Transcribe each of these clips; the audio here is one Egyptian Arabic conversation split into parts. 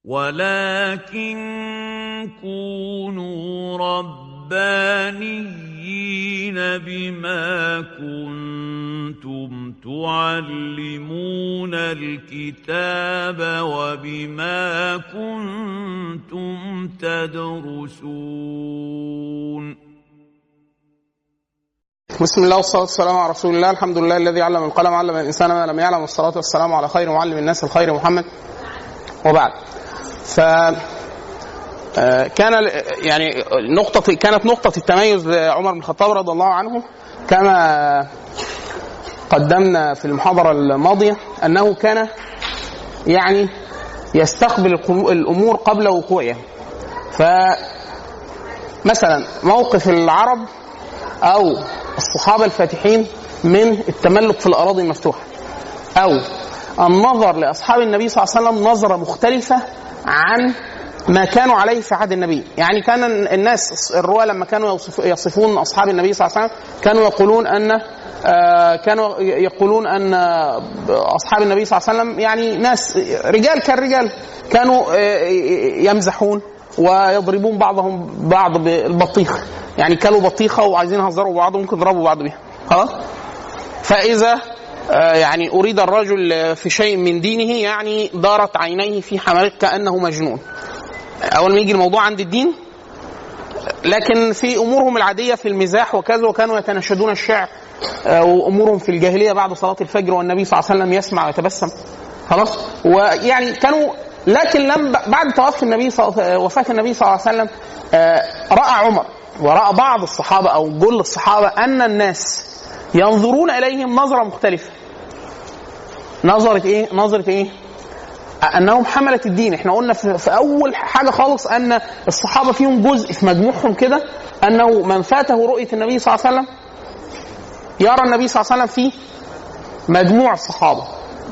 ولكن كونوا ربانيين بما كنتم تعلمون الكتاب وبما كنتم تدرسون بسم الله والصلاة والسلام على رسول الله الحمد لله الذي علم القلم علم الإنسان ما لم يعلم والصلاة والسلام على خير معلم الناس الخير محمد وبعد ف آه، كان ال- يعني نقطة كانت نقطة التميز لعمر بن الخطاب رضي الله عنه كما قدمنا في المحاضرة الماضية أنه كان يعني يستقبل القلو- الأمور قبل وقوعها فمثلا موقف العرب أو الصحابة الفاتحين من التملك في الأراضي المفتوحة أو النظر لأصحاب النبي صلى الله عليه وسلم نظرة مختلفة عن ما كانوا عليه في عهد النبي يعني كان الناس الرواة لما كانوا يوصف يصفون أصحاب النبي صلى الله عليه وسلم كانوا يقولون أن آه، كانوا يقولون أن أصحاب النبي صلى الله عليه وسلم يعني ناس رجال كالرجال كانوا آه، يمزحون ويضربون بعضهم بعض بالبطيخ يعني كلوا بطيخه وعايزين يهزروا بعض ممكن يضربوا بعض بيها خلاص فاذا آه، يعني اريد الرجل في شيء من دينه يعني دارت عينيه في حملته كانه مجنون اول ما يجي الموضوع عند الدين لكن في امورهم العاديه في المزاح وكذا وكانوا يتناشدون الشعر آه، وامورهم في الجاهليه بعد صلاه الفجر والنبي صلى الله عليه وسلم يسمع ويتبسم خلاص ويعني كانوا لكن لم بعد توفي النبي صلى وفاه النبي صلى الله عليه وسلم آه، راى عمر وراى بعض الصحابه او جل الصحابه ان الناس ينظرون اليهم نظره مختلفه نظره ايه نظره ايه انهم حمله الدين احنا قلنا في في اول حاجه خالص ان الصحابه فيهم جزء في مجموعهم كده انه من فاته رؤيه النبي صلى الله عليه وسلم يرى النبي صلى الله عليه وسلم في مجموع الصحابه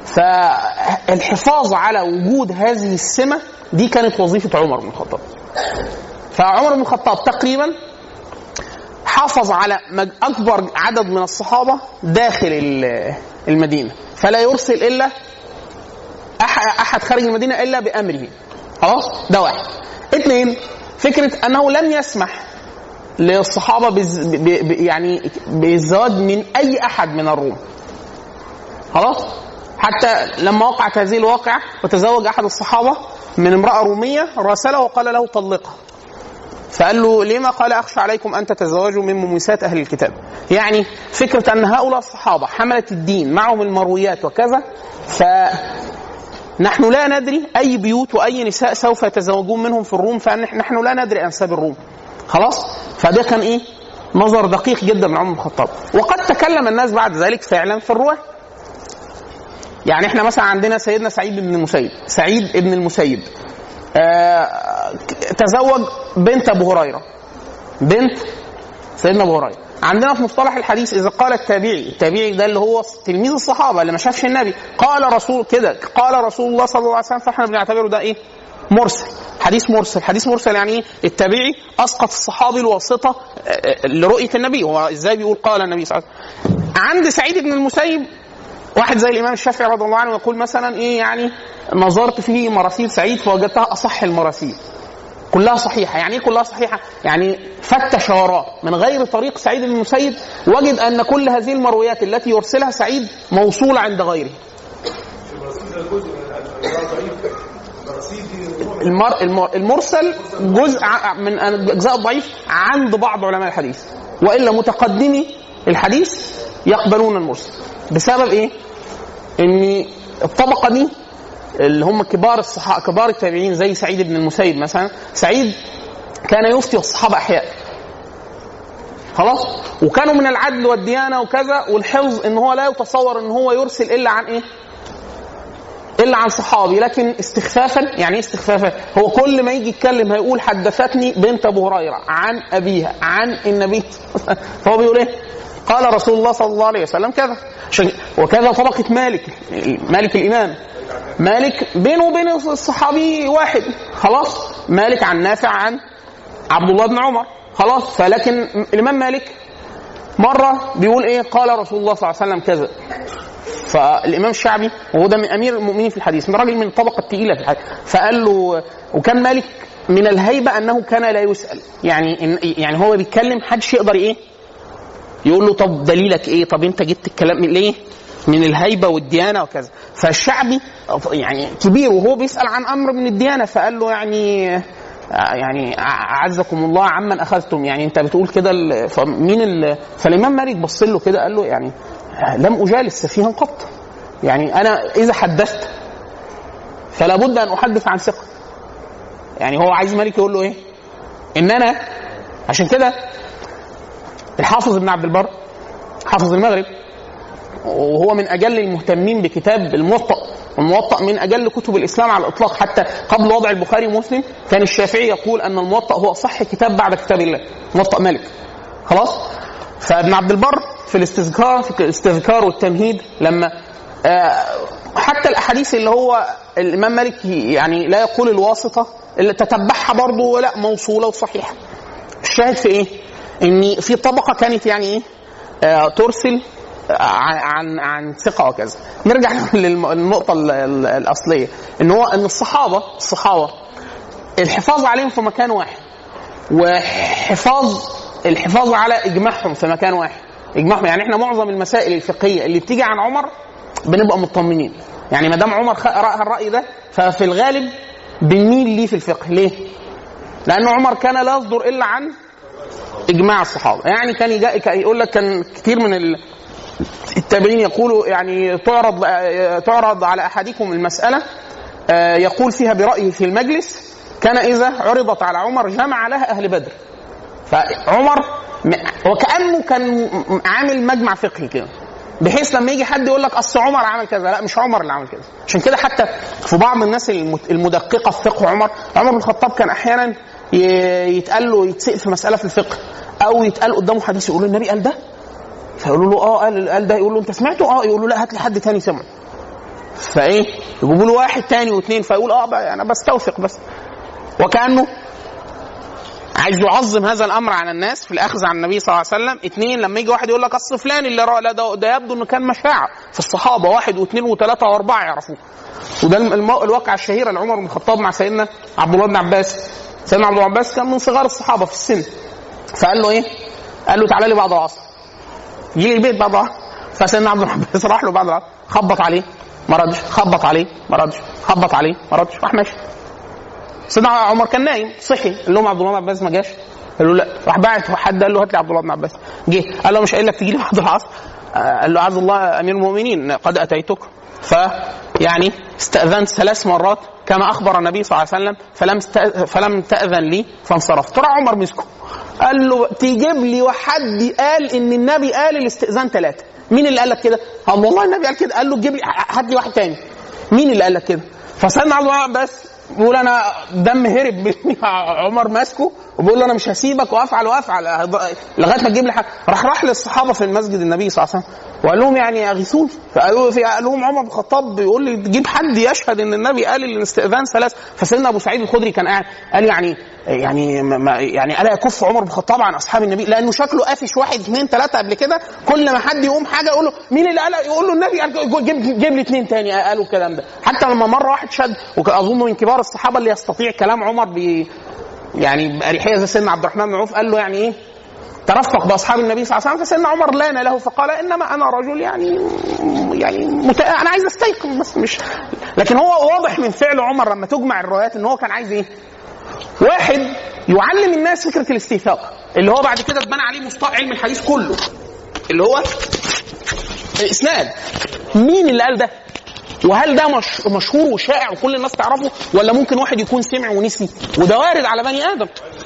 فالحفاظ على وجود هذه السمه دي كانت وظيفه عمر بن الخطاب فعمر بن الخطاب تقريبا حافظ على مج- اكبر عدد من الصحابه داخل ال- المدينه فلا يرسل الا أح- احد خارج المدينه الا بامره خلاص ده واحد اثنين فكره انه لم يسمح للصحابه بز... ب... ب... يعني بالزواج من اي احد من الروم خلاص حتى لما وقعت هذه الواقعة وتزوج أحد الصحابة من امرأة رومية راسله وقال له طلقها فقال له لما قال أخشى عليكم أن تتزوجوا من مميسات أهل الكتاب يعني فكرة أن هؤلاء الصحابة حملة الدين معهم المرويات وكذا ف نحن لا ندري أي بيوت وأي نساء سوف يتزوجون منهم في الروم فنحن لا ندري أنساب الروم خلاص فده كان إيه نظر دقيق جدا من عمر بن الخطاب وقد تكلم الناس بعد ذلك فعلا في الرواة يعني احنا مثلا عندنا سيدنا سعيد بن المسيب سعيد بن المسيب آه تزوج بنت ابو هريره بنت سيدنا ابو هريره عندنا في مصطلح الحديث اذا قال التابعي التابعي ده اللي هو تلميذ الصحابه اللي ما شافش النبي قال رسول كده قال رسول الله صلى الله عليه وسلم فاحنا بنعتبره ده ايه مرسل حديث مرسل حديث مرسل يعني ايه التابعي اسقط الصحابي الواسطه آه، لرؤيه النبي هو ازاي بيقول قال النبي صلى الله عليه وسلم عند سعيد بن المسيب واحد زي الامام الشافعي رضي الله عنه يقول مثلا ايه يعني نظرت في مراسيل سعيد فوجدتها اصح المراسيل كلها صحيحه يعني ايه كلها صحيحه يعني فتش وراه من غير طريق سعيد بن المسيب وجد ان كل هذه المرويات التي يرسلها سعيد موصوله عند غيره المر... المر... المرسل جزء ع- من اجزاء الضعيف عند بعض علماء الحديث والا متقدمي الحديث يقبلون المرسل بسبب ايه؟ ان الطبقه دي اللي هم كبار الصحابه كبار التابعين زي سعيد بن المسيب مثلا سعيد كان يفتي والصحابه احياء خلاص وكانوا من العدل والديانه وكذا والحفظ ان هو لا يتصور ان هو يرسل الا عن ايه؟ الا عن صحابي لكن استخفافا يعني ايه استخفافا؟ هو كل ما يجي يتكلم هيقول حدثتني بنت ابو هريره عن ابيها عن النبي فهو بيقول ايه؟ قال رسول الله صلى الله عليه وسلم كذا عشان وكذا طبقه مالك مالك الامام مالك بينه وبين الصحابي واحد خلاص مالك عن نافع عن عبد الله بن عمر خلاص فلكن الامام مالك مره بيقول ايه قال رسول الله صلى الله عليه وسلم كذا فالامام الشعبي وهو ده من امير المؤمنين في الحديث من راجل من الطبقه الثقيله في الحديث فقال له وكان مالك من الهيبه انه كان لا يسال يعني إن يعني هو بيتكلم محدش يقدر ايه يقول له طب دليلك ايه طب انت جبت الكلام من ليه من الهيبه والديانه وكذا فالشعبي يعني كبير وهو بيسال عن امر من الديانه فقال له يعني يعني اعزكم الله عمن اخذتم يعني انت بتقول كده ال- فمين ال... فالامام مالك بص له كده قال له يعني لم اجالس سفيها قط يعني انا اذا حدثت فلا بد ان احدث عن ثقه يعني هو عايز مالك يقول له ايه ان انا عشان كده الحافظ ابن عبد البر حافظ المغرب وهو من اجل المهتمين بكتاب الموطأ والموطأ من اجل كتب الاسلام على الاطلاق حتى قبل وضع البخاري ومسلم كان الشافعي يقول ان الموطأ هو اصح كتاب بعد كتاب الله موطأ مالك خلاص فابن عبد البر في الاستذكار في الاستذكار والتمهيد لما آه، حتى الاحاديث اللي هو الامام مالك يعني لا يقول الواسطه اللي تتبعها برضه لا موصوله وصحيحه الشاهد في ايه؟ ان في طبقه كانت يعني ايه؟ آه ترسل عن عن عن ثقه وكذا. نرجع للنقطه ال- ال- الاصليه ان هو ان الصحابه الصحابه الحفاظ عليهم في مكان واحد وحفاظ الحفاظ على اجماعهم في مكان واحد اجماعهم يعني احنا معظم المسائل الفقهيه اللي بتيجي عن عمر بنبقى مطمنين يعني ما دام عمر خ- راى الراي ده ففي الغالب بنميل ليه في الفقه ليه؟ لان عمر كان لا يصدر الا عن اجماع الصحابه يعني كان يجا كان يقول لك كان كتير من ال- التابعين يقولوا يعني تعرض تعرض على احدكم المساله آه، يقول فيها برايه في المجلس كان اذا عرضت على عمر جمع لها اهل بدر فعمر م- وكانه كان م- عامل مجمع فقهي كده بحيث لما يجي حد يقول لك اصل عمر عمل كذا لا مش عمر اللي عمل كذا عشان كده حتى في بعض الناس المت- المدققه في فقه عمر عمر بن الخطاب كان احيانا ي- يتقال له يتسال في مساله في الفقه او يتقال قدامه حديث يقول له النبي قال ده فيقولوا له اه قال قال ده يقول له انت سمعته اه يقول له لا هات لي حد تاني سمعه فايه يجيبوا له واحد تاني واثنين فيقول اه بقى انا بستوثق بس وكانه عايز يعظم هذا الامر على الناس في الاخذ عن النبي صلى الله عليه وسلم اثنين لما يجي واحد يقول لك اصل فلان اللي رأى لا ده, ده يبدو انه كان مشاعه في الصحابه واحد واثنين وثلاثه واربعه يعرفوه وده الم- الم- الواقعه الشهيره لعمر بن الخطاب مع سيدنا عبد الله بن عباس سيدنا عبد الله بن عباس كان من صغار الصحابه في السن فقال له ايه؟ قال له تعالى لي بعد العصر جه لي البيت بعد العصر فسيدنا عبد الله بن عباس راح له بعد العصر خبط عليه ما ردش خبط عليه ما ردش خبط عليه ما ردش راح ماشي سيدنا عمر كان نايم صحي قال لهم عبد الله بن عباس ما جاش قال له لا راح باعت حد قال له هات لي عبد الله بن عباس جه قال له مش قايل لك تجي لي بعد العصر آه، قال له عز الله امير المؤمنين قد اتيتك ف يعني استاذنت ثلاث مرات كما اخبر النبي صلى الله عليه وسلم فلم استأ- فلم تاذن لي فانصرفت راح عمر مسكه قال له تجيب لي وحد قال ان النبي قال الاستئذان ثلاثه مين اللي قال لك كده؟ قال والله النبي قال كده قال له تجيب لي هات لي واحد تاني مين اللي قال لك كده؟ فسيدنا عبد الله بن عباس بيقول انا دم هرب مني عمر ماسكه وبيقول له انا مش هسيبك وافعل وافعل لغايه ما تجيب لي حاجه راح راح للصحابه في المسجد النبي صلى الله عليه وسلم وقال لهم يعني اغيثون فقالوا في قال لهم عمر بن الخطاب بيقول لي تجيب حد يشهد ان النبي قال الاستئذان ثلاث فسيدنا ابو سعيد الخدري كان قاعد قال يعني يعني ما ما- يعني الا يكف عمر بن الخطاب عن اصحاب النبي لانه شكله قافش واحد اثنين ثلاثه قبل كده كل ما حد يقوم حاجه يقول له مين اللي قال يقول له النبي قال جيب, جيب لي اثنين تاني قالوا الكلام ده حتى لما مره واحد شد واظن من كبار الصحابه اللي يستطيع كلام عمر ب يعني باريحيه زي سيدنا عبد الرحمن بن عوف قال له يعني ايه ترفق باصحاب النبي صلى الله عليه وسلم فسيدنا عمر لان له فقال انما انا رجل يعني يعني مت... انا عايز استيقظ بس مش لكن هو واضح من فعل عمر لما تجمع الروايات ان هو كان عايز ايه؟ واحد يعلم الناس فكره الاستيثاق اللي هو بعد كده اتبنى عليه مصطلح علم الحديث كله اللي هو الاسناد مين اللي قال ده؟ وهل ده مش مشهور وشائع وكل الناس تعرفه ولا ممكن واحد يكون سمع ونسي وده وارد على بني ادم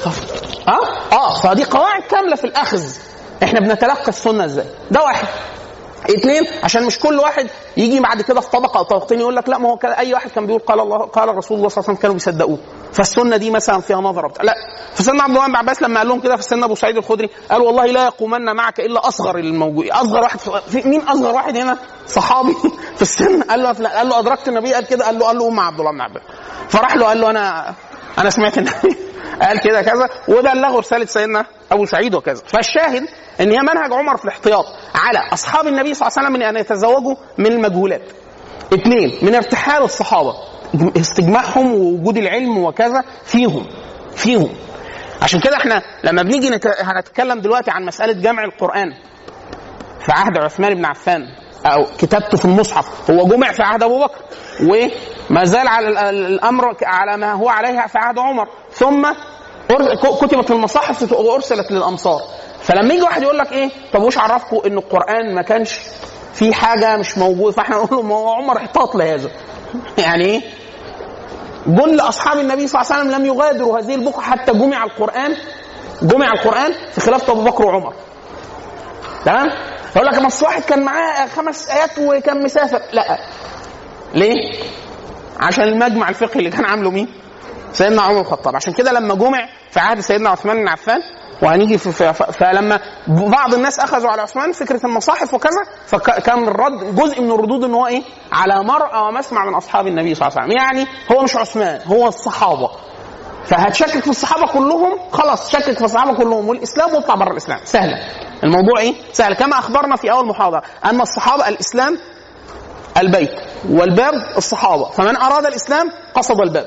اه اه فدي قواعد كامله في الاخذ احنا بنتلقى السنه ازاي ده واحد اثنين عشان مش كل واحد يجي بعد كده في طبقه او طبقتين يقول لك لا ما هو كان اي واحد كان بيقول قال الله قال رسول الله صلى الله عليه وسلم كانوا بيصدقوه فالسنه دي مثلا فيها نظره بتاع لا فسيدنا عبد الله بن عباس لما قال لهم كده في سيدنا ابو سعيد الخدري قال والله لا يقومن معك الا اصغر الموجود اصغر واحد في مين اصغر واحد هنا صحابي في السن قال له قال له ادركت النبي قال كده قال له قال له ام عبد الله بن عباس فراح له قال له انا انا سمعت النبي قال كده كذا وبلغوا رساله سيدنا ابو سعيد وكذا فالشاهد ان هي منهج عمر في الاحتياط على اصحاب النبي صلى الله عليه وسلم من ان يتزوجوا من المجهولات اثنين من ارتحال الصحابه استجماعهم ووجود العلم وكذا فيهم فيهم عشان كده احنا لما بنيجي نت... هنتكلم دلوقتي عن مساله جمع القران في عهد عثمان بن عفان او كتابته في المصحف هو جمع في عهد ابو بكر وما زال على ال- ال- الامر على ما هو عليه في عهد عمر ثم أر- كتبت في المصاحف وارسلت للامصار فلما يجي واحد يقول لك ايه طب وش عرفكم ان القران ما كانش في حاجه مش موجوده فاحنا نقول له ما هو عمر احتاط لهذا يعني ايه جل اصحاب النبي صلى الله عليه وسلم لم يغادروا هذه البقعه حتى جمع القران جمع القران في خلافه ابو بكر وعمر تمام يقول لك بس واحد كان معاه خمس ايات وكان مسافر لا ليه عشان المجمع الفقهي اللي كان عامله مين سيدنا عمر بن الخطاب عشان كده لما جمع في عهد سيدنا عثمان بن عفان وهنيجي في في فلما بعض الناس اخذوا على عثمان فكره المصاحف وكذا فكان الرد جزء من الردود ان هو ايه على مرأى ومسمع من اصحاب النبي صلى الله عليه وسلم يعني هو مش عثمان هو الصحابه فهتشكك في الصحابه كلهم خلاص شكك في الصحابه كلهم والاسلام واطلع بره الاسلام سهله الموضوع ايه سهل كما اخبرنا في اول محاضره ان الصحابه الاسلام البيت والباب الصحابه فمن اراد الاسلام قصد الباب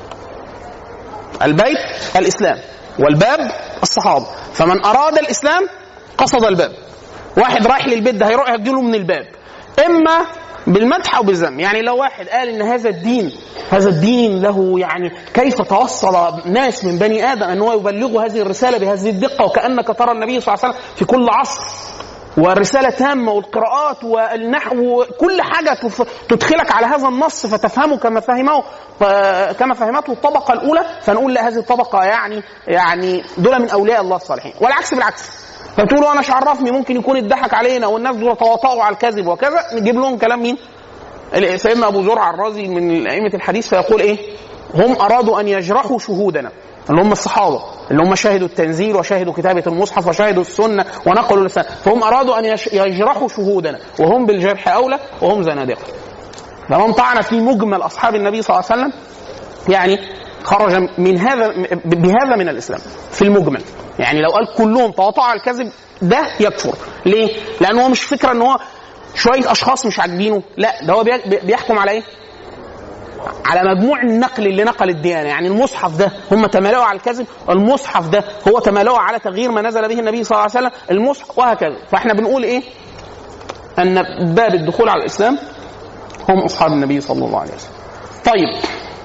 البيت الاسلام والباب الصحابه فمن اراد الاسلام قصد الباب واحد رايح للبيت ده هيروح يجيله من الباب اما بالمدح او بالذم يعني لو واحد قال ان هذا الدين هذا الدين له يعني كيف توصل ناس من بني ادم ان هو يبلغوا هذه الرساله بهذه الدقه وكانك ترى النبي صلى الله عليه وسلم في كل عصر والرسالة تامة والقراءات والنحو كل حاجة تدخلك على هذا النص فتفهمه كما فهمه كما فهمته الطبقة الأولى فنقول لا هذه الطبقة يعني يعني دول من أولياء الله الصالحين والعكس بالعكس فتقولوا أنا مش عرفني ممكن يكون اتضحك علينا والناس دول تواطؤوا على الكذب وكذا نجيب لهم كلام مين؟ سيدنا أبو زرع الرازي من أئمة الحديث فيقول إيه؟ هم أرادوا أن يجرحوا شهودنا اللي هم الصحابه اللي هم شهدوا التنزيل وشهدوا كتابه المصحف وشهدوا السنه ونقلوا لسان فهم ارادوا ان يجرحوا شهودنا وهم بالجرح اولى وهم زنادقه فمن طعن في مجمل اصحاب النبي صلى الله عليه وسلم يعني خرج من هذا بهذا من الاسلام في المجمل يعني لو قال كلهم تواطؤوا على الكذب ده يكفر ليه؟ لانه هو مش فكره ان هو شويه اشخاص مش عاجبينه لا ده هو بيحكم على ايه؟ على مجموع النقل اللي نقل الديانه يعني المصحف ده هم تمالؤوا على الكذب المصحف ده هو تمالؤوا على تغيير ما نزل به النبي صلى الله عليه وسلم المصحف وهكذا فاحنا بنقول ايه ان باب الدخول على الاسلام هم اصحاب النبي صلى الله عليه وسلم طيب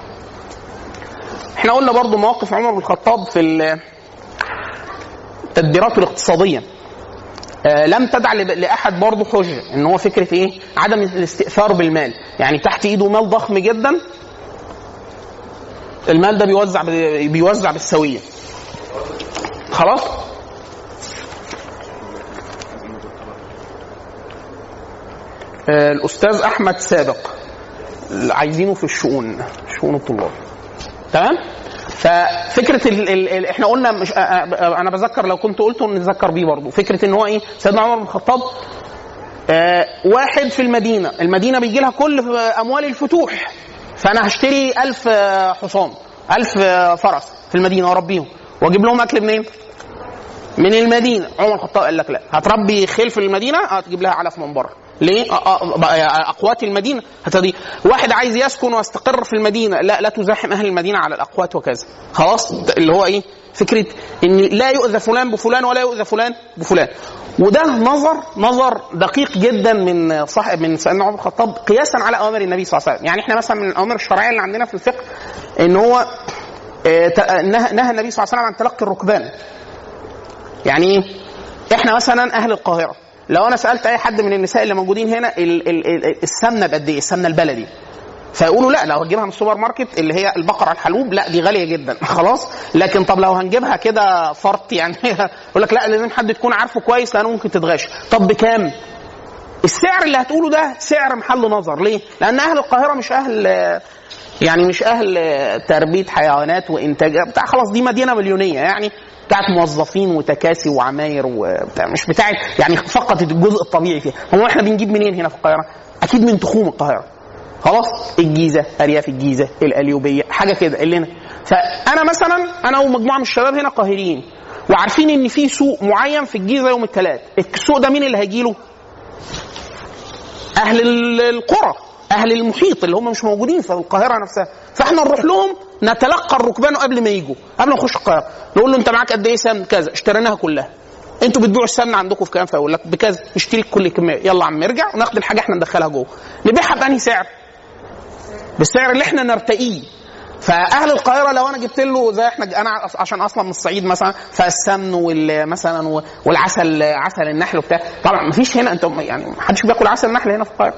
احنا قلنا برضو مواقف عمر بن الخطاب في التدبيرات الاقتصاديه آه لم تدع لاحد برضه حجه ان هو فكره ايه؟ عدم الاستئثار بالمال، يعني تحت ايده مال ضخم جدا المال ده بيوزع بيوزع بالسويه. خلاص؟ آه الاستاذ احمد سابق عايزينه في الشؤون شؤون الطلاب. تمام؟ ففكره ال ال ال احنا قلنا مش انا بذكر لو كنت قلته نذكر بيه برضه فكره ان هو ايه سيدنا عمر بن الخطاب آه واحد في المدينه المدينه بيجي لها كل اموال الفتوح فانا هشتري ألف حصان ألف فرس في المدينه واربيهم واجيب لهم اكل منين؟ من المدينه عمر الخطاب قال لك لا هتربي خيل في المدينه هتجيب لها علف من بره ليه؟ اقوات المدينه هتدي واحد عايز يسكن ويستقر في المدينه لا لا تزاحم اهل المدينه على الاقوات وكذا خلاص اللي هو ايه؟ فكره ان لا يؤذى فلان بفلان ولا يؤذى فلان بفلان وده نظر نظر دقيق جدا من صاحب من سيدنا عمر الخطاب قياسا على اوامر النبي صلى الله عليه وسلم يعني احنا مثلا من الاوامر الشرعيه اللي عندنا في الفقه ان هو نهى النبي صلى الله عليه وسلم عن تلقي الركبان يعني ايه؟ احنا مثلا اهل القاهره لو انا سالت اي حد من النساء اللي موجودين هنا ال ال ال السمنه بقد ايه؟ السمنه البلدي. فيقولوا لا لو هتجيبها من السوبر ماركت اللي هي البقره الحلوب لا دي غاليه جدا خلاص لكن طب لو هنجيبها كده فرط يعني يقول لك لا لازم حد تكون عارفه كويس لانه ممكن تتغش طب بكام؟ السعر اللي هتقوله ده سعر محل نظر ليه؟ لان اهل القاهره مش اهل يعني مش اهل تربيه حيوانات وانتاج بتاع خلاص دي مدينه مليونيه يعني بتاعت موظفين وتكاسي وعماير وبتاع مش بتاعت يعني فقط الجزء الطبيعي فيها هو احنا بنجيب منين هنا في القاهره اكيد من تخوم القاهره خلاص الجيزه ارياف الجيزه القليوبيه حاجه كده اللي هنا فانا مثلا انا ومجموعه من الشباب هنا قاهريين وعارفين ان في سوق معين في الجيزه يوم الثلاث السوق ده مين اللي هيجي له اهل ال- القرى اهل المحيط اللي هم مش موجودين في القاهره نفسها فاحنا نروح لهم نتلقى الركبان قبل ما يجوا قبل ما نخش القاهره نقول له انت معاك قد ايه سمن كذا اشتريناها كلها انتوا بتبيعوا السمنه عندكم في كام فيقول لك بكذا نشتري كل كميه يلا يا عم ارجع وناخد الحاجه احنا ندخلها جوه نبيعها بانهي سعر بالسعر اللي احنا نرتقيه فاهل القاهره لو انا جبت له زي احنا انا عشان اصلا من الصعيد مثلا فالسمن وال مثلا والعسل عسل النحل وبتاع طبعا مفيش هنا انت يعني محدش بياكل عسل نحل هنا في القاهره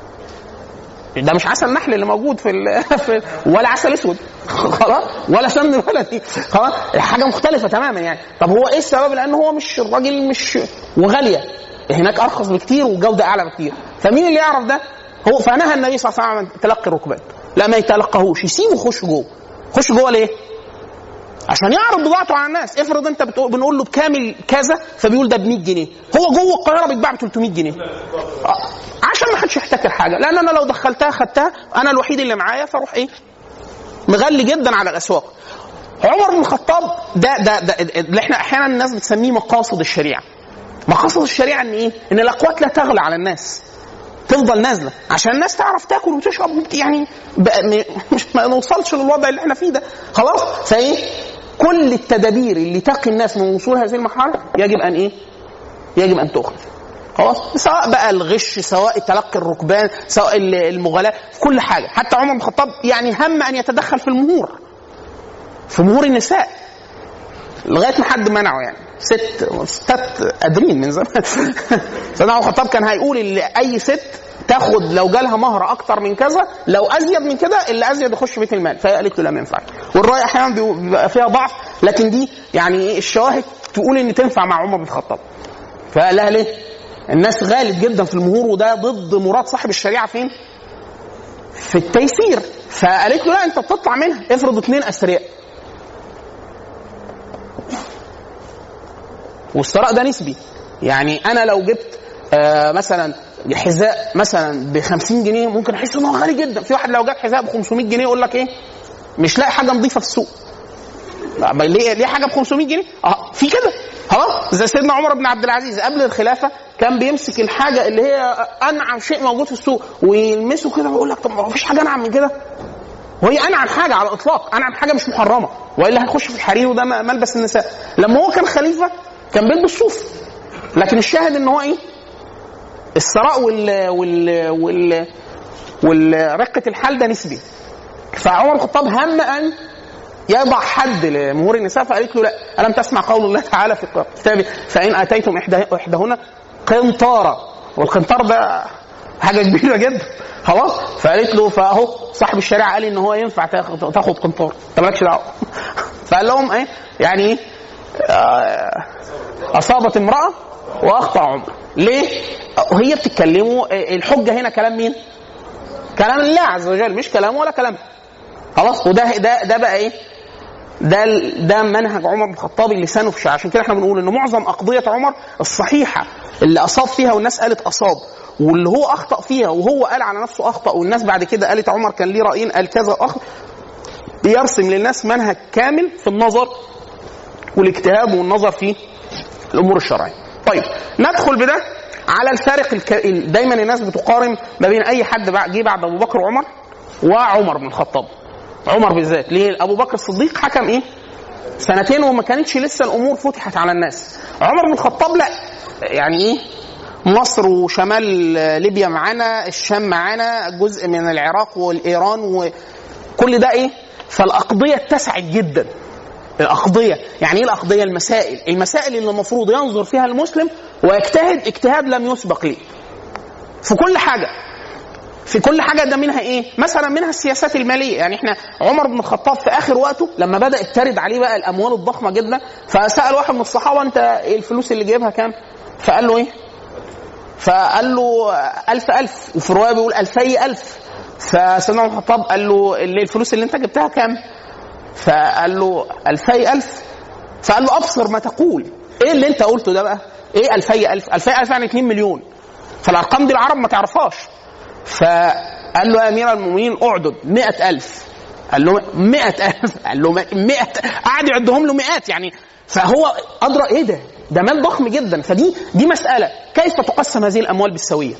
ده مش عسل نحل اللي موجود في, ال... في ولا عسل اسود خلاص ولا سمن بلدي خلاص حاجه مختلفه تماما يعني طب هو ايه السبب لان هو مش الراجل مش وغاليه هناك ارخص بكتير وجوده اعلى بكتير فمين اللي يعرف ده هو فنهى النبي صلى الله عليه وسلم عن تلقي الركبان لا ما يتلقاهوش يسيبه يخش جوه خش جوه ليه عشان يعرض بضاعته على الناس افرض انت بتقول بنقول له بكامل كذا فبيقول ده ب 100 جنيه هو جوه القاهره بيتباع ب 300 جنيه آه، عشان ما حدش يحتكر حاجه لان انا لو دخلتها خدتها انا الوحيد اللي معايا فاروح ايه مغلي جدا على الاسواق عمر بن الخطاب ده ده ده اللي احنا احيانا الناس بتسميه مقاصد الشريعه مقاصد الشريعه ان ايه ان الاقوات لا تغلى على الناس تفضل نازله عشان الناس تعرف تاكل وتشرب يعني بقى م- مش ما نوصلش للوضع اللي احنا فيه ده خلاص فايه كل التدابير اللي تقي الناس من وصول هذه المرحله يجب ان ايه يجب ان تؤخذ خلاص سواء بقى الغش سواء تلقي الركبان سواء ال- المغالاة في كل حاجه حتى عمر بن الخطاب يعني هم ان يتدخل في المهور في مهور النساء لغايه ما حد منعه يعني ست ستات قادرين من زمان سيدنا عمر بن الخطاب كان هيقول ان اي ست تاخد لو جالها مهر اكتر من كذا لو ازيد من كده اللي ازيد يخش بيت المال فهي قالت له لا ما ينفعش والراي احيانا بيبقى فيها ضعف لكن دي يعني ايه الشواهد تقول ان تنفع مع عمر بن الخطاب فقال لها ليه؟ الناس غالب جدا في المهور وده ضد مراد صاحب الشريعه فين؟ في التيسير فقالت له لا انت بتطلع منها افرض اثنين اثرياء والثراء ده نسبي يعني انا لو جبت آه مثلا حذاء مثلا ب 50 جنيه ممكن احس ان هو غالي جدا في واحد لو جاب حذاء ب 500 جنيه يقول لك ايه مش لاقي حاجه نظيفه في السوق لا، ما ليه ليه حاجه ب 500 جنيه اه في كده خلاص زي سيدنا عمر بن عبد العزيز قبل الخلافه كان بيمسك الحاجه اللي هي انعم شيء موجود في السوق ويلمسه كده ويقول لك طب ما فيش حاجه انعم من كده وهي انعم حاجه على الاطلاق انعم حاجه مش محرمه والا هيخش في الحرير وده م- ملبس النساء لما هو كان خليفه كان بيلبس صوف لكن الشاهد ان هو ايه الثراء وال وال وال والرقه الحال ده نسبي فعمر بن الخطاب هم ان يضع حد لمهور النساء فقالت له لا الم تسمع قول الله تعالى في كتابه فان اتيتم إحدى- احداهن قنطارا والقنطار ده حاجه كبيره جدا خلاص فقالت له فاهو صاحب الشريعه قال ان هو ينفع تاخد تاخد قنطار انت مالكش دعوه فقال لهم ايه يعني ايه آه، اصابت امراه واخطا عمر ليه؟ وهي بتتكلموا آه، الحجه هنا كلام مين؟ كلام الله عز وجل مش كلامه ولا كلامها خلاص وده ده ده بقى ايه؟ ده ال- ده منهج عمر بن الخطاب اللي لسانه في شعر عشان كده احنا بنقول ان معظم اقضيه عمر الصحيحه اللي اصاب فيها والناس قالت اصاب واللي هو اخطا فيها وهو قال على نفسه اخطا والناس بعد كده قالت عمر كان ليه رايين قال كذا اخطا بيرسم للناس منهج كامل في النظر والاجتهاد والنظر في الامور الشرعيه. طيب ندخل بده على الفارق الك... دايما الناس بتقارن ما بين اي حد بع- جه بعد ابو بكر وعمر وعمر بن الخطاب. عمر بالذات ليه؟ ابو بكر الصديق حكم ايه؟ سنتين وما كانتش لسه الامور فتحت على الناس. عمر بن الخطاب لا يعني ايه؟ مصر وشمال ليبيا معانا، الشام معانا، جزء من العراق والايران وكل ده ايه؟ فالاقضيه اتسعت جدا. الأقضية يعني إيه الأقضية المسائل المسائل اللي المفروض ينظر فيها المسلم ويجتهد اجتهاد لم يسبق ليه في كل حاجة في كل حاجة ده منها إيه مثلا منها السياسات المالية يعني إحنا عمر بن الخطاب في آخر وقته لما بدأ ترد عليه بقى الأموال الضخمة جدا فسأل واحد من الصحابة أنت إيه الفلوس اللي جايبها كام فقال له إيه فقال له ألف ألف وفي رواية بيقول ألفي ألف فسيدنا عمر بن الخطاب قال له اللي الفلوس اللي أنت جبتها كام فقال له ألفي ألف فقال له أبصر ما تقول إيه اللي أنت قلته ده بقى إيه ألفي ألف ألفي ألف يعني 2 مليون فالأرقام دي العرب ما تعرفهاش ف قال له يا امير المؤمنين اعدد مئة ألف قال له مئة ألف قال له مئة قعد يعدهم له مئات يعني فهو أدرى إيه ده ده مال ضخم جدا فدي دي مسألة كيف تقسم هذه الأموال بالسوية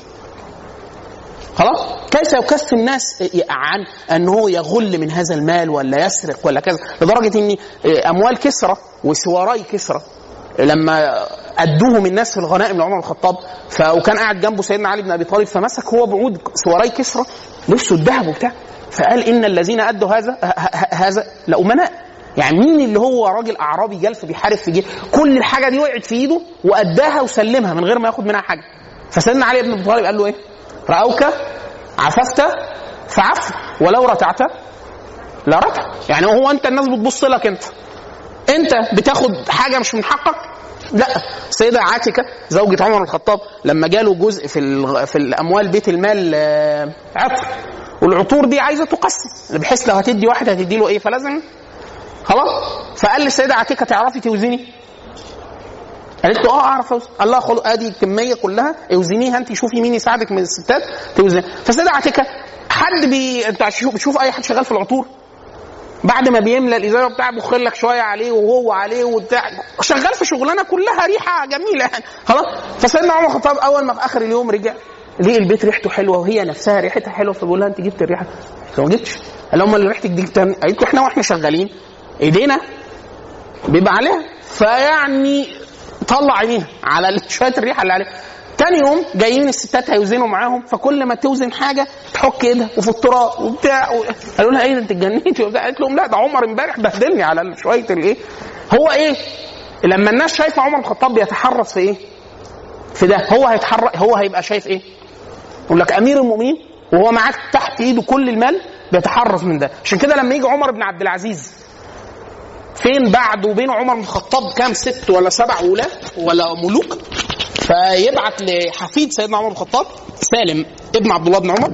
خلاص كيف يكف الناس عن انه يغل من هذا المال ولا يسرق ولا كذا لدرجه ان اموال كسرى وسواري كسرى لما ادوهم الناس في الغنائم لعمر بن الخطاب ف... وكان قاعد جنبه سيدنا علي بن ابي طالب فمسك هو بعود سواري كسرى لبسوا الذهب وبتاع فقال ان الذين ادوا هذا ه- ه- هذا لامناء يعني مين اللي هو راجل اعرابي جلف بيحارب في جيش كل الحاجه دي وقعت في ايده واداها وسلمها من غير ما ياخد منها حاجه فسيدنا علي بن ابي طالب قال له ايه؟ راوك عففت فعف ولو رتعت لا رتع يعني هو انت الناس بتبص لك انت انت بتاخد حاجه مش من حقك لا السيده عاتكه زوجة عمر بن الخطاب لما جاله جزء في الغ- في الاموال بيت المال آه، عطر والعطور دي عايزه تقسم بحيث لو هتدي واحد هتدي له ايه فلازم خلاص فقال للسيده عاتكه تعرفي توزني قالت له اه اعرف اوزن قال لها خد ادي الكميه كلها اوزنيها انت شوفي مين يساعدك من الستات توزن فالسيده عاتكه حد بي انت بتشوف بتشوف اي حد شغال في العطور بعد ما بيملى الازازه بتاع بيخر لك شويه عليه وهو عليه وبتاع شغال في شغلانه كلها ريحه جميله يعني خلاص فسيدنا عمر الخطاب اول ما في اخر اليوم رجع لقي البيت ريحته حلوه وهي نفسها ريحتها حلوه فبيقول لها انت جبت الريحه؟ قالت له ما جبتش قال لهم اللي ريحتك دي جبتها منين؟ قالت له احنا واحنا شغالين ايدينا بيبقى عليها فيعني طلع عينيها على شويه الريحه اللي عليها تاني يوم جايين الستات هيوزنوا معاهم فكل ما توزن حاجه تحك ايدها وفي التراب وبتاع و... قالوا لها ايه ده انت اتجننتي وبتاع قالت لهم لا ده عمر امبارح بهدلني على شويه الايه هو ايه لما الناس شايفه عمر بن الخطاب بيتحرص في ايه في ده هو هيتحرك هو هيبقى شايف ايه يقول لك امير المؤمنين وهو معاك تحت ايده كل المال بيتحرز من ده عشان كده لما يجي عمر بن عبد العزيز فين بعد وبين عمر بن الخطاب كام ست ولا سبع ولاة ولا ملوك فيبعت لحفيد سيدنا عمر بن الخطاب سالم ابن عبد الله بن عمر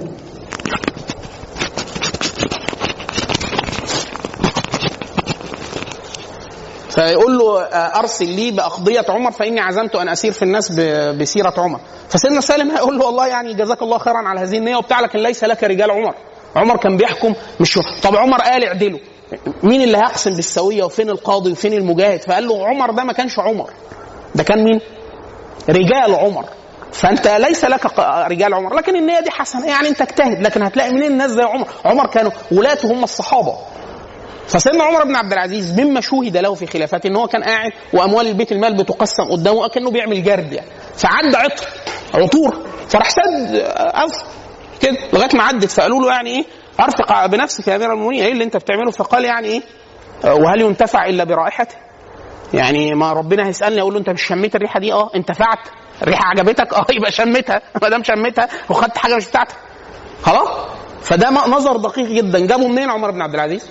فيقول له آه، ارسل لي باقضيه عمر فاني عزمت ان اسير في الناس ب- بسيره عمر فسيدنا سالم هيقول له والله يعني جزاك الله خيرا على هذه النيه وبتاع لكن ليس لك رجال عمر عمر كان بيحكم مش طب عمر قال اعدلوا مين اللي هيقسم بالسويه وفين القاضي وفين المجاهد فقال له عمر ده ما كانش عمر ده كان مين رجال عمر فانت ليس لك ق- رجال عمر لكن النيه دي حسنه يعني انت اجتهد لكن هتلاقي منين الناس زي عمر عمر كانوا ولاته هم الصحابه فسيدنا عمر بن عبد العزيز مما شوهد له في خلافته ان هو كان قاعد واموال البيت المال بتقسم قدامه كانه بيعمل جرد يعني فعد عطر عطور فراح سد أف كده لغايه ما عدت فقالوا له يعني ايه ارفق بنفسك يا امير المؤمنين ايه اللي انت بتعمله فقال يعني ايه وهل ينتفع الا برائحته يعني ما ربنا هيسالني اقول له انت مش شميت الريحه دي اه انتفعت الريحه عجبتك اه يبقى شميتها ما دام شميتها وخدت حاجه مش بتاعتك خلاص فده م- نظر دقيق جدا جابه منين عمر بن عبد العزيز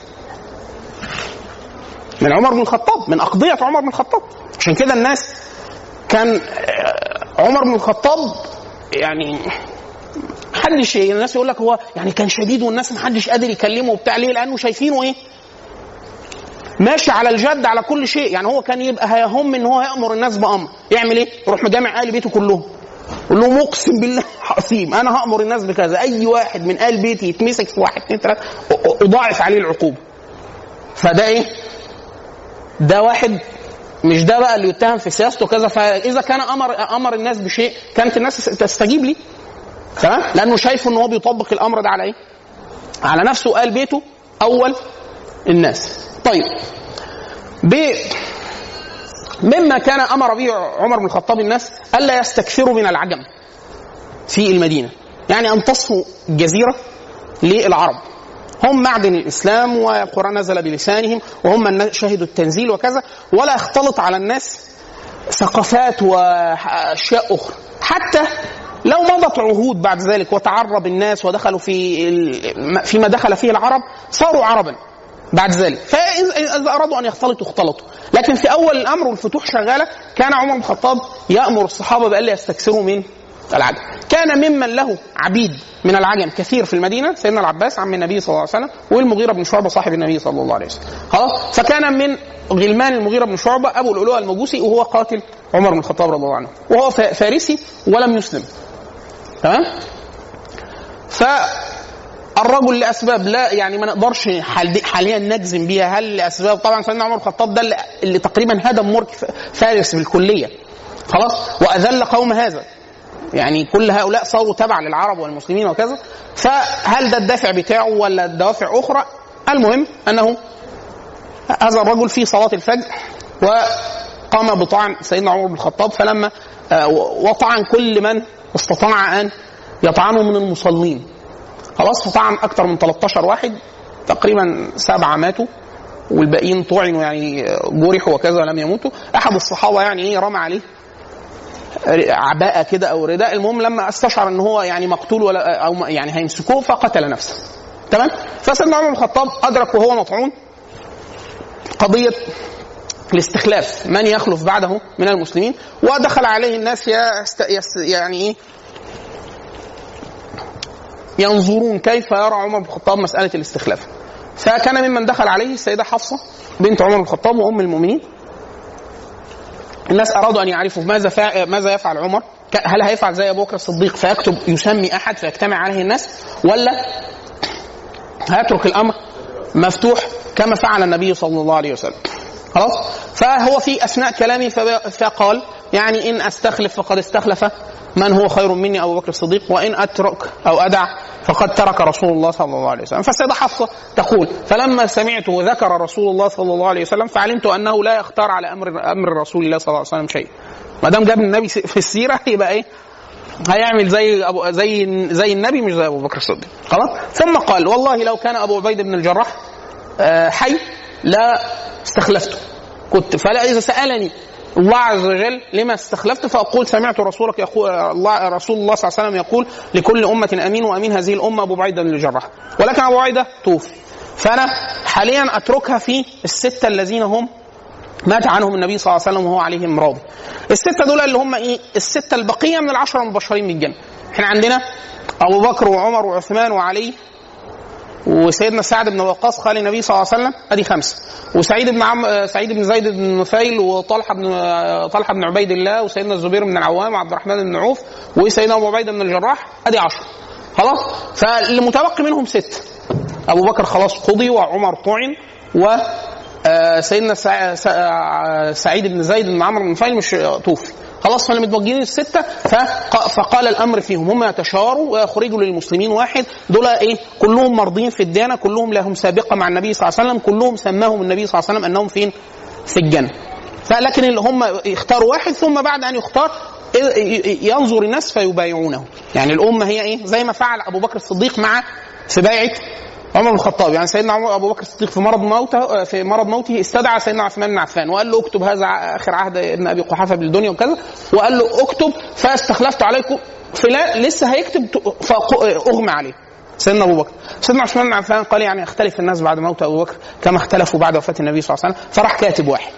من عمر بن الخطاب من أقضية عمر بن الخطاب عشان كده الناس كان آه، عمر بن الخطاب يعني محدش الناس يقول لك هو يعني كان شديد والناس محدش قادر يكلمه وبتاع ليه؟ لأنه شايفينه إيه؟ ماشي على الجد على كل شيء يعني هو كان يبقى هيهم ان هو يامر الناس بامر يعمل ايه؟ يروح مجامع اهل بيته كلهم يقول لهم اقسم بالله عظيم انا هامر الناس بكذا اي واحد من اهل بيتي يتمسك في واحد اثنين ثلاثه اضاعف عليه العقوبه فده ايه؟ ده واحد مش ده بقى اللي يتهم في سياسته كذا فاذا كان امر امر الناس بشيء كانت الناس تستجيب لي تمام لانه شايف ان هو بيطبق الامر ده على ايه؟ على نفسه قال بيته اول الناس طيب ب مما كان امر به عمر بن الخطاب الناس الا يستكثروا من العجم في المدينه يعني ان تصفوا الجزيره للعرب هم معدن الاسلام والقران نزل بلسانهم وهم من شهدوا التنزيل وكذا ولا يختلط على الناس ثقافات واشياء اخرى حتى لو مضت عهود بعد ذلك وتعرب الناس ودخلوا في ال- فيما دخل فيه العرب صاروا عربا بعد ذلك فاذا إذا ارادوا ان يختلطوا اختلطوا لكن في اول الامر والفتوح شغاله كان عمر بن الخطاب يامر الصحابه بالا يستكثروا من العجم كان ممن له عبيد من العجم كثير في المدينه سيدنا العباس عم النبي صلى الله عليه وسلم والمغيره بن شعبه صاحب النبي صلى الله عليه وسلم خلاص فكان من غلمان المغيره بن شعبه ابو الالوه المجوسي وهو قاتل عمر بن الخطاب رضي الله عنه وهو فا- فارسي ولم يسلم تمام ف الرجل لاسباب لا يعني ما نقدرش حال- حاليا نجزم بيها هل لاسباب طبعا سيدنا عمر بن الخطاب ده اللي- اللي تقريبا هدم ملك فارس بالكليه خلاص واذل قوم هذا يعني كل هؤلاء صاروا تبع للعرب والمسلمين وكذا فهل ده الدافع بتاعه ولا الدوافع اخرى المهم انه هذا الرجل في صلاه الفجر وقام بطعن سيدنا عمر بن الخطاب فلما آه، وطعن كل من استطاع ان يطعنه من المصلين خلاص فطعن اكثر من 13 واحد تقريبا سبعه ماتوا والباقيين طعنوا يعني جرحوا وكذا ولم يموتوا احد الصحابه يعني ايه رمى عليه عباءه كده او رداء المهم لما استشعر ان هو يعني مقتول ولا او يعني هيمسكوه فقتل نفسه تمام فسيدنا عمر بن الخطاب ادرك وهو مطعون قضيه الاستخلاف من يخلف بعده من المسلمين ودخل عليه الناس يست... يست... يعني ايه ينظرون كيف يرى عمر بن الخطاب مساله الاستخلاف فكان ممن دخل عليه السيده حفصه بنت عمر بن الخطاب وام المؤمنين الناس ارادوا ان يعرفوا ماذا فع... ماذا يفعل عمر ك- هل هيفعل زي ابو بكر الصديق فيكتب يسمي احد فيجتمع عليه الناس ولا هيترك الامر مفتوح كما فعل النبي صلى الله عليه وسلم خلاص فهو في اثناء كلامه فب- فقال يعني ان استخلف فقد استخلف من هو خير مني ابو بكر الصديق وان اترك او ادع فقد ترك رسول الله صلى الله عليه وسلم فالسيده حفصه تقول فلما سمعت وذكر رسول الله صلى الله عليه وسلم فعلمت انه لا يختار على امر امر رسول الله صلى الله عليه وسلم شيء ما دام جاب النبي في السيره يبقى ايه هيعمل زي ابو زي زي النبي مش زي ابو بكر الصديق خلاص ثم قال والله لو كان ابو عبيد بن الجراح آه، حي لا استخلفته كنت فلا اذا سالني الله عز وجل لما استخلفت فاقول سمعت رسولك يقول الله رسول الله صلى الله عليه وسلم يقول لكل امه امين وامين هذه الامه ابو عبيده بن الجراح ولكن ابو عبيده توفي فانا حاليا اتركها في السته الذين هم مات عنهم النبي صلى الله عليه وسلم وهو عليهم راضي. السته دول اللي هم ايه؟ السته البقيه من العشره المبشرين بالجنه. احنا عندنا ابو بكر وعمر وعثمان وعلي وسيدنا سعد بن وقاص خال النبي صلى الله عليه وسلم ادي خمسه وسعيد بن عم سعيد بن زيد بن نفيل وطلحه بن طلحه بن عبيد الله وسيدنا الزبير بن العوام وعبد الرحمن بن عوف وسيدنا ابو عبيده بن الجراح ادي عشره خلاص فالمتبقي منهم ست ابو بكر خلاص قضي وعمر طعن و آه، سيدنا سع- سع- سعيد بن زيد بن عمرو بن نفيل مش توفي خلاص فاللي متوجهين السته فق- فقال الامر فيهم هم يتشاوروا ويخرجوا للمسلمين واحد دول ايه كلهم مرضين في الديانه كلهم لهم سابقه مع النبي صلى الله عليه وسلم كلهم سماهم النبي صلى الله عليه وسلم انهم فين في الجنه فلكن اللي هم يختاروا واحد ثم بعد ان يختار ي- ي- ينظر الناس فيبايعونه يعني الامه هي ايه زي ما فعل ابو بكر الصديق مع في بيعه عمر بن الخطاب يعني سيدنا عمر ابو بكر الصديق في مرض موته في مرض موته استدعى سيدنا عثمان بن عفان وقال له اكتب هذا اخر عهد ابن ابي قحافه بالدنيا وكذا وقال له اكتب فاستخلفت عليكم فلان لسه هيكتب فاغمى عليه سيدنا ابو بكر سيدنا عثمان بن عفان قال يعني يختلف الناس بعد موت ابو بكر كما اختلفوا بعد وفاه النبي صلى الله عليه وسلم فراح كاتب واحد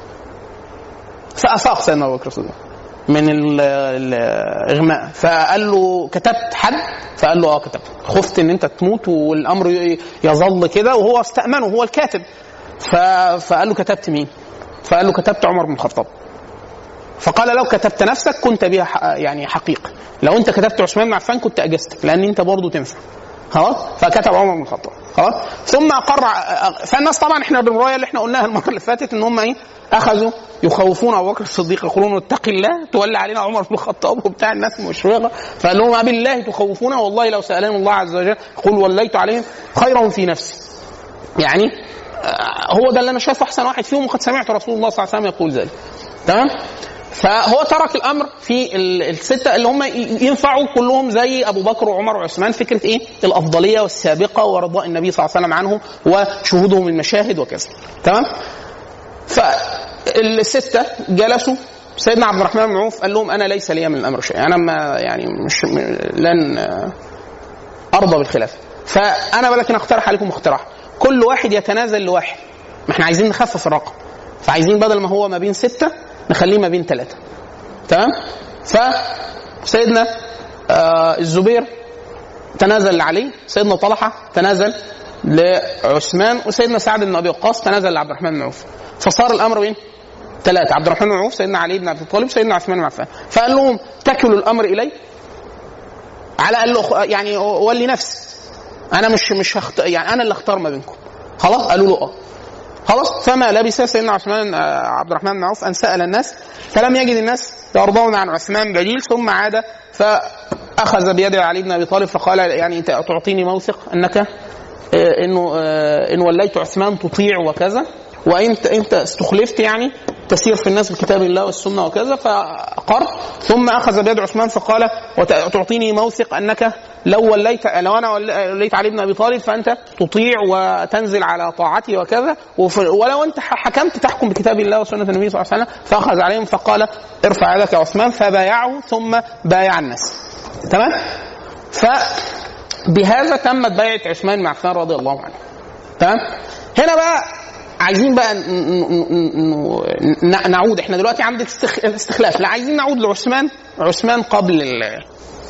فافاق سيدنا ابو بكر الصديق من ال- الاغماء فقال له كتبت حد فقال له اه كتبت خفت ان انت تموت والامر ي- يظل كده وهو استامنه هو الكاتب ف... فقال له كتبت مين فقال له كتبت عمر بن الخطاب فقال لو كتبت نفسك كنت بها ح- يعني حقيقه لو انت كتبت عثمان بن عفان كنت اجزتك لان انت برضه تنفع خلاص فكتب عمر بن الخطاب خلاص ثم اقر فالناس طبعا احنا بالروايه اللي احنا قلناها المره اللي فاتت ان هم ايه اخذوا يخوفون ابو بكر الصديق يقولون اتق الله تولى علينا عمر بن الخطاب وبتاع الناس مشرقه فقال لهم بالله تخوفون والله لو سالني الله عز وجل قل وليت عليهم خيرهم في نفسي يعني آه، هو ده اللي انا شايفه احسن واحد فيهم وقد سمعت رسول الله صلى الله عليه وسلم يقول ذلك تمام فهو ترك الامر في ال- السته اللي هم ي- ينفعوا كلهم زي ابو بكر وعمر وعثمان فكره ايه؟ الافضليه والسابقه ورضاء النبي صلى الله عليه وسلم عنهم وشهودهم المشاهد وكذا تمام؟ فالسته جلسوا سيدنا عبد الرحمن بن عوف قال لهم انا ليس لي من الامر شيء انا ما يعني مش م- لن آه، ارضى بالخلافه فانا ولكن اقترح عليكم اقتراح كل واحد يتنازل لواحد ما احنا عايزين نخفف الرقم فعايزين بدل ما هو ما بين سته نخليه ما بين ثلاثه تمام فسيدنا آه الزبير تنازل لعلي سيدنا طلحه تنازل لعثمان وسيدنا سعد بن ابي وقاص تنازل لعبد الرحمن بن عوف فصار الامر بين ثلاثه عبد الرحمن بن عوف سيدنا علي بن ابي طالب سيدنا عثمان بن عفان فقال لهم تكلوا الامر الي على قال له يعني ولي نفسي انا مش مش هخت... يعني انا اللي اختار ما بينكم خلاص قالوا له اه خلاص فما لبث سيدنا عثمان آه، عبد الرحمن بن عوف ان سال الناس فلم يجد الناس يرضون عن عثمان بديل ثم عاد فاخذ بيد علي بن ابي طالب فقال يعني انت تعطيني موثق انك آه، انه آه، ان وليت عثمان تطيع وكذا وانت انت استخلفت يعني تسير في الناس بكتاب الله والسنه وكذا فاقر ثم اخذ بيد عثمان فقال وتعطيني موثق انك لو وليت لو انا وليت علي بن ابي طالب فانت تطيع وتنزل على طاعتي وكذا وف- ولو انت حكمت تحكم بكتاب الله وسنه النبي صلى الله عليه وسلم فاخذ عليهم فقال ارفع يدك يا عثمان فبايعه ثم بايع الناس تمام فبهذا تمت بيعه عثمان بن عفان رضي الله عنه تمام هنا بقى عايزين بقى ن- ن- ن- ن- نعود احنا دلوقتي عند استخ- استخلاف لا عايزين نعود لعثمان عثمان قبل ال-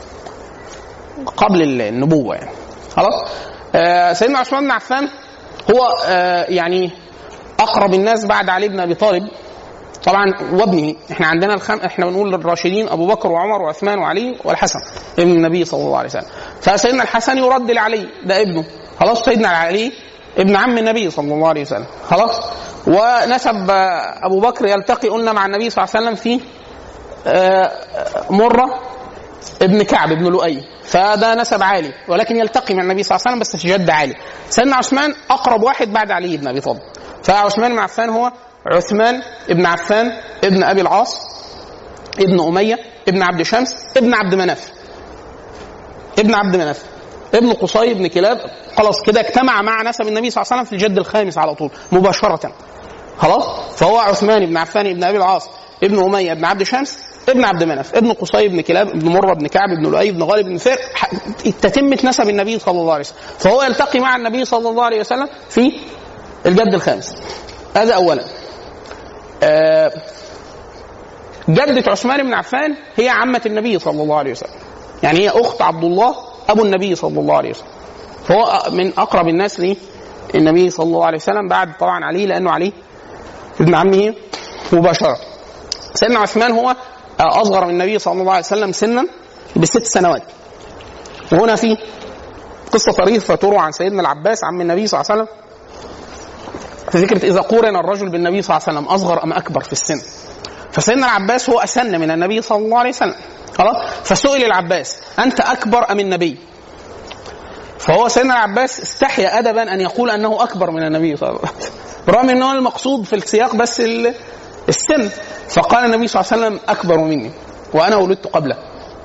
قبل النبوه يعني خلاص آه سيدنا عثمان بن عفان هو آه يعني اقرب الناس بعد علي بن ابي طالب طبعا وابنه احنا عندنا الخم... احنا بنقول الراشدين ابو بكر وعمر وعثمان وعلي والحسن ابن النبي صلى الله عليه وسلم فسيدنا الحسن يرد لعلي ده ابنه خلاص سيدنا علي ابن عم النبي صلى الله عليه وسلم خلاص ونسب آه، ابو بكر يلتقي قلنا مع النبي صلى الله عليه وسلم في آه، مره ابن كعب ابن لؤي فده نسب عالي ولكن يلتقي مع النبي صلى الله عليه وسلم بس في جد عالي سيدنا عثمان اقرب واحد بعد علي بن ابي طالب فعثمان بن عفان هو عثمان ابن عفان ابن ابي العاص ابن اميه ابن عبد شمس ابن عبد مناف ابن عبد مناف ابن قصي ابن كلاب خلاص كده اجتمع مع نسب النبي صلى الله عليه وسلم في الجد الخامس على طول مباشره خلاص فهو عثمان بن عفان ابن ابي العاص ابن اميه ابن عبد شمس ابن عبد مناف ابن قصي ابن كلاب ابن مره ابن كعب ابن لؤي ابن غالب ابن فر ح- تتمه نسب النبي صلى الله عليه وسلم فهو يلتقي مع النبي صلى الله عليه وسلم في الجد الخامس هذا اولا آه، جدة عثمان بن عفان هي عمة النبي صلى الله عليه وسلم يعني هي أخت عبد الله أبو النبي صلى الله عليه وسلم فهو من أقرب الناس للنبي صلى الله عليه وسلم بعد طبعا علي لأنه علي ابن عمه مباشرة سيدنا عثمان هو أصغر من النبي صلى الله عليه وسلم سنا بست سنوات وهنا في قصة طريفة تروى عن سيدنا العباس عم النبي صلى الله عليه وسلم في فكرة إذا قورن الرجل بالنبي صلى الله عليه وسلم أصغر أم أكبر في السن فسيدنا العباس هو أسن من النبي صلى الله عليه وسلم خلاص فسئل العباس أنت أكبر أم النبي فهو سيدنا العباس استحيا أدبا أن يقول أنه أكبر من النبي صلى الله عليه وسلم برغم أنه المقصود في السياق بس ال- السن فقال النبي صلى الله عليه وسلم أكبر مني وأنا ولدت قبله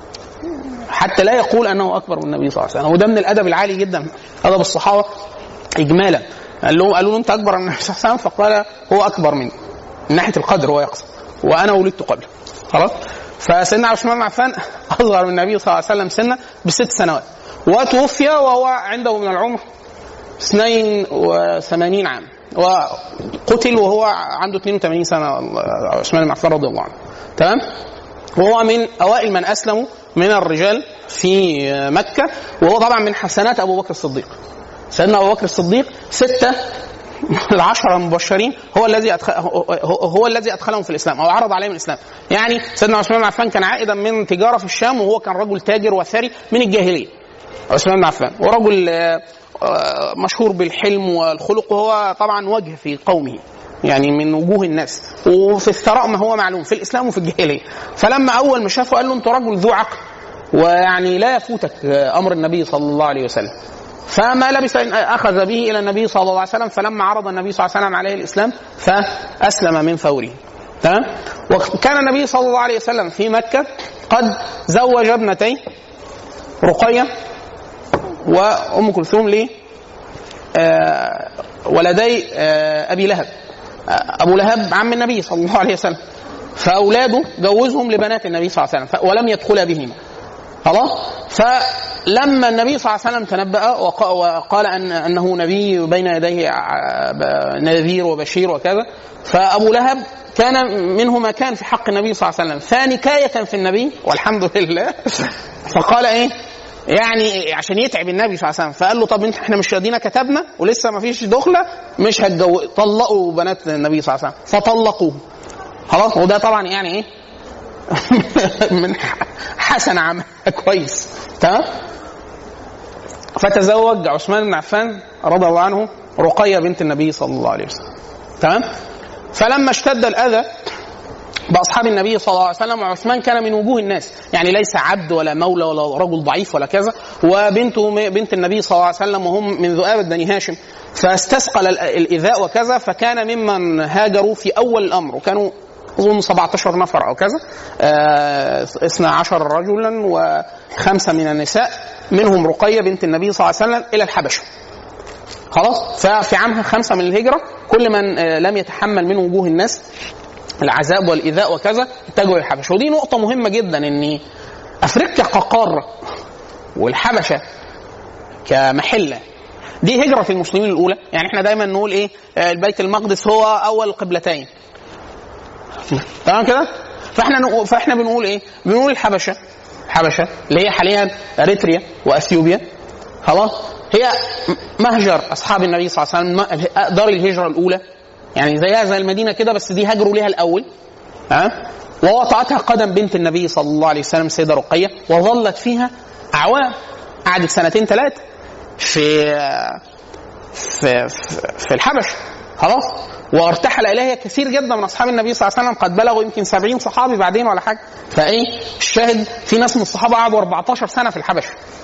حتى لا يقول انه اكبر من النبي صلى الله عليه وسلم وده من الادب العالي جدا ادب الصحابه اجمالا قال له قالوا له انت اكبر من النبي صلى الله عليه وسلم فقال هو اكبر مني من ناحيه القدر هو يقصد وانا ولدت قبله خلاص فسيدنا عثمان بن عفان اصغر من النبي صلى الله عليه وسلم سنا بست سنوات وتوفي وهو عنده من العمر 82 عام وقتل وهو عنده 82 سنه عثمان بن عفان رضي الله عنه تمام وهو من اوائل من اسلموا من الرجال في مكه وهو طبعا من حسنات ابو بكر الصديق سيدنا ابو بكر الصديق سته العشرة المبشرين هو الذي أدخل هو, هو الذي ادخلهم في الاسلام او عرض عليهم الاسلام يعني سيدنا عثمان بن عفان كان عائدا من تجاره في الشام وهو كان رجل تاجر وثري من الجاهليه عثمان بن عفان ورجل آه، آه، مشهور بالحلم والخلق وهو طبعا وجه في قومه يعني من وجوه الناس وفي الثراء ما هو معلوم في الاسلام وفي الجاهليه فلما اول ما شافه قال له انت رجل ذو عقل ويعني لا يفوتك آه، امر النبي صلى الله عليه وسلم فما لبث ان اخذ به الى النبي صلى الله عليه وسلم فلما عرض النبي صلى الله عليه وسلم عليه الاسلام فاسلم من فوره تمام وكان النبي صلى الله عليه وسلم في مكه قد زوج ابنتي رقيه وام كلثوم ل آه، ولدي آه، ابي لهب آه، ابو لهب عم النبي صلى الله عليه وسلم فاولاده جوزهم لبنات النبي صلى الله عليه وسلم ف- ولم يدخلا بهما خلاص فلما النبي صلى الله عليه وسلم تنبأ وق- وقال أن أنه نبي بين يديه ع- ب- نذير وبشير وكذا فأبو لهب كان منه ما كان في حق النبي صلى الله عليه وسلم فنكاية في النبي والحمد لله فقال إيه يعني عشان يتعب النبي صلى الله عليه وسلم فقال له طب انت احنا مش راضينا كتبنا ولسه ما فيش دخله مش هتجو طلقوا بنات النبي صلى الله عليه وسلم فطلقوه خلاص وده طبعا يعني ايه من حسن عمل كويس تمام فتزوج عثمان بن عفان رضي الله عنه رقيه بنت النبي صلى الله عليه وسلم تمام فلما اشتد الاذى باصحاب النبي صلى الله عليه وسلم وعثمان كان من وجوه الناس يعني ليس عبد ولا مولى ولا رجل ضعيف ولا كذا وبنته بنت النبي صلى الله عليه وسلم وهم من ذؤابة بني هاشم فاستثقل ال- الايذاء وكذا فكان ممن هاجروا في اول الامر وكانوا اظن 17 نفر او كذا آه، 12 رجلا وخمسه من النساء منهم رقيه بنت النبي صلى الله عليه وسلم الى الحبشه خلاص ففي عامها خمسه من الهجره كل من آه، لم يتحمل من وجوه الناس العذاب والايذاء وكذا اتجهوا للحبشه ودي نقطه مهمه جدا ان افريقيا كقاره والحبشه كمحله دي هجره المسلمين الاولى يعني احنا دايما نقول ايه آه، البيت المقدس هو اول القبلتين تمام كده فاحنا نقول فاحنا بنقول ايه بنقول الحبشه الحبشه اللي هي حاليا اريتريا واثيوبيا خلاص هي مهجر اصحاب النبي صلى الله عليه وسلم م- دار الهجره الاولى يعني زيها زي المدينه كده بس دي هاجروا ليها الاول ها ووطأتها قدم بنت النبي صلى الله عليه وسلم السيده رقيه وظلت فيها اعوام قعدت سنتين ثلاثه في في في, في الحبش خلاص وارتحل اليها كثير جدا من اصحاب النبي صلى الله عليه وسلم قد بلغوا يمكن 70 صحابي بعدين ولا حاجه فايه الشاهد في ناس من الصحابه قعدوا 14 سنه في الحبش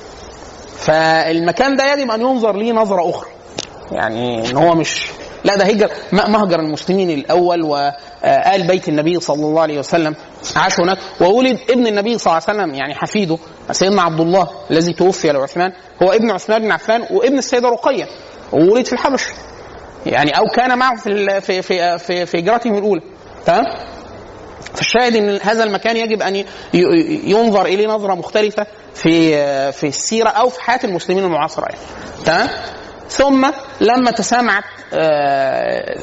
فالمكان ده يجب ان ينظر ليه نظره اخرى يعني ان هو مش لا ده هجر م- مهجر المسلمين الاول وآل بيت النبي صلى الله عليه وسلم عاش هناك وولد ابن النبي صلى الله عليه وسلم يعني حفيده سيدنا عبد الله الذي توفي لعثمان هو ابن عثمان بن عفان وابن السيده رقيه وولد في الحبش يعني او كان معه في ال- في في في, في هجرتهم الاولى تمام فالشاهد ان هذا المكان يجب ان ي- ي- ينظر اليه نظره مختلفه في في السيره او في حياه المسلمين المعاصره يعني تمام ثم لما تسامعت آه،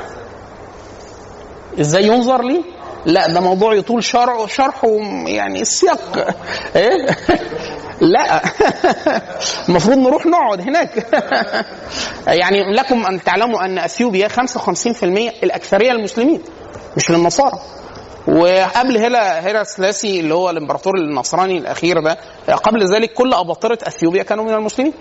ازاي ينظر ليه؟ لا ده موضوع يطول شرح شرحه يعني السياق ايه؟ لا المفروض نروح نقعد هناك يعني لكم ان تعلموا ان اثيوبيا 55% الاكثريه المسلمين مش للنصارى وقبل هلا هيرا سلاسي اللي هو الامبراطور النصراني الاخير ده قبل ذلك كل اباطره اثيوبيا كانوا من المسلمين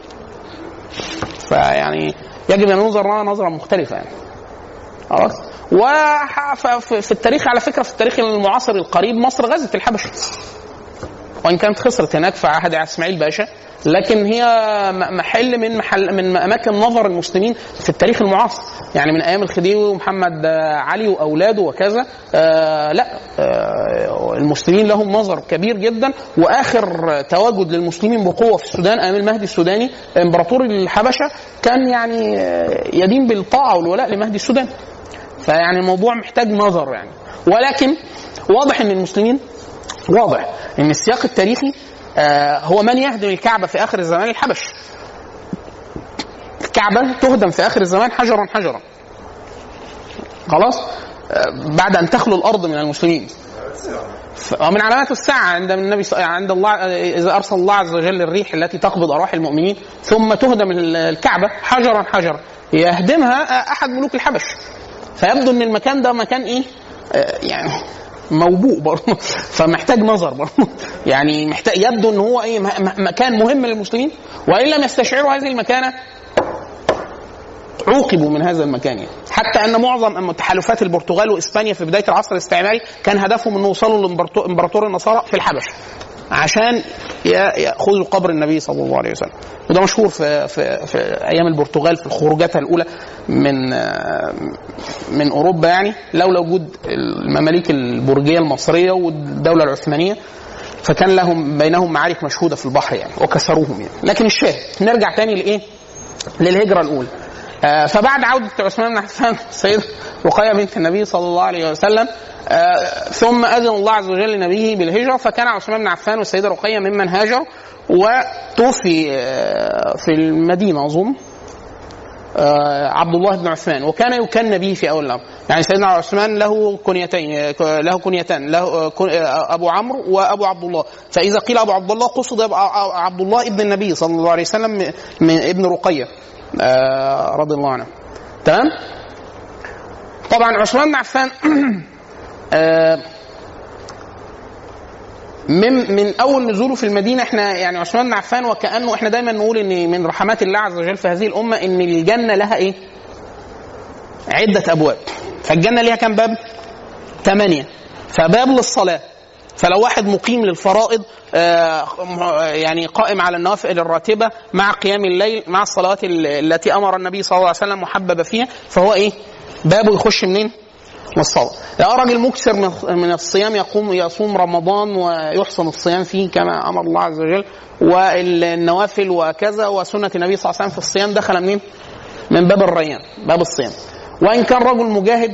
فيعني يجب ان ينظر لها نظره مختلفه يعني خلاص وفي التاريخ على فكره في التاريخ المعاصر القريب مصر غزت الحبشه وان كانت خسرت هناك في عهد اسماعيل باشا لكن هي م- محل من محل من اماكن نظر المسلمين في التاريخ المعاصر يعني من ايام الخديوي ومحمد آه، علي واولاده وكذا آه لا آه المسلمين لهم نظر كبير جدا واخر تواجد للمسلمين بقوه في السودان ايام المهدي السوداني امبراطور الحبشه كان يعني آه، يدين بالطاعه والولاء لمهدي السودان فيعني الموضوع محتاج نظر يعني ولكن واضح ان المسلمين واضح ان السياق التاريخي آه، هو من يهدم الكعبه في اخر الزمان الحبش الكعبه تهدم في اخر الزمان حجرا حجرا خلاص آه، بعد ان تخلو الارض من المسلمين ف- ومن علامات الساعة عند النبي ص- عند الله إذا أرسل الله عز وجل الريح التي تقبض أرواح المؤمنين ثم تهدم ال- الكعبة حجرا حجرا يهدمها أحد ملوك الحبش فيبدو ان المكان ده مكان ايه آه، يعني موبوء برضه فمحتاج نظر برضه يعني محتاج يبدو ان هو ايه م- م- مكان مهم للمسلمين وان لم يستشعروا هذه المكانه عوقبوا من هذا المكان يعني. حتى ان معظم تحالفات البرتغال واسبانيا في بدايه العصر الاستعماري كان هدفهم انه يوصلوا لامبراطور النصارى في الحبش عشان ي- ياخذوا قبر النبي صلى الله عليه وسلم وده مشهور في في في ايام البرتغال في خروجاتها الاولى من آه، من اوروبا يعني لولا وجود المماليك البرجيه المصريه والدوله العثمانيه فكان لهم بينهم معارك مشهوده في البحر يعني وكسروهم يعني لكن الشاهد نرجع تاني لايه؟ للهجره الاولى آه، فبعد عودة عثمان بن عفان السيدة رقية بنت النبي صلى الله عليه وسلم آه، ثم أذن الله عز وجل لنبيه بالهجرة فكان عثمان بن عفان والسيدة رقية ممن هاجروا وتوفي آه، في المدينة أظن آه، عبد الله بن عثمان وكان يكن به في اول الامر يعني سيدنا عثمان له كنيتين آه، له كنيتان له آه، كن- آه، ابو عمرو وابو عبد الله فاذا قيل ابو عبد الله قصد أبو ع- عبد الله ابن النبي صلى الله عليه وسلم من- من ابن رقيه آه، رضي الله عنه تمام طبعا عثمان بن عفان آه، من من اول نزوله في المدينه احنا يعني عثمان بن عفان وكانه احنا دايما نقول ان من رحمات الله عز وجل في هذه الامه ان الجنه لها ايه؟ عده ابواب فالجنه ليها كم باب؟ ثمانيه فباب للصلاه فلو واحد مقيم للفرائض آه، يعني قائم على النوافل الراتبه مع قيام الليل مع الصلوات ال- التي امر النبي صلى الله عليه وسلم محبب فيها فهو ايه؟ بابه يخش منين؟ من الصلاة لو راجل مكثر من- من الصيام يقوم يصوم رمضان ويحسن الصيام فيه كما امر الله عز وجل والنوافل وكذا وسنه النبي صلى الله عليه وسلم في الصيام دخل منين؟ من باب الريان باب الصيام وان كان رجل مجاهد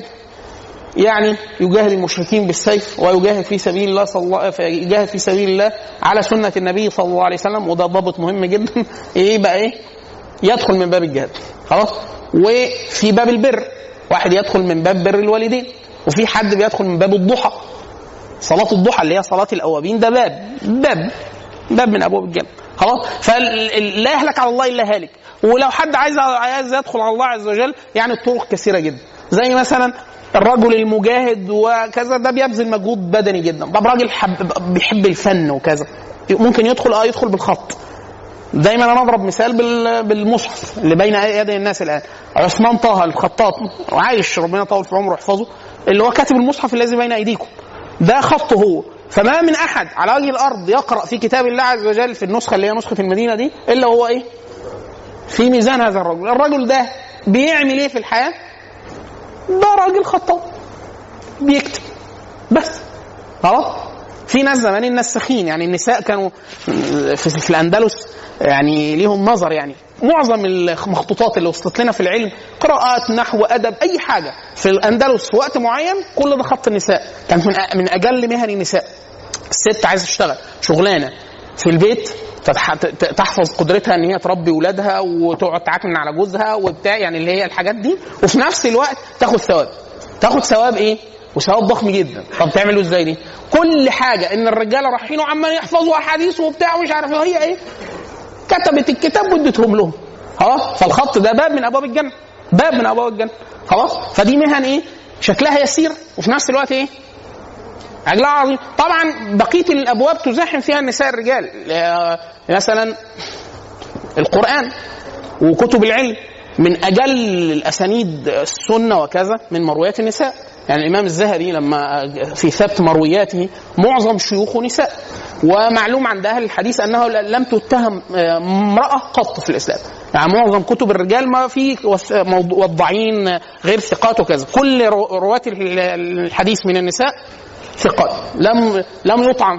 يعني يجاهد المشركين بالسيف ويجاهد في سبيل الله صلى الله يجاهد في سبيل الله على سنه النبي صلى الله عليه وسلم وده ضابط مهم جدا ايه بقى ايه؟ يدخل من باب الجهاد خلاص وفي باب البر واحد يدخل من باب بر الوالدين وفي حد بيدخل من باب الضحى صلاة الضحى اللي هي صلاة الأوابين ده باب باب باب من أبواب الجنة خلاص فلا يهلك على الله إلا هالك ولو حد عايز عايز يدخل على الله عز وجل يعني الطرق كثيرة جدا زي مثلا الرجل المجاهد وكذا ده بيبذل مجهود بدني جدا طب راجل حب بيحب الفن وكذا ممكن يدخل اه يدخل بالخط دايما انا اضرب مثال بال- بالمصحف اللي بين يدي الناس الان عثمان طه الخطاط وعايش ربنا يطول في عمره ويحفظه اللي هو كاتب المصحف الذي بين ايديكم ده خطه هو فما من احد على وجه الارض يقرا في كتاب الله عز وجل في النسخه اللي هي نسخه المدينه دي الا هو ايه؟ في ميزان هذا الرجل، الرجل ده بيعمل ايه في الحياه؟ ده راجل خطاط بيكتب بس خلاص في ناس زمان النساخين يعني النساء كانوا في, في الاندلس يعني ليهم نظر يعني معظم المخطوطات اللي وصلت لنا في العلم قراءات نحو ادب اي حاجه في الاندلس في وقت معين كل ده خط النساء كانت من من اجل مهن النساء الست عايزه تشتغل شغلانه في البيت تتح- ت- تحفظ قدرتها ان هي تربي ولادها وتقعد تعكن على جوزها وبتاع يعني اللي هي الحاجات دي وفي نفس الوقت تاخد ثواب تاخد ثواب ايه؟ وثواب ضخم جدا طب تعملوا ازاي دي؟ كل حاجه ان الرجاله رايحين وعمال يحفظوا احاديث وبتاع ومش عارف ايه وهي ايه؟ كتبت الكتاب واديتهم لهم خلاص فالخط ده باب من ابواب الجنه باب من ابواب الجنه خلاص فدي مهن ايه؟ شكلها يسير وفي نفس الوقت ايه؟ اجلها عظيم طبعا بقيه الابواب تزاحم فيها النساء الرجال آه، مثلا القران وكتب العلم من اجل الاسانيد السنه وكذا من مرويات النساء يعني الامام الذهبي لما في ثبت مروياته معظم شيوخه نساء ومعلوم عند اهل الحديث انه لم تتهم آه، امراه قط في الاسلام يعني معظم كتب الرجال ما في وث- موضوع- وضاعين غير ثقات وكذا كل رو- رواه الحديث من النساء ثقات لم لم يطعن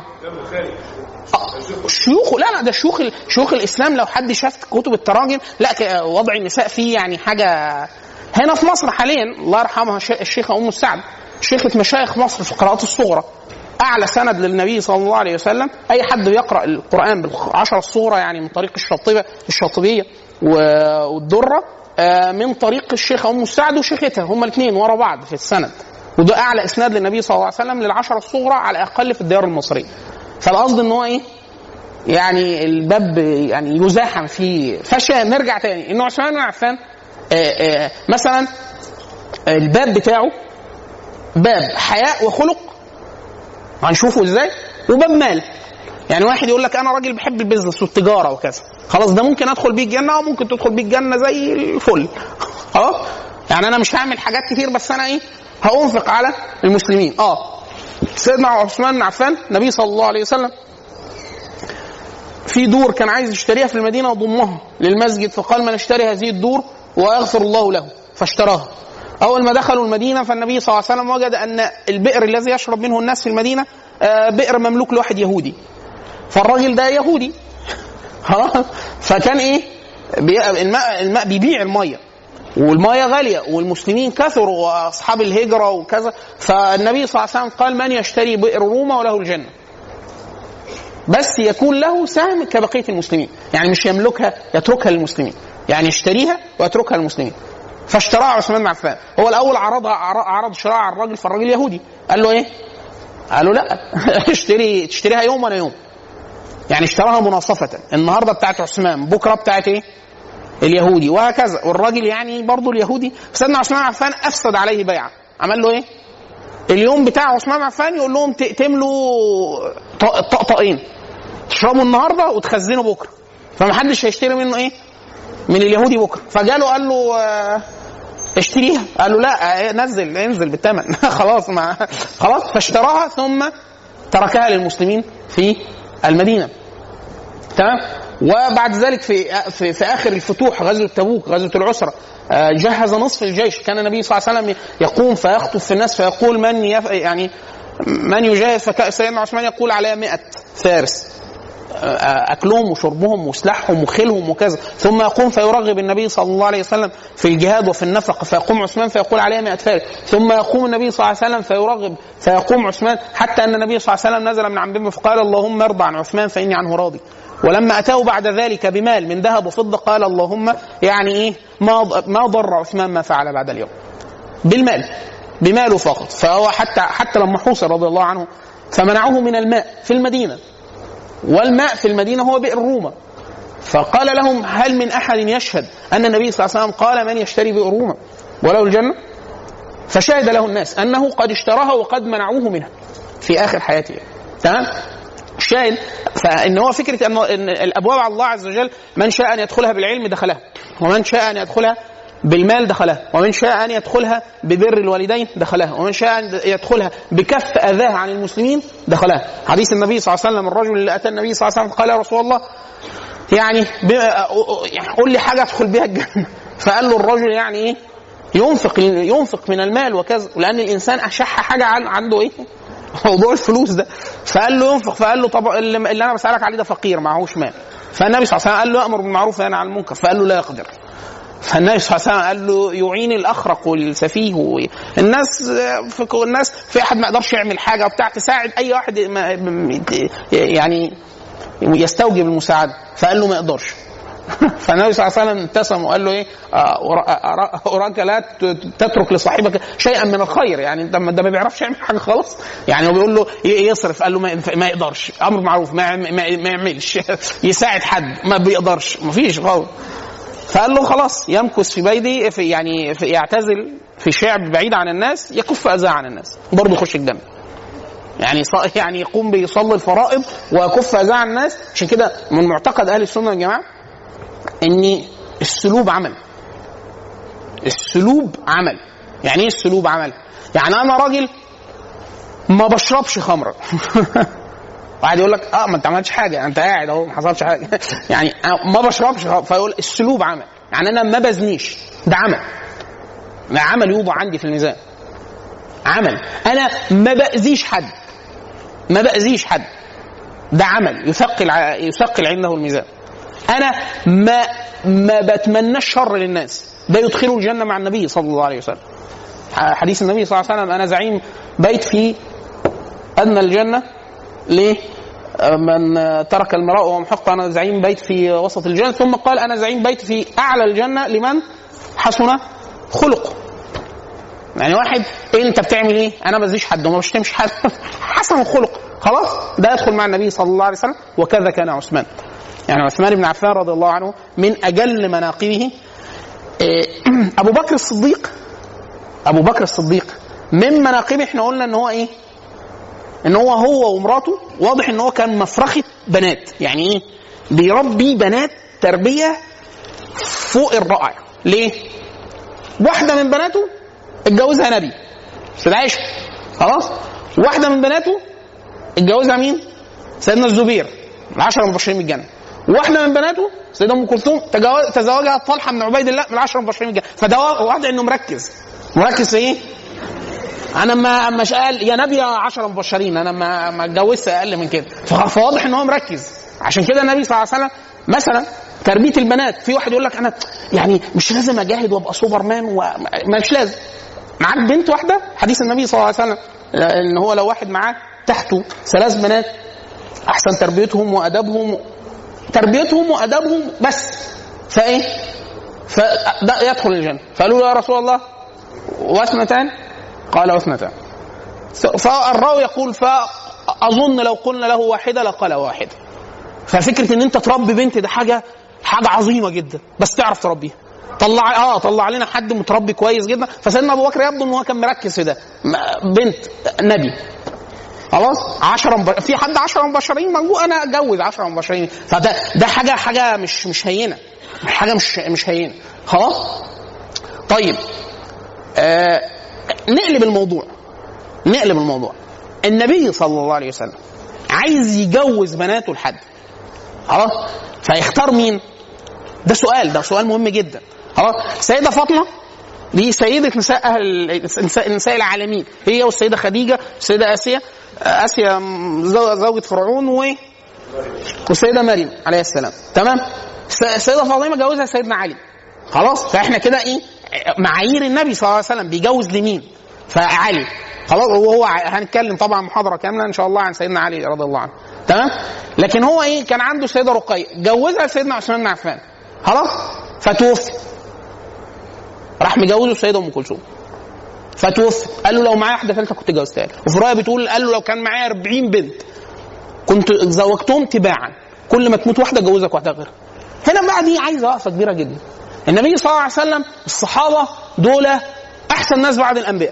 شيوخ لا لا ده شيوخ ال- شيوخ الاسلام لو حد شاف كتب التراجم لا ك- وضع النساء فيه يعني حاجه هنا في مصر حاليا الله يرحمها ش- الشيخه ام السعد شيخه مشايخ مصر في القراءات الصغرى اعلى سند للنبي صلى الله عليه وسلم اي حد بيقرا القران بالعشر الصغرى يعني من طريق الشاطبه الشاطبيه و- والدره آه، من طريق الشيخه ام السعد وشيختها هما الاثنين ورا بعض في السند وده اعلى اسناد للنبي صلى الله عليه وسلم للعشره الصغرى على الاقل في الديار المصريه فالقصد ان هو ايه يعني الباب يعني يزاحم فيه فشا نرجع تاني ان عثمان بن عفان آه، آه، مثلا الباب بتاعه باب حياء وخلق هنشوفه ازاي وباب مال يعني واحد يقول لك انا راجل بحب البيزنس والتجاره وكذا خلاص ده ممكن ادخل بيه الجنه وممكن تدخل بيه الجنه زي الفل خلاص يعني انا مش هعمل حاجات كتير بس انا ايه هانفق على المسلمين اه سيدنا عثمان بن عفان النبي صلى الله عليه وسلم في دور كان عايز يشتريها في المدينه وضمها للمسجد فقال من اشتري هذه الدور ويغفر الله له فاشتراها اول ما دخلوا المدينه فالنبي صلى الله عليه وسلم وجد ان البئر الذي يشرب منه الناس في المدينه آه، بئر مملوك لواحد يهودي فالراجل ده يهودي خلاص فكان ايه بي- الماء الماء بيبيع الميه والميه غاليه والمسلمين كثروا واصحاب الهجره وكذا فالنبي صلى الله عليه وسلم قال من يشتري بئر روما وله الجنه بس يكون له سهم كبقيه المسلمين يعني مش يملكها يتركها للمسلمين يعني يشتريها ويتركها للمسلمين فاشتراها عثمان بن عفان هو الاول عرضها عرض شراء على الراجل فالراجل يهودي قال له ايه؟ قال له لا اشتري تشتريها يوم وانا يوم يعني اشتراها مناصفة النهارده بتاعت عثمان بكره بتاعت ايه؟ اليهودي وهكذا والراجل يعني برضه اليهودي سيدنا عثمان بن عفان افسد عليه بيعه عمل له ايه؟ اليوم بتاع عثمان بن عفان يقول لهم ت- تملوا ط- طقطقين تشربوا النهارده وتخزنوا بكره فمحدش هيشتري منه ايه؟ من اليهودي بكره فجاله قال له آه، اشتريها قال له لا آه، نزل انزل بالثمن خلاص ما خلاص فاشتراها ثم تركها للمسلمين في المدينه تمام وبعد ذلك في في, في اخر الفتوح غزوه تبوك غزوه العسره آه، جهز نصف الجيش كان النبي صلى الله عليه وسلم يقوم فيخطب في الناس فيقول من يف يعني من يجاهد فسيدنا عثمان يقول عليها 100 فارس اكلهم وشربهم وسلاحهم وخيلهم وكذا ثم يقوم فيرغب النبي صلى الله عليه وسلم في الجهاد وفي النفقه فيقوم عثمان فيقول عليها 100 فارس ثم يقوم النبي صلى الله عليه وسلم فيرغب فيقوم عثمان حتى ان النبي صلى الله عليه وسلم نزل من عن بما فقال اللهم ارضى عن عثمان فاني عنه راضي ولما اتاه بعد ذلك بمال من ذهب وفضه قال اللهم يعني ايه ما ما ضر عثمان ما فعل بعد اليوم بالمال بماله فقط فهو حتى حتى لما حوصر رضي الله عنه فمنعوه من الماء في المدينه والماء في المدينه هو بئر روما فقال لهم هل من احد يشهد ان النبي صلى الله عليه وسلم قال من يشتري بئر روما وله الجنه فشهد له الناس انه قد اشتراها وقد منعوه منها في اخر حياته تمام الشاهد فان هو فكره ان إن الابواب على الله عز وجل من شاء ان يدخلها بالعلم دخلها ومن شاء ان يدخلها بالمال دخلها ومن شاء ان يدخلها ببر الوالدين دخلها ومن شاء ان يدخلها بكف اذاه عن المسلمين دخلها حديث النبي صلى الله عليه وسلم الرجل اللي اتى النبي صلى الله عليه وسلم قال يا رسول الله يعني ب- يعني قول لي حاجه ادخل بها الجنه فقال له الرجل يعني ايه ينفق ينفق من المال وكذا لان الانسان اشح حاجه عن- عنده ايه موضوع الفلوس ده فقال له ينفق فقال له طب اللي اللي انا بسالك عليه ده فقير معهوش مال فالنبي صلى الله عليه وسلم قال له امر بالمعروف وينهى عن المنكر فقال له لا يقدر فالنبي صلى الله عليه وسلم قال له يعين الاخرق والسفيه و- الناس في الناس في احد ما يقدرش يعمل حاجه وبتاع تساعد اي واحد ما يعني يستوجب المساعده فقال له ما يقدرش فالنبي صلى الله عليه وسلم ابتسم وقال له ايه آه، أرا- أرا- اراك لا ت- تترك لصاحبك شيئا من الخير يعني انت ما- ده ما بيعرفش يعمل حاجه خالص يعني هو بيقول له ي- يصرف قال له ما, ما يقدرش امر معروف ما, يعم- ما, ما يعملش يساعد حد ما بيقدرش ما فيش خالص فقال له خلاص يمكث في بيتي في يعني في يعتزل في شعب بعيد عن الناس يكف اذاه عن الناس برضه يخش الجنه يعني ص- يعني يقوم بيصلي الفرائض ويكف اذاه عن الناس عشان كده من معتقد اهل السنه والجماعه ان السلوب عمل السلوب عمل يعني ايه السلوب عمل يعني انا راجل ما بشربش خمره واحد يقول لك اه ما انت عملتش حاجه انت قاعد اهو ما حصلش حاجه يعني أنا ما بشربش خمرة. فيقول السلوب عمل يعني انا ما بزنيش ده عمل ده عمل يوضع عندي في الميزان عمل انا ما باذيش حد ما باذيش حد ده عمل يثقل ع- يثقل عنده الميزان انا ما ما بتمناش شر للناس ده يدخله الجنه مع النبي صلى الله عليه وسلم ح- حديث النبي صلى الله عليه وسلم انا زعيم بيت في ادنى الجنه ليه؟ من ترك المراء وهو محق انا زعيم بيت في وسط الجنه ثم قال انا زعيم بيت في اعلى الجنه لمن حسن خلقه يعني واحد انت بتعمل ايه؟ انا ما بزيش حد وما بشتمش حد حسن الخلق خلاص ده يدخل مع النبي صلى الله عليه وسلم وكذا كان عثمان يعني عثمان بن عفان رضي الله عنه من اجل مناقبه إيه، ابو بكر الصديق ابو بكر الصديق من مناقبه احنا قلنا ان هو ايه؟ ان هو هو ومراته واضح ان هو كان مفرخه بنات يعني ايه؟ بيربي بنات تربيه فوق الرائع ليه؟ واحده من بناته اتجوزها نبي سيدة عائشه خلاص واحده من بناته اتجوزها مين؟ سيدنا الزبير العشره المبشرين بالجنه واحده من بناته سيدة ام كلثوم تجاوز- تزوجها طلحه بن عبيد الله من العشره المبشرين بالجنه فده واضح انه مركز مركز في ايه؟ انا ما مش قال يا نبي يا 10 مبشرين انا ما ما اتجوزت اقل من كده فخ- فواضح ان هو مركز عشان كده النبي صلى الله عليه وسلم مثلا تربيه البنات في واحد يقول لك انا يعني مش لازم اجاهد وابقى سوبرمان وما مش لازم معاك بنت واحده حديث النبي صلى الله عليه وسلم ان هو لو واحد معاه تحته ثلاث بنات احسن تربيتهم وادبهم تربيتهم وادبهم بس فايه فده يدخل الجنه فقالوا له يا رسول الله واثنتان قال واثنتان فالراوي يقول فاظن لو قلنا له واحده لقال واحده ففكره ان انت تربي بنت ده حاجه حاجه عظيمه جدا بس تعرف تربيها طلع اه طلع لنا حد متربي كويس جدا فسيدنا ابو بكر يبدو ان هو كان مركز في ده م- بنت نبي خلاص 10 مب... في حد 10 مبشرين موجود انا اتجوز 10 مبشرين فده ده حاجه حاجه مش مش هينه حاجه مش مش هينه خلاص طيب آه نقلب الموضوع نقلب الموضوع النبي صلى الله عليه وسلم عايز يجوز بناته لحد خلاص فيختار مين ده سؤال ده سؤال مهم جدا خلاص السيده فاطمه دي سيدة نساء أهل نساء, نساء العالمين هي والسيدة خديجة والسيدة آسيا آسيا زو- زوجة فرعون و والسيدة مريم عليه السلام تمام الس- السيدة فاطمة جوزها سيدنا علي خلاص فاحنا كده ايه معايير النبي صلى الله عليه وسلم بيجوز لمين فعلي خلاص وهو ع- هنتكلم طبعا محاضرة كاملة ان شاء الله عن سيدنا علي رضي الله عنه تمام لكن هو ايه كان عنده السيدة رقية جوزها لسيدنا عثمان بن عفان خلاص فتوفي راح مجوزه السيده ام كلثوم فتوفي قال له لو معايا واحده ثالثه كنت جوزتها له وفي روايه بتقول قال له لو كان معايا 40 بنت كنت زوجتهم تباعا كل ما تموت واحده جوزك واحده غيرها هنا بقى دي عايزه وقفه كبيره جدا النبي صلى الله عليه وسلم الصحابه دول احسن ناس بعد الانبياء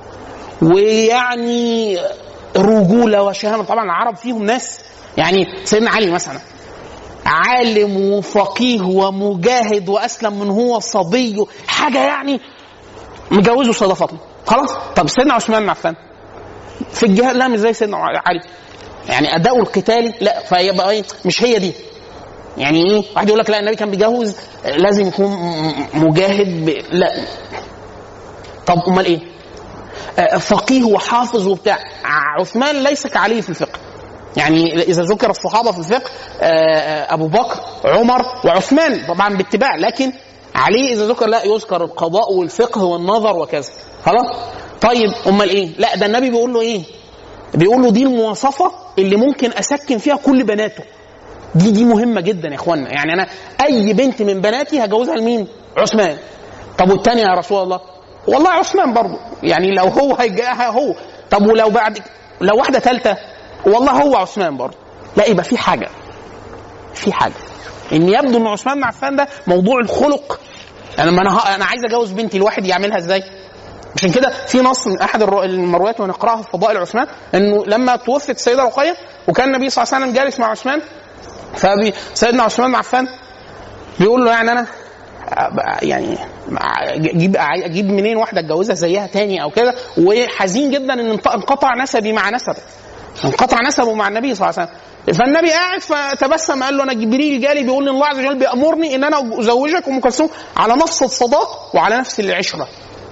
ويعني رجوله وشهامه طبعا العرب فيهم ناس يعني سيدنا علي مثلا عالم وفقيه ومجاهد واسلم من هو صبي حاجه يعني مجوزه سيده فاطمه خلاص طب سيدنا عثمان بن عفان في الجهاد لا مش زي سيدنا علي يعني اداؤه القتالي لا فيبقى ايه مش هي دي يعني ايه واحد يقول لك لا النبي كان بيجوز لازم يكون م- مجاهد ب... لا طب امال ايه آه، فقيه وحافظ وبتاع عثمان ليس كعلي في الفقه يعني اذا ذكر الصحابه في الفقه آه، آه، ابو بكر عمر وعثمان طبعا باتباع لكن علي اذا ذكر لا يذكر القضاء والفقه والنظر وكذا خلاص طيب امال ايه لا ده النبي بيقول له ايه بيقول له دي المواصفه اللي ممكن اسكن فيها كل بناته دي دي مهمه جدا يا اخوانا يعني انا اي بنت من بناتي هجوزها لمين عثمان طب والتانية يا رسول الله والله عثمان برضه يعني لو هو هيجاها هو طب ولو بعد لو واحده ثالثه والله هو عثمان برضه لا يبقى في حاجه في حاجه ان يبدو ان عثمان بن عفان ده موضوع الخلق انا ما انا ه- انا عايز اجوز بنتي الواحد يعملها ازاي عشان كده في نص من احد الرو- المرويات ونقراها في فضائل عثمان انه لما توفت السيده رقيه وكان النبي صلى الله عليه وسلم جالس مع عثمان فسيدنا عثمان بن عفان بيقول له يعني انا أبقى يعني مع- اجيب اجيب منين واحده اتجوزها زيها تاني او كده وحزين جدا ان انط- انقطع نسبي مع نسبه انقطع نسبه مع النبي صلى الله عليه وسلم فالنبي قاعد فتبسم قال له انا جبريل جالي بيقول لي الله عز وجل بيامرني ان انا ازوجك ام كلثوم على نفس الصداق وعلى نفس العشره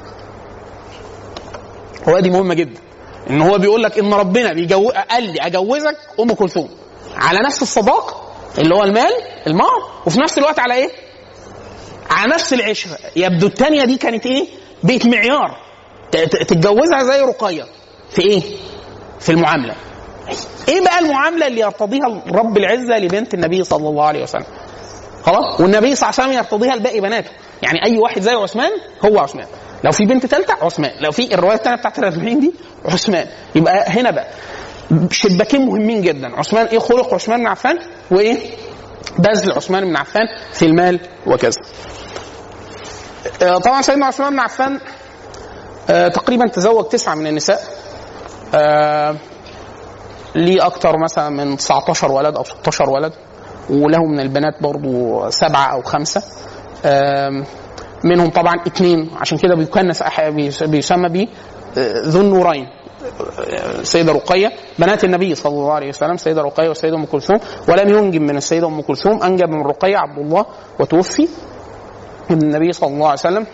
هو دي مهمه جدا ان هو بيقول لك ان ربنا بيجو... قال لي اجوزك ام كلثوم على نفس الصداق اللي هو المال المهر وفي نفس الوقت على ايه؟ على نفس العشره يبدو الثانيه دي كانت ايه؟ بقت معيار ت- ت- تتجوزها زي رقيه في ايه؟ في المعامله ايه بقى المعامله اللي يرتضيها رب العزه لبنت النبي صلى الله عليه وسلم خلاص والنبي صلى الله عليه وسلم يرتضيها لباقي بناته يعني اي واحد زي عثمان هو عثمان لو في بنت ثالثه عثمان لو في الروايه الثانيه بتاعت ال 40 دي عثمان يبقى هنا بقى شباكين مهمين جدا عثمان ايه خلق عثمان بن عفان وايه بذل عثمان بن عفان في المال وكذا آه، طبعا سيدنا عثمان بن عفان آه، تقريبا تزوج تسعه من النساء آه، ليه اكتر مثلا من 19 ولد او 16 ولد وله من البنات برضو سبعه او خمسه آم، منهم طبعا اثنين عشان كده بيكنس أح- بيس- بيسمى به آه، ذو النورين آه، سيدة رقية بنات النبي صلى الله عليه وسلم سيدة رقية والسيدة أم كلثوم ولم ينجب من السيدة أم كلثوم أنجب من رقية عبد الله وتوفي من النبي صلى الله عليه وسلم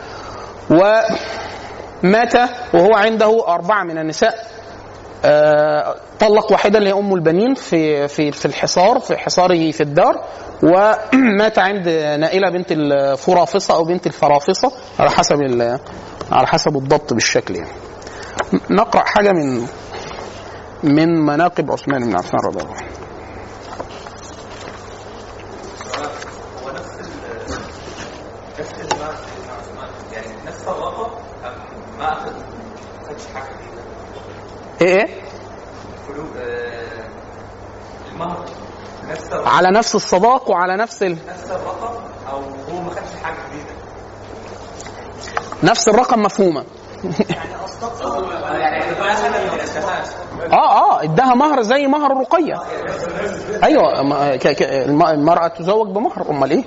ومات وهو عنده أربعة من النساء آه، طلق واحدة اللي هي أم البنين في في في الحصار في حصاره في الدار ومات عند نائلة بنت الفرافصة أو بنت الفرافصة على حسب ال- على حسب الضبط بالشكل يعني. نقرأ حاجة من من مناقب عثمان بن عفان رضي الله عنه. هو نفس ال نفس المعنى سيدنا عثمان يعني نفس الرقم ما اخذ ما اخذش حاجه جديده إيه إيه؟ فلوس آه، المهر نفس الرقم على نفس الصداق وعلى نفس ال... نفس الرقم او هو ما خدش حاجه جديده نفس الرقم مفهومه يعني مثلا ما ينساهاش اه اه اداها مهر زي مهر الرقيه ايوه ما- ك- ك- الم- المراه تزوج بمهر امال ايه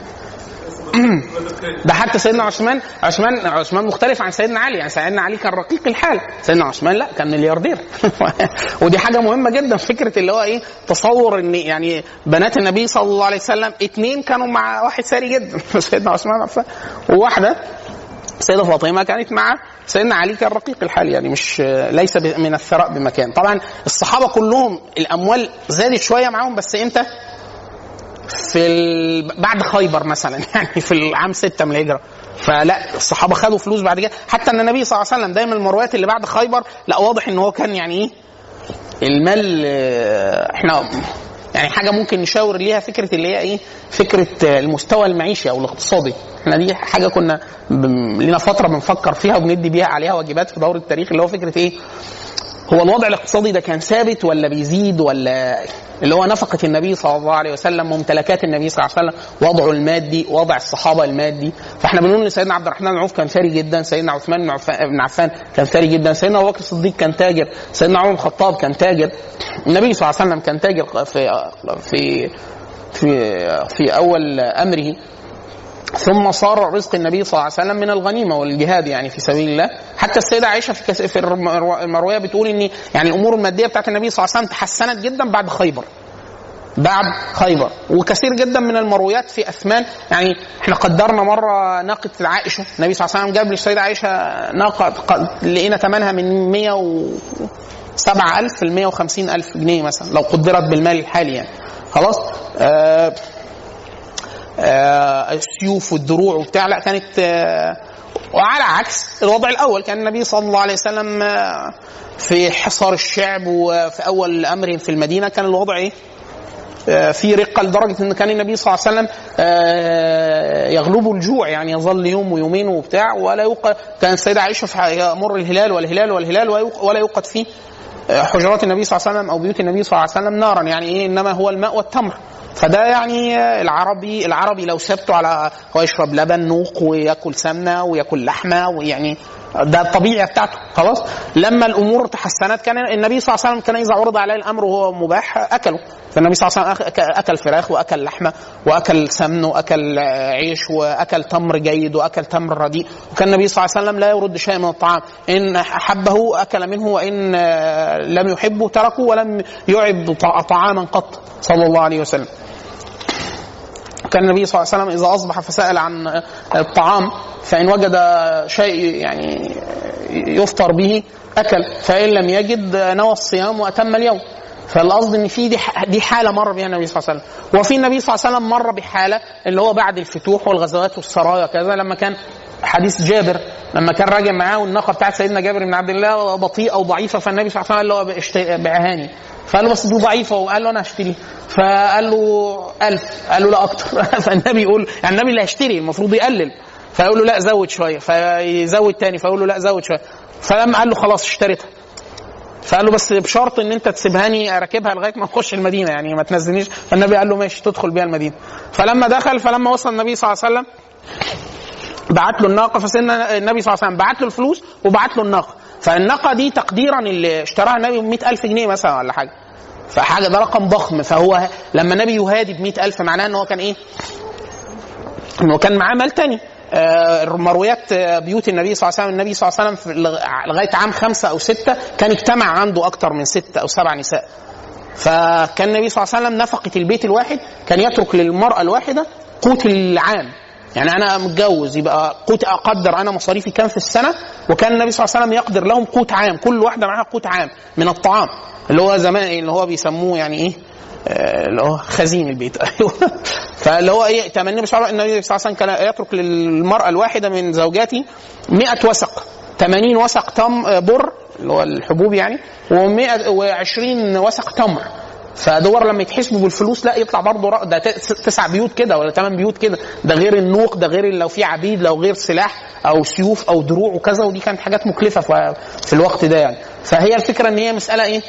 ده حتى سيدنا عثمان عثمان عثمان مختلف عن سيدنا علي يعني سيدنا علي كان رقيق الحال سيدنا عثمان لا كان ملياردير ودي حاجه مهمه جدا فكره اللي هو ايه تصور ان يعني بنات النبي صلى الله عليه وسلم اتنين كانوا مع واحد ثري جدا سيدنا عثمان عفان وواحده السيدة فاطمة كانت مع سيدنا علي كان رقيق الحال يعني مش ليس ب- من الثراء بمكان طبعا الصحابة كلهم الأموال زادت شوية معاهم بس امتى في ال... بعد خيبر مثلا يعني في العام 6 من الهجرة فلا الصحابة خدوا فلوس بعد كده حتى ان النبي صلى الله عليه وسلم دايما المرويات اللي بعد خيبر لا واضح ان هو كان يعني ايه المال آه، احنا يعني حاجه ممكن نشاور ليها فكره اللي هي ايه فكره آه، المستوى المعيشي او الاقتصادي احنا دي حاجه كنا بم- لنا فتره بنفكر فيها وبندي بيها عليها واجبات في دور التاريخ اللي هو فكره ايه هو الوضع الاقتصادي ده كان ثابت ولا بيزيد ولا اللي هو نفقة النبي صلى الله عليه وسلم ممتلكات النبي صلى الله عليه وسلم وضعه المادي وضع الصحابة المادي فاحنا بنقول ان سيدنا عبد الرحمن بن عوف كان ثري جدا سيدنا عثمان بن عفان- بن عفان كان ثري جدا سيدنا ابو بكر الصديق كان تاجر سيدنا عمر بن الخطاب كان تاجر النبي صلى الله عليه وسلم كان تاجر في في في في اول امره ثم صار رزق النبي صلى الله عليه وسلم من الغنيمه والجهاد يعني في سبيل الله حتى السيده عائشه في كس- في المرو- المرويه بتقول ان يعني الامور الماديه بتاعت النبي صلى الله عليه وسلم تحسنت جدا بعد خيبر بعد خيبر وكثير جدا من المرويات في اثمان يعني احنا قدرنا مره ناقه عائشه النبي صلى الله عليه وسلم جاب للسيده عائشه ناقه ق- لقينا ثمنها من 107000 ل 150000 جنيه مثلا لو قدرت بالمال الحالي يعني خلاص آه آه، السيوف والدروع وبتاع لا كانت آه، وعلى عكس الوضع الاول كان النبي صلى الله عليه وسلم آه، في حصار الشعب وفي اول امره في المدينه كان الوضع ايه؟ آه، في رقه لدرجه ان كان النبي صلى الله عليه وسلم آه، يغلبه الجوع يعني يظل يوم ويومين وبتاع ولا يوقد كان السيده عائشه في- يمر الهلال والهلال والهلال ويوق- ولا يوقد فيه آه، حجرات النبي صلى الله عليه وسلم او بيوت النبي صلى الله عليه وسلم نارا يعني ايه انما هو الماء والتمر فده يعني آه، العربي العربي لو سبته على هو يشرب لبن نوق وياكل سمنه وياكل لحمه ويعني ده الطبيعه بتاعته خلاص لما الامور تحسنت كان النبي صلى الله عليه وسلم كان اذا عرض عليه الامر وهو مباح اكله فالنبي صلى الله عليه وسلم أك- اكل فراخ واكل لحمه واكل سمن واكل آه، عيش واكل تمر جيد واكل تمر رديء وكان النبي صلى الله عليه وسلم لا يرد شيئا من الطعام ان احبه اكل منه وان آه، لم يحبه تركه ولم يعب ط- طعاما قط صلى الله عليه وسلم كان النبي صلى الله عليه وسلم اذا اصبح فسال عن الطعام فان وجد شيء يعني يفطر به اكل فان لم يجد نوى الصيام واتم اليوم فالقصد ان في دي ح- دي حاله مر بها النبي صلى الله عليه وسلم وفي النبي صلى الله عليه وسلم مر بحاله اللي هو بعد الفتوح والغزوات والسرايا كذا لما كان حديث جابر لما كان راجع معاه والناقه بتاعت سيدنا جابر بن عبد الله بطيئه وضعيفه فالنبي صلى الله عليه وسلم قال له اشت- بعهاني فقال له بس دي ضعيفه وقال له انا هشتري فقال له ألف قال له لا اكتر فالنبي يقول يعني النبي اللي هيشتري المفروض يقلل فيقول له لا زود شويه فيزود تاني فيقول له لا زود شويه فلما قال له خلاص اشتريتها فقال له بس بشرط ان انت تسيبهاني اركبها لغايه ما اخش المدينه يعني ما تنزلنيش فالنبي قال له ماشي تدخل بيها المدينه فلما دخل فلما وصل النبي صلى الله عليه وسلم بعت له الناقه فسيدنا النبي صلى الله عليه وسلم بعت له الفلوس وبعت له الناقه فالناقه دي تقديرا اللي اشتراها النبي ب 100000 جنيه مثلا ولا حاجه فحاجه ده رقم ضخم فهو لما النبي يهادي ب 100000 معناه ان هو كان ايه؟ انه كان معاه مال تاني آه، مرويات آه، بيوت النبي صلى الله عليه وسلم النبي صلى الله عليه وسلم في لغ- لغايه عام خمسه او سته كان اجتمع عنده اكثر من ست او سبع نساء فكان النبي صلى الله عليه وسلم نفقه البيت الواحد كان يترك للمراه الواحده قوت العام يعني انا متجوز يبقى قوت اقدر انا مصاريفي كام في السنه وكان النبي صلى الله عليه وسلم يقدر لهم قوت عام كل واحده معاها قوت عام من الطعام اللي هو زمان اللي هو بيسموه يعني ايه آه، اللي هو خزين البيت ايوه فاللي هو ايه تمنى النبي صلى الله عليه وسلم كان يترك للمراه الواحده من زوجاته 100 وسق 80 وسق تم آه، بر اللي هو الحبوب يعني و120 وسق تمر فدور لما يتحسبوا بالفلوس لا يطلع برضه رق- ده ت- تسع بيوت كده ولا ثمان بيوت كده ده غير النوق ده غير لو في عبيد لو غير سلاح او سيوف او دروع وكذا ودي كانت حاجات مكلفه ف- في الوقت ده يعني فهي الفكره ان هي مساله ايه؟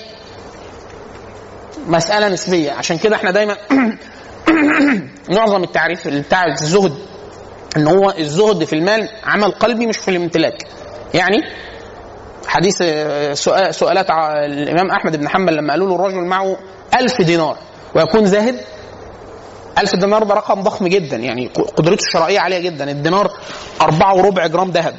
مساله نسبيه عشان كده احنا دايما معظم التعريف بتاع الزهد ان هو الزهد في المال عمل قلبي مش في الامتلاك يعني حديث آه، سؤال سؤالات ع- الامام احمد بن حنبل لما قالوا له الرجل معه ألف دينار ويكون زاهد ألف دينار ده رقم ضخم جدا يعني قدرته الشرعية عالية جدا الدينار أربعة وربع جرام ذهب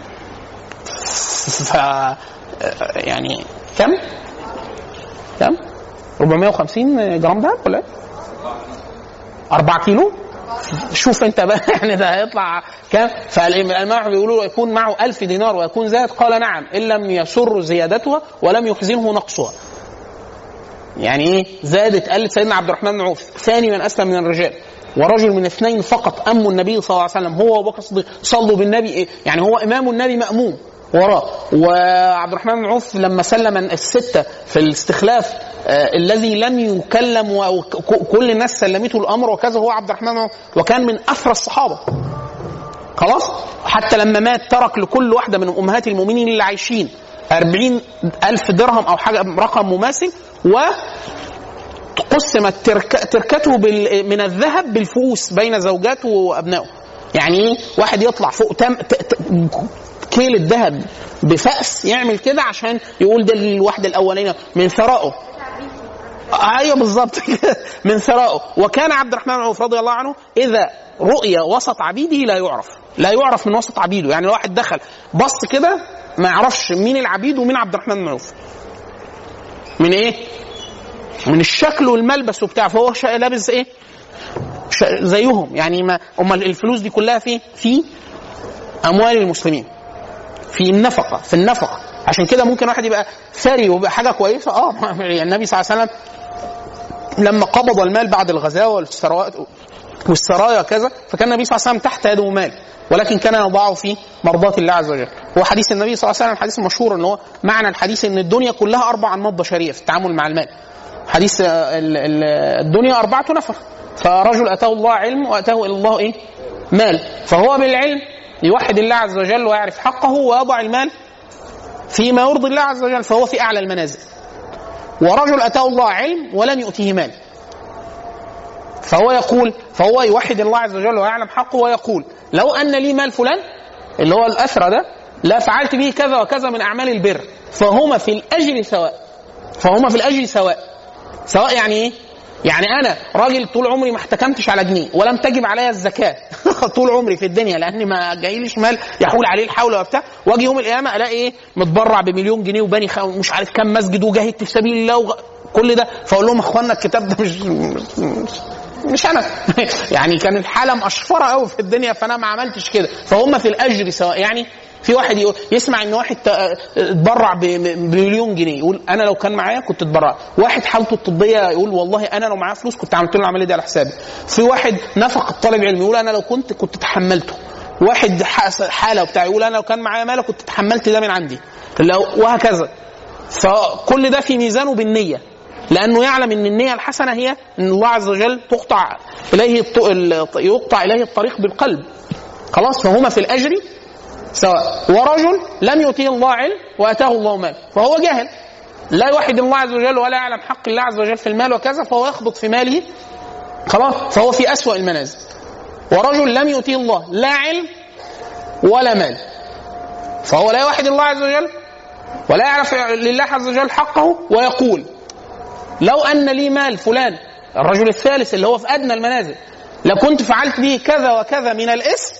ف يعني كم؟ كم؟ 450 جرام ذهب ولا ايه؟ 4 كيلو؟ شوف انت بقى يعني ده هيطلع كام؟ فالامام بيقولوا له يكون معه ألف دينار ويكون زاد قال نعم ان لم يسر زيادتها ولم يحزنه نقصها. يعني ايه؟ زادت قالت سيدنا عبد الرحمن بن عوف ثاني من اسلم من الرجال ورجل من اثنين فقط اموا النبي صلى الله عليه وسلم هو وابو بكر الصديق صلوا بالنبي إيه؟ يعني هو امام النبي ماموم وراه وعبد الرحمن بن عوف لما سلم السته في الاستخلاف آه الذي لم يكلم وكل الناس سلمته الامر وكذا هو عبد الرحمن بن عوف وكان من اثرى الصحابه خلاص حتى لما مات ترك لكل واحده من امهات المؤمنين اللي عايشين أربعين ألف درهم أو حاجة رقم مماثل و قسمت ترك تركته بال- من الذهب بالفؤوس بين زوجاته وابنائه يعني ايه واحد يطلع فوق تم ت- ت- كيل الذهب بفأس يعمل كده عشان يقول ده الواحده الاولانيه من ثرائه ايوه بالظبط كده، من ثرائه وكان عبد الرحمن بن عوف رضي الله عنه اذا رؤي وسط عبيده لا يعرف لا يعرف من وسط عبيده يعني لو واحد دخل بص كده ما يعرفش مين العبيد ومين عبد الرحمن بن عوف من ايه من الشكل والملبس وبتاع فهو شا- لابس ايه ش- زيهم يعني ما امال الفلوس دي كلها في في اموال المسلمين في النفقه في النفقه عشان كده ممكن واحد يبقى ثري ويبقى حاجه كويسه اه يعني النبي صلى الله عليه وسلم لما قبض المال بعد الغزاوه والثروات والسرايا كذا فكان النبي صلى الله عليه وسلم تحت يده مال ولكن كان يضعه في مرضاة الله عز وجل هو حديث النبي صلى الله عليه وسلم حديث مشهور ان هو معنى الحديث ان الدنيا كلها اربع انماط بشريه في التعامل مع المال حديث آه، ال- ال- الدنيا اربعه نفر فرجل اتاه الله علم واتاه الى الله ايه مال فهو بالعلم يوحد الله عز وجل ويعرف حقه ويضع المال فيما يرضي الله عز وجل فهو في اعلى المنازل ورجل اتاه الله علم ولم يؤته مال فهو يقول فهو يوحد الله عز وجل ويعلم حقه ويقول لو ان لي مال فلان اللي هو الاثرى ده لا فعلت به كذا وكذا من اعمال البر فهما في الاجر سواء فهما في الاجر سواء سواء يعني ايه؟ يعني انا راجل طول عمري ما احتكمتش على جنيه ولم تجب عليا الزكاه طول عمري في الدنيا لاني ما جايليش مال يحول عليه الحول وبتاع واجي يوم القيامه الاقي ايه متبرع بمليون جنيه وباني خ- مش عارف كام مسجد وجاهدت في سبيل الله وغ... كل ده فاقول لهم اخوانا الكتاب ده مش مش, مش مش انا يعني كان الحاله مقشفره قوي في الدنيا فانا ما عملتش كده فهم في الاجر سواء يعني في واحد يقول يسمع ان واحد ت- اتبرع ب- ب- بمليون جنيه يقول انا لو كان معايا كنت اتبرعت واحد حالته الطبيه يقول والله انا لو معايا فلوس كنت عملت له العمليه دي على حسابي في واحد نفق الطالب علم يقول انا لو كنت كنت تحملته واحد ح- حاله وبتاع يقول انا لو كان معايا مال كنت تحملت ده من عندي لو وهكذا فكل ده في ميزانه بالنية لأنه يعلم أن النية الحسنة هي أن الله عز وجل تقطع إليه الط... ال- يقطع إليه الطريق بالقلب خلاص فهما في الأجر سواء ورجل لم يؤتيه الله علم وأتاه الله مال فهو جاهل لا يوحد الله عز وجل ولا يعلم حق الله عز وجل في المال وكذا فهو يخبط في ماله خلاص فهو في أسوأ المنازل ورجل لم يؤتيه الله لا علم ولا مال فهو لا يوحد الله عز وجل ولا يعرف لله عز وجل حقه ويقول لو ان لي مال فلان الرجل الثالث اللي هو في ادنى المنازل لكنت فعلت به كذا وكذا من الاثم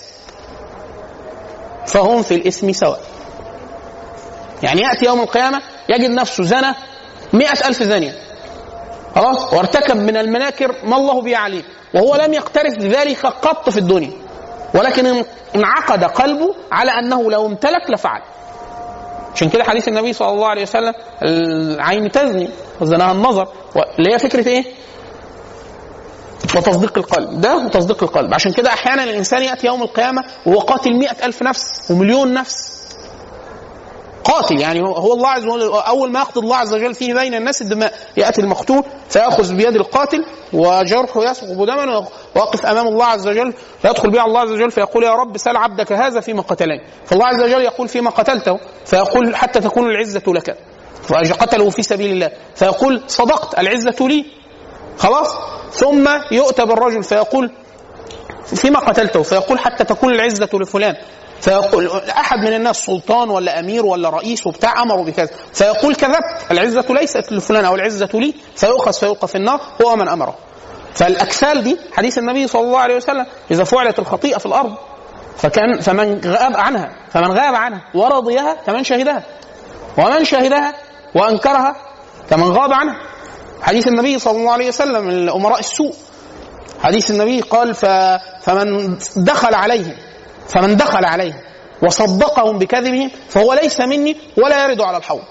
فهم في الاثم سواء يعني ياتي يوم القيامه يجد نفسه زنى مئة ألف زانية خلاص وارتكب من المناكر ما الله به عليم وهو لم يقترف ذلك قط في الدنيا ولكن انعقد قلبه على انه لو امتلك لفعل عشان كده حديث النبي صلى الله عليه وسلم العين تزني وزناها النظر و- اللي هي فكره ايه؟ وتصديق القلب ده وتصديق القلب عشان كده احيانا الانسان ياتي يوم القيامه وهو قاتل مئة ألف نفس ومليون نفس قاتل يعني هو- هو الله عز وجل اول ما يقضي الله عز وجل فيه بين الناس الدماء ياتي المقتول فياخذ بيد القاتل وجرحه يسقط دما ويقف امام الله عز وجل فيدخل بها الله عز وجل فيقول يا رب سل عبدك هذا فيما قتلني فالله عز وجل يقول فيما قتلته فيقول حتى تكون العزه لك فقتله في سبيل الله فيقول صدقت العزه لي خلاص ثم يؤتى بالرجل فيقول فيما قتلته فيقول حتى تكون العزة لفلان فيقول احد من الناس سلطان ولا امير ولا رئيس وبتاع امروا بكذا فيقول كذبت العزه ليست لفلان او العزه لي فيؤخذ فيلقى في النار هو من امره فالاكسال دي حديث النبي صلى الله عليه وسلم اذا فعلت الخطيئه في الارض فكان فمن غاب عنها فمن غاب عنها ورضيها كمن شهدها ومن شهدها وانكرها كمن غاب عنها حديث النبي صلى الله عليه وسلم الامراء السوء حديث النبي قال ف... فمن دخل عليهم فمن دخل عليهم وصدقهم بكذبهم فهو ليس مني ولا يرد على الحوض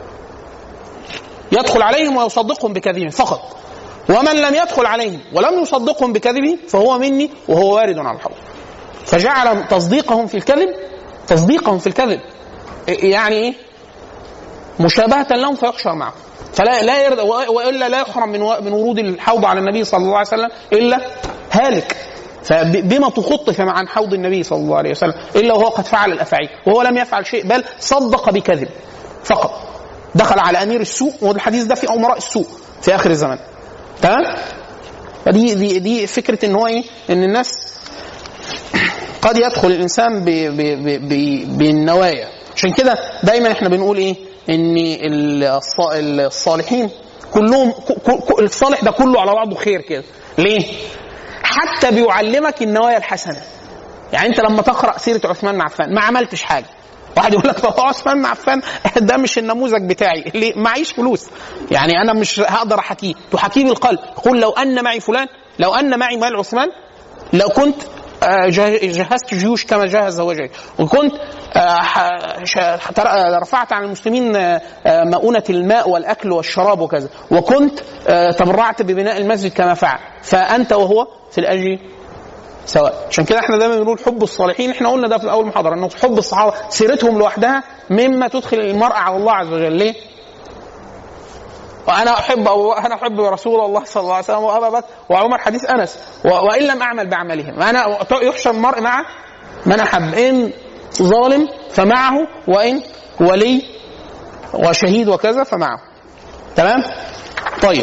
يدخل عليهم ويصدقهم بكذبهم فقط ومن لم يدخل عليهم ولم يصدقهم بكذبه فهو مني وهو وارد على الحوض فجعل تصديقهم في الكذب تصديقهم في الكذب يعني ايه مشابهة لهم فيحشر معهم فلا لا يرد والا لا يحرم من من ورود الحوض على النبي صلى الله عليه وسلم الا هالك فبما تخطف عن حوض النبي صلى الله عليه وسلم الا وهو قد فعل الافاعيل وهو لم يفعل شيء بل صدق بكذب فقط دخل على امير السوء والحديث ده في امراء السوء في اخر الزمان تمام فدي دي دي فكره ان هو ايه ان الناس قد يدخل الانسان ب ب ب ب بالنوايا عشان كده دايما احنا بنقول ايه ان الص- الصالحين كلهم ك- ك- الصالح ده كله على بعضه خير كده ليه حتى بيعلمك النوايا الحسنه يعني انت لما تقرا سيره عثمان بن عفان ما عملتش حاجه واحد يقول لك طب عثمان بن عفان ده مش النموذج بتاعي ليه معيش فلوس يعني انا مش هقدر احكيه تحكيه بالقلب قل لو ان معي فلان لو ان معي مال عثمان لو كنت آه، جه- جهزت جيوش كما جهز هو جيش وكنت آه، ح- ش- تر- رفعت عن المسلمين آه، آه، مؤونة الماء والأكل والشراب وكذا وكنت آه، تبرعت ببناء المسجد كما فعل فأنت وهو في الأجر سواء عشان كده احنا دايما بنقول حب الصالحين احنا قلنا ده في اول محاضره انه حب الصحابه سيرتهم لوحدها مما تدخل المرء على الله عز وجل ليه؟ وانا احب أو انا احب رسول الله صلى الله عليه وسلم وابا بكر وعمر حديث انس و- وان لم اعمل بعملهم انا يحشر المرء مع من احب ان ظالم فمعه وان ولي وشهيد وكذا فمعه تمام؟ طيب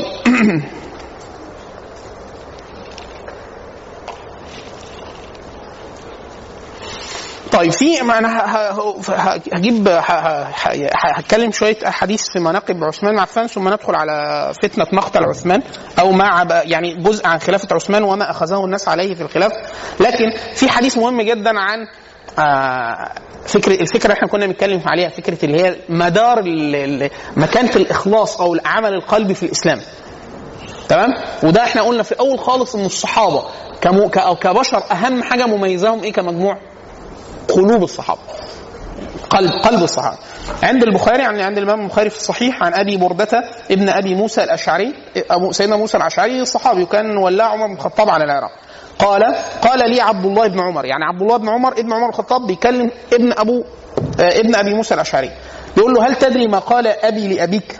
طيب في ما انا ه- ه- ه- هجيب ه- ه- ه- هتكلم شويه احاديث في مناقب عثمان بن عفان ثم ندخل على فتنه مقتل عثمان او مع بقى- يعني جزء عن خلافه عثمان وما اخذه الناس عليه في الخلافه لكن في حديث مهم جدا عن آه، فكرة الفكرة اللي احنا كنا بنتكلم عليها فكرة اللي هي مدار ال- ال- مكانة الإخلاص أو العمل القلبي في الإسلام تمام وده احنا قلنا في اول خالص ان الصحابه كمو ك- او كبشر اهم حاجه مميزاهم ايه كمجموع قلوب الصحابه قلب قلب الصحابه عند البخاري يعني عند الامام البخاري في الصحيح عن ابي برده ابن ابي موسى الاشعري أبو سيدنا موسى الاشعري صحابي وكان ولاه عمر بن الخطاب على العراق قال قال لي عبد الله بن عمر يعني عبد الله بن عمر ابن عمر الخطاب بيكلم ابن ابو آه، ابن ابي موسى الاشعري بيقول له هل تدري ما قال ابي لابيك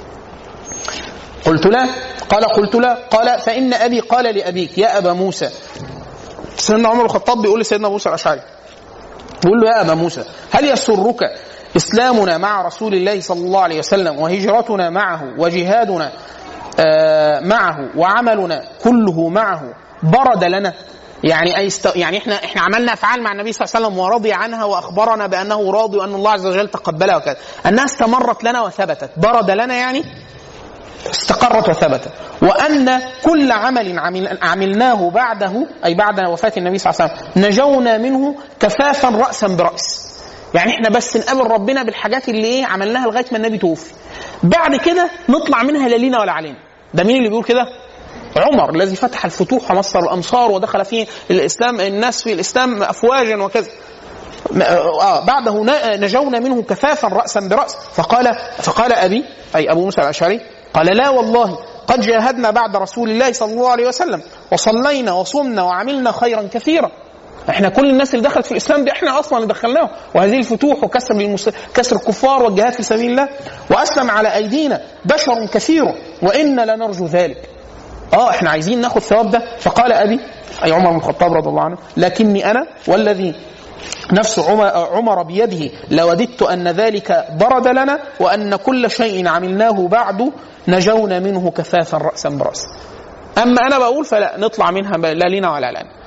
قلت لا قال قلت لا قال فإن أبي قال لأبيك يا أبا موسى سيدنا عمر الخطاب بيقول لسيدنا موسى الأشعري بيقول له يا أبا موسى هل يسرك إسلامنا مع رسول الله صلى الله عليه وسلم وهجرتنا معه وجهادنا آه، معه وعملنا كله معه برد لنا يعني أي است... يعني احنا احنا عملنا افعال مع النبي صلى الله عليه وسلم ورضي عنها واخبرنا بانه راضي وان الله عز وجل تقبلها وكذا انها استمرت لنا وثبتت برد لنا يعني استقرت وثبتت وان كل عمل عمل عملناه بعده اي بعد وفاه النبي صلى الله عليه وسلم نجونا منه كفافا راسا براس يعني احنا بس نقابل ربنا بالحاجات اللي ايه عملناها لغايه ما النبي توفي بعد كده نطلع منها لا لينا ولا علينا ده مين اللي بيقول كده عمر الذي فتح الفتوح ومصر الامصار ودخل فيه الاسلام الناس في الاسلام افواجا وكذا آه بعده ن- نجونا منه كفافا راسا براس فقال فقال ابي اي ابو موسى الاشعري قال لا والله قد جاهدنا بعد رسول الله صلى الله عليه وسلم وصلينا وصمنا وعملنا خيرا كثيرا احنا كل الناس اللي دخلت في الاسلام دي احنا اصلا اللي دخلناهم وهذه الفتوح وكسر المس... كسر الكفار والجهاد في سبيل الله واسلم على ايدينا بشر كثير وانا لنرجو ذلك اه احنا عايزين ناخد ثواب ده فقال ابي اي عمر بن الخطاب رضي الله عنه لكني انا والذي نفس عمر, عمر بيده لوددت ان ذلك برد لنا وان كل شيء عملناه بعد نجونا منه كفافا راسا براس اما انا بقول فلا نطلع منها لا لنا ولا لنا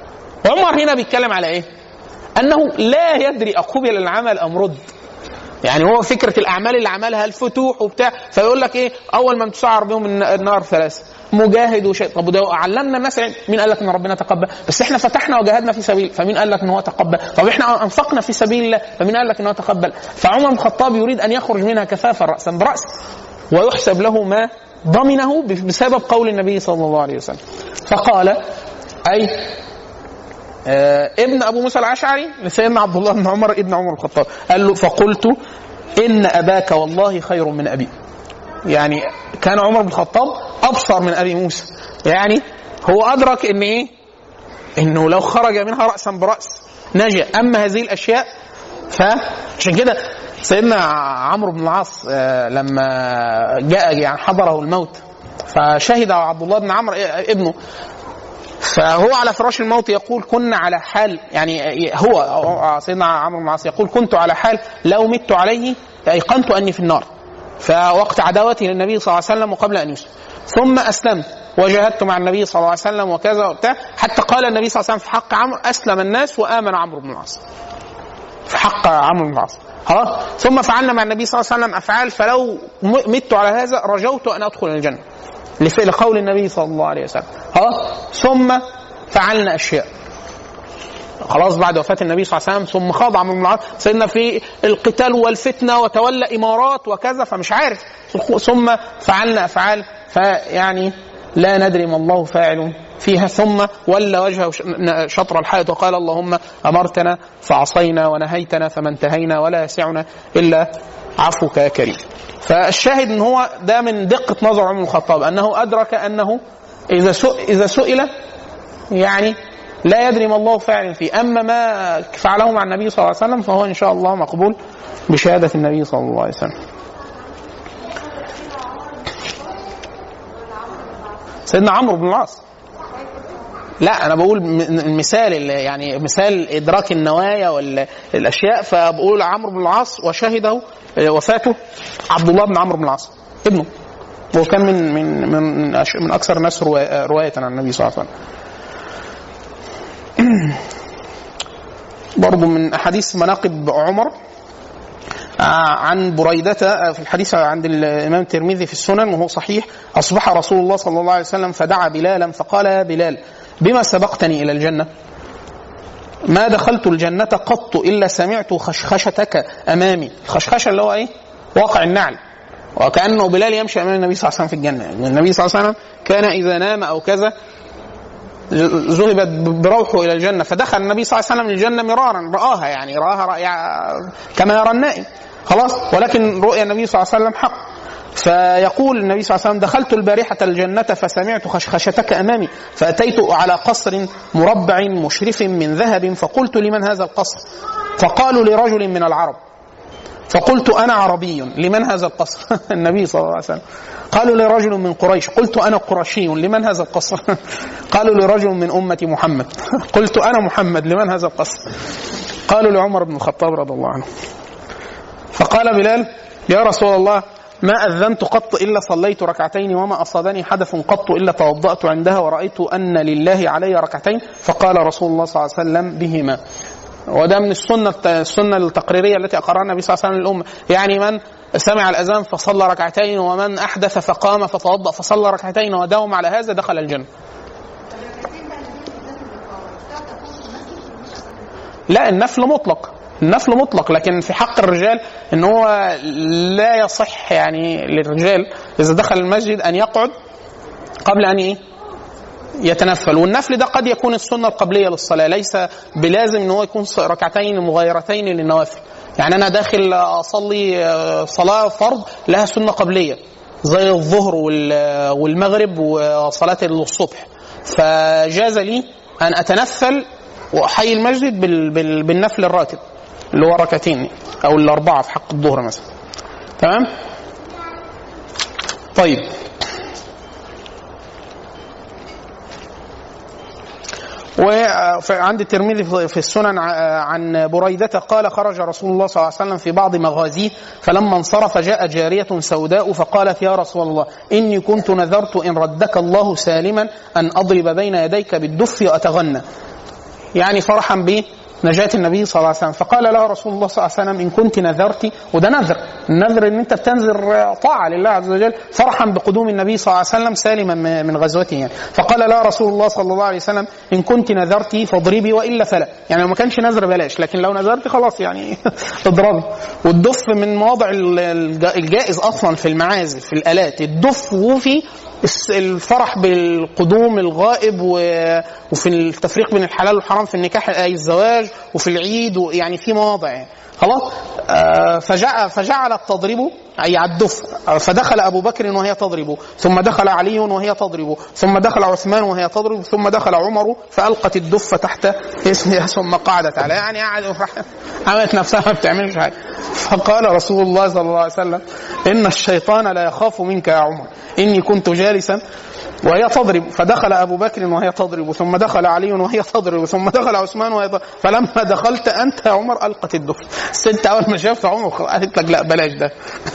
عمر هنا بيتكلم على ايه؟ انه لا يدري اقبل العمل ام رد يعني هو فكره الاعمال اللي عملها الفتوح وبتاع فيقول لك ايه اول من تسعر بهم الن- النار ثلاثه مجاهد وشيء طب وده علمنا الناس علم. مين قال لك ان ربنا تقبل بس احنا فتحنا وجاهدنا في سبيل فمين قال لك ان هو تقبل طب احنا انفقنا في سبيل الله فمين قال لك ان هو تقبل فعمر بن الخطاب يريد ان يخرج منها كفافا راسا براس ويحسب له ما ضمنه بسبب قول النبي صلى الله عليه وسلم فقال اي آه، ابن ابو موسى الاشعري لسيدنا عبد الله بن عمر ابن عمر الخطاب قال له فقلت ان اباك والله خير من ابي يعني كان عمر بن الخطاب ابصر من ابي موسى يعني هو ادرك ان ايه انه لو خرج منها راسا براس نجا اما هذه الاشياء فعشان كده سيدنا عمرو بن العاص آه، لما جاء يعني حضره الموت فشهد عبد الله بن عمرو آه، ابنه فهو على فراش الموت يقول كنا على حال يعني هو سيدنا عمرو بن العاص يقول كنت على حال لو مت عليه ايقنت اني في النار فوقت عداوتي للنبي صلى الله عليه وسلم وقبل ان يسلم ثم اسلمت وجاهدت مع النبي صلى الله عليه وسلم وكذا وبتاع حتى قال النبي صلى الله عليه وسلم في حق عمرو اسلم الناس وامن عمرو بن العاص في حق عمرو بن العاص خلاص ثم فعلنا مع النبي صلى الله عليه وسلم افعال فلو م- مت على هذا رجوت ان ادخل الجنه لف- لقول النبي صلى الله عليه وسلم خلاص ثم فعلنا اشياء خلاص بعد وفاه النبي صلى الله عليه وسلم ثم خاض عمرو بن العاص سيدنا في القتال والفتنه وتولى امارات وكذا فمش عارف ثم فعلنا افعال فيعني لا ندري ما الله فاعل فيها ثم ولى وجهه ش- شطر الحائط وقال اللهم امرتنا فعصينا ونهيتنا فما انتهينا ولا يسعنا الا عفوك يا كريم. فالشاهد ان هو ده من دقه نظر عمر بن الخطاب انه ادرك انه اذا سئ- اذا سئل يعني لا يدري ما الله فاعل فيه اما ما فعله مع النبي صلى الله عليه وسلم فهو ان شاء الله مقبول بشهاده النبي صلى الله عليه وسلم سيدنا عمرو بن العاص لا انا بقول م- المثال اللي يعني مثال ادراك النوايا والاشياء فبقول عمرو بن العاص وشهده وفاته عبد الله بن عمرو بن العاص ابنه هو كان من من من من, أش- من اكثر الناس روا- روايه عن النبي صلى الله عليه وسلم برضو من احاديث مناقب عمر آه، عن بريدة آه، في الحديث عند الإمام الترمذي في السنن وهو صحيح أصبح رسول الله صلى الله عليه وسلم فدعا بلالا فقال يا بلال بما سبقتني إلى الجنة ما دخلت الجنة قط إلا سمعت خشخشتك أمامي الخشخشة اللي هو إيه واقع النعل وكأنه بلال يمشي أمام النبي صلى الله عليه وسلم في الجنة يعني النبي صلى الله عليه وسلم كان إذا نام أو كذا ذهبت بروحه الى الجنه فدخل النبي صلى الله عليه وسلم الجنه مرارا راها يعني راها رأي كما يرى النائم خلاص ولكن رؤيا النبي صلى الله عليه وسلم حق فيقول النبي صلى الله عليه وسلم دخلت البارحة الجنة فسمعت خشخشتك أمامي فأتيت على قصر مربع مشرف من ذهب فقلت لمن هذا القصر فقالوا لرجل من العرب فقلت انا عربي لمن هذا القصر النبي صلى الله عليه وسلم قالوا لرجل من قريش قلت انا قرشي لمن هذا القصر قالوا لرجل من امه محمد قلت انا محمد لمن هذا القصر قالوا لعمر بن الخطاب رضي الله عنه فقال بلال يا رسول الله ما أذنت قط إلا صليت ركعتين وما أصابني حدث قط إلا توضأت عندها ورأيت أن لله علي ركعتين فقال رسول الله صلى الله عليه وسلم بهما وده من السنة السنة التقريرية التي أقرها النبي صلى الله عليه وسلم للأمة يعني من سمع الأذان فصلى ركعتين ومن أحدث فقام فتوضأ فصلى ركعتين وداوم على هذا دخل الجنة لا النفل مطلق النفل مطلق لكن في حق الرجال ان هو لا يصح يعني للرجال اذا دخل المسجد ان يقعد قبل ان ايه يتنفل والنفل ده قد يكون السنه القبليه للصلاه ليس بلازم ان هو يكون ركعتين مغايرتين للنوافل يعني انا داخل اصلي صلاه فرض لها سنه قبليه زي الظهر والمغرب وصلاه الصبح فجاز لي ان اتنفل واحيي المسجد بالنفل الراتب اللي هو ركعتين او الاربعه في حق الظهر مثلا تمام طيب وعند الترمذي في السنن عن بريدة قال خرج رسول الله صلى الله عليه وسلم في بعض مغازيه فلما انصرف جاء جارية سوداء فقالت يا رسول الله إني كنت نذرت إن ردك الله سالما أن أضرب بين يديك بالدف وأتغنى يعني فرحا بنجاة النبي صلى الله عليه وسلم فقال له رسول الله صلى الله عليه وسلم إن كنت نذرت وده نذر النذر إن أنت بتنذر طاعة لله عز وجل فرحا بقدوم النبي صلى الله عليه وسلم سالما من- من غزوته يعني فقال له رسول الله صلى الله عليه وسلم إن كنت نذرت فاضربي وإلا فلا يعني لو ما كانش نذر بلاش لكن لو نذرت خلاص يعني اضربي والدف من مواضع ال- الج- الجائز أصلا في المعازف في الآلات الدف وفي الس- الفرح بالقدوم الغائب و- وفي التفريق بين الحلال والحرام في النكاح اي الزواج وفي العيد يعني في مواضع يعني خلاص آه، فجعل فجعلت تضربه اي على الدف آه، فدخل ابو بكر وهي تضرب ثم دخل علي وهي تضرب ثم دخل عثمان وهي تضرب ثم دخل عمر فالقت الدف تحت اسمها ثم قعدت عليه يعني قعدت عملت نفسها ما بتعملش حاجه فقال رسول الله صلى الله عليه وسلم ان الشيطان لا يخاف منك يا عمر اني كنت جالسا وهي تضرب فدخل ابو بكر وهي تضرب ثم دخل علي وهي تضرب ثم دخل عثمان وهي تضرب فلما دخلت انت يا عمر القت الدف الست اول ما شافت عمر قالت لك لا بلاش ده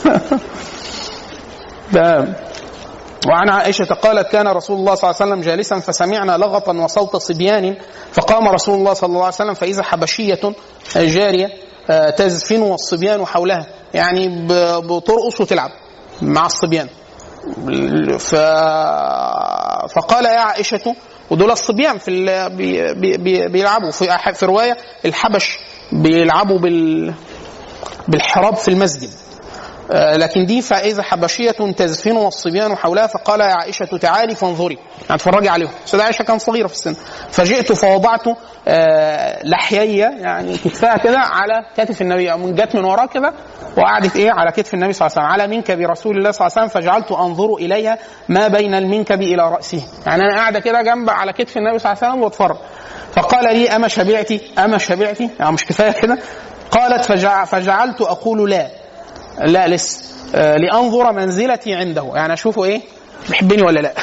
ده وعن عائشة قالت كان رسول الله صلى الله عليه وسلم جالسا فسمعنا لغطا وصوت صبيان فقام رسول الله صلى الله عليه وسلم فإذا حبشية جارية آه، تزفن والصبيان حولها يعني ب- بترقص وتلعب مع الصبيان ف... فقال يا عائشة ودول الصبيان في ال... بي... بي... بي... بيلعبوا في أح- في رواية الحبش بيلعبوا بال... بالحراب في المسجد آه، لكن دي فإذا حبشية تزفن والصبيان حولها فقال يا عائشة تعالي فانظري يعني اتفرجي عليهم سيدة عائشة كان صغيرة في السن فجئت فوضعت آه، لحيي يعني كتفها كده على كتف النبي أو من جت من وراه كده وقعدت ايه على كتف النبي صلى الله عليه وسلم على منكب رسول الله صلى الله عليه وسلم فجعلت انظر اليها ما بين المنكب الى راسه يعني انا قاعده كده جنب على كتف النبي صلى الله عليه وسلم واتفرج فقال لي اما شبعتي اما شبعتي يعني مش كفايه كده قالت فجع فجعلت اقول لا لا لسه آه لانظر منزلتي عنده يعني اشوفه ايه بيحبني ولا لا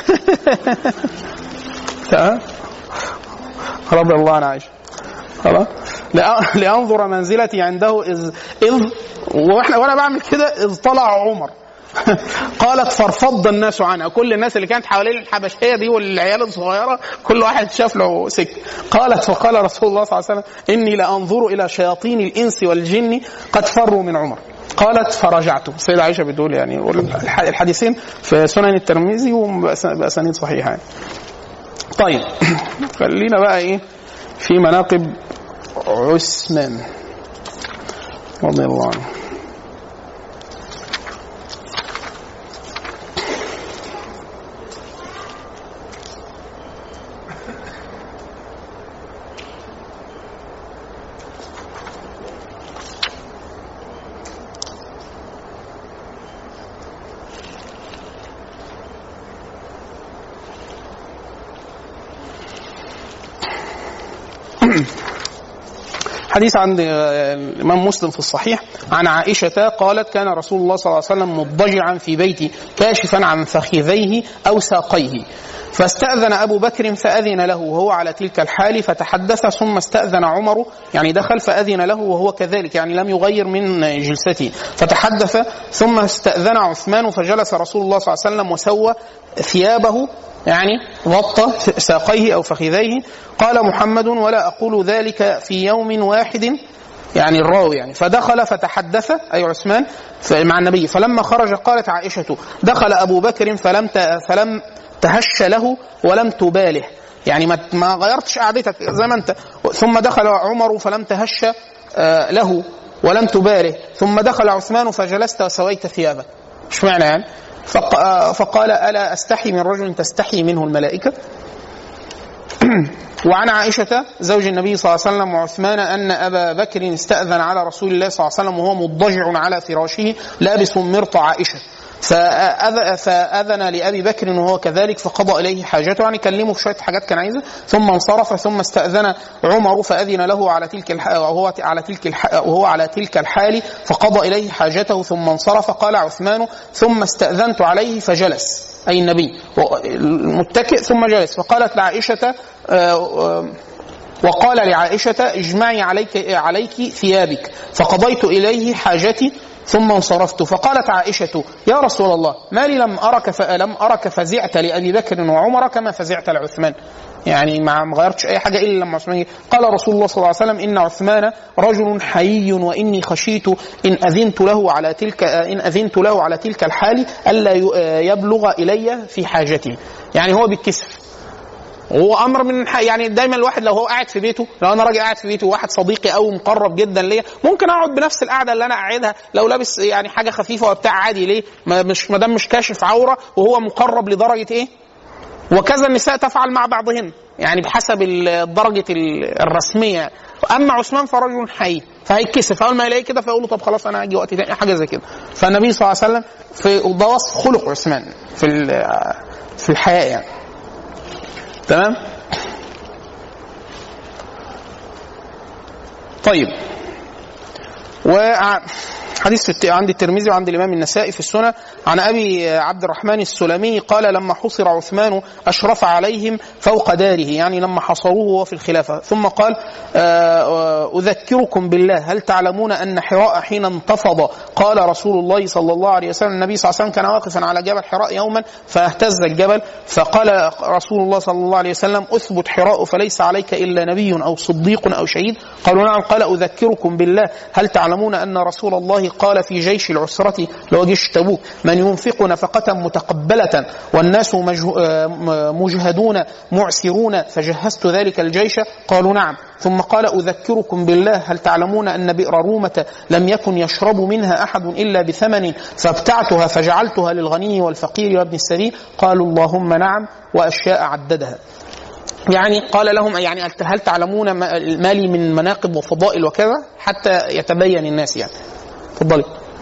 تمام رضي الله عن عائشه خلاص لأ- لانظر منزلتي عنده اذ اذ واحنا وانا بعمل كده اذ طلع عمر قالت فارفض الناس عنها كل الناس اللي كانت حوالين الحبشيه دي والعيال الصغيره كل واحد شاف له سكه قالت فقال رسول الله صلى الله عليه وسلم اني لانظر الى شياطين الانس والجن قد فروا من عمر قالت فرجعت السيدة عائشة بتقول يعني والح- الحديثين في سنن الترمذي وبأسانيد صحيحة يعني. طيب خلينا بقى ايه في مناقب عثمان رضي الله عنه حديث عند آه، الإمام مسلم في الصحيح عن عائشة قالت كان رسول الله صلى الله عليه وسلم مضجعا في بيتي كاشفا عن فخذيه أو ساقيه فاستأذن أبو بكر فأذن له وهو على تلك الحال فتحدث ثم استأذن عمر يعني دخل فأذن له وهو كذلك يعني لم يغير من جلسته فتحدث ثم استأذن عثمان فجلس رسول الله صلى الله عليه وسلم وسوى ثيابه يعني غطى ساقيه أو فخذيه قال محمد ولا أقول ذلك في يوم واحد يعني الراوي يعني فدخل فتحدث أي عثمان مع النبي فلما خرج قالت عائشة دخل أبو بكر فلم ت- فلم تهش له ولم تباله يعني ما ما غيرتش قعدتك زي ما انت ثم دخل عمر فلم تهش آه، له ولم تباله ثم دخل عثمان فجلست وسويت ثيابك مش معنى يعني فق- آه، فقال ألا أستحي من رجل تستحي منه الملائكة وعن عائشة زوج النبي صلى الله عليه وسلم وعثمان أن أبا بكر استأذن على رسول الله صلى الله عليه وسلم وهو مضجع على فراشه لابس مرط عائشة فأذ- فأذن لأبي بكر وهو كذلك فقضى إليه حاجته يعني كلمه في شوية حاجات كان عايزها ثم انصرف ثم استأذن عمر فأذن له على تلك الح... وهو على تلك الح... وهو على تلك الحال فقضى إليه حاجته ثم انصرف قال عثمان ثم استأذنت عليه فجلس أي النبي متكئ ثم جلس فقالت لعائشة آه، آه، وقال لعائشة اجمعي عليك عليك ثيابك فقضيت إليه حاجتي ثم انصرفت فقالت عائشة يا رسول الله ما لي لم أرك فلم أرك فزعت لأبي بكر وعمر كما فزعت لعثمان يعني ما ما غيرتش اي حاجه الا لما عثمان جه. قال رسول الله صلى الله عليه وسلم ان عثمان رجل حيي واني خشيت ان اذنت له على تلك ان اذنت له على تلك الحال الا ي- يبلغ الي في حاجتي يعني هو بيتكسف هو امر من ح- يعني دايما الواحد لو هو قاعد في بيته لو انا راجل قاعد في بيته وواحد صديقي او مقرب جدا ليا ممكن اقعد بنفس القعده اللي انا قاعدها لو لابس يعني حاجه خفيفه وبتاع عادي ليه ما مش ما دام مش كاشف عوره وهو مقرب لدرجه ايه وكذا النساء تفعل مع بعضهن يعني بحسب ال- درجه ال- الرسميه اما عثمان فرجل حي فهيتكسف اول ما يلاقيه كده فيقول له طب خلاص انا هاجي وقت تاني حاجه زي كده فالنبي صلى الله عليه وسلم في ده وصف خلق عثمان في ال- في الحياه يعني تمام طيب وحديث في الت- عند الترمذي وعند الامام النسائي في السنن عن ابي عبد الرحمن السلمي قال لما حصر عثمان اشرف عليهم فوق داره يعني لما حصروه وهو في الخلافه ثم قال آه، آه، اذكركم بالله هل تعلمون ان حراء حين انتفض قال رسول الله صلى الله عليه وسلم النبي صلى الله عليه وسلم كان واقفا على جبل حراء يوما فاهتز الجبل فقال رسول الله صلى الله عليه وسلم اثبت حراء فليس عليك الا نبي او صديق او شهيد قالوا نعم قال اذكركم بالله هل تعلمون ان رسول الله قال في جيش العسرة اللي هو جيش تبوك من ينفق نفقة متقبلة والناس مجه- آه، م- مجهدون معسرون فجهزت ذلك الجيش قالوا نعم ثم قال أذكركم بالله هل تعلمون أن بئر رومة لم يكن يشرب منها أحد إلا بثمن فابتعتها فجعلتها للغني والفقير وابن السبيل قالوا اللهم نعم وأشياء عددها يعني قال لهم يعني هل تعلمون ما ما لي من مناقب وفضائل وكذا حتى يتبين الناس يعني اتفضلي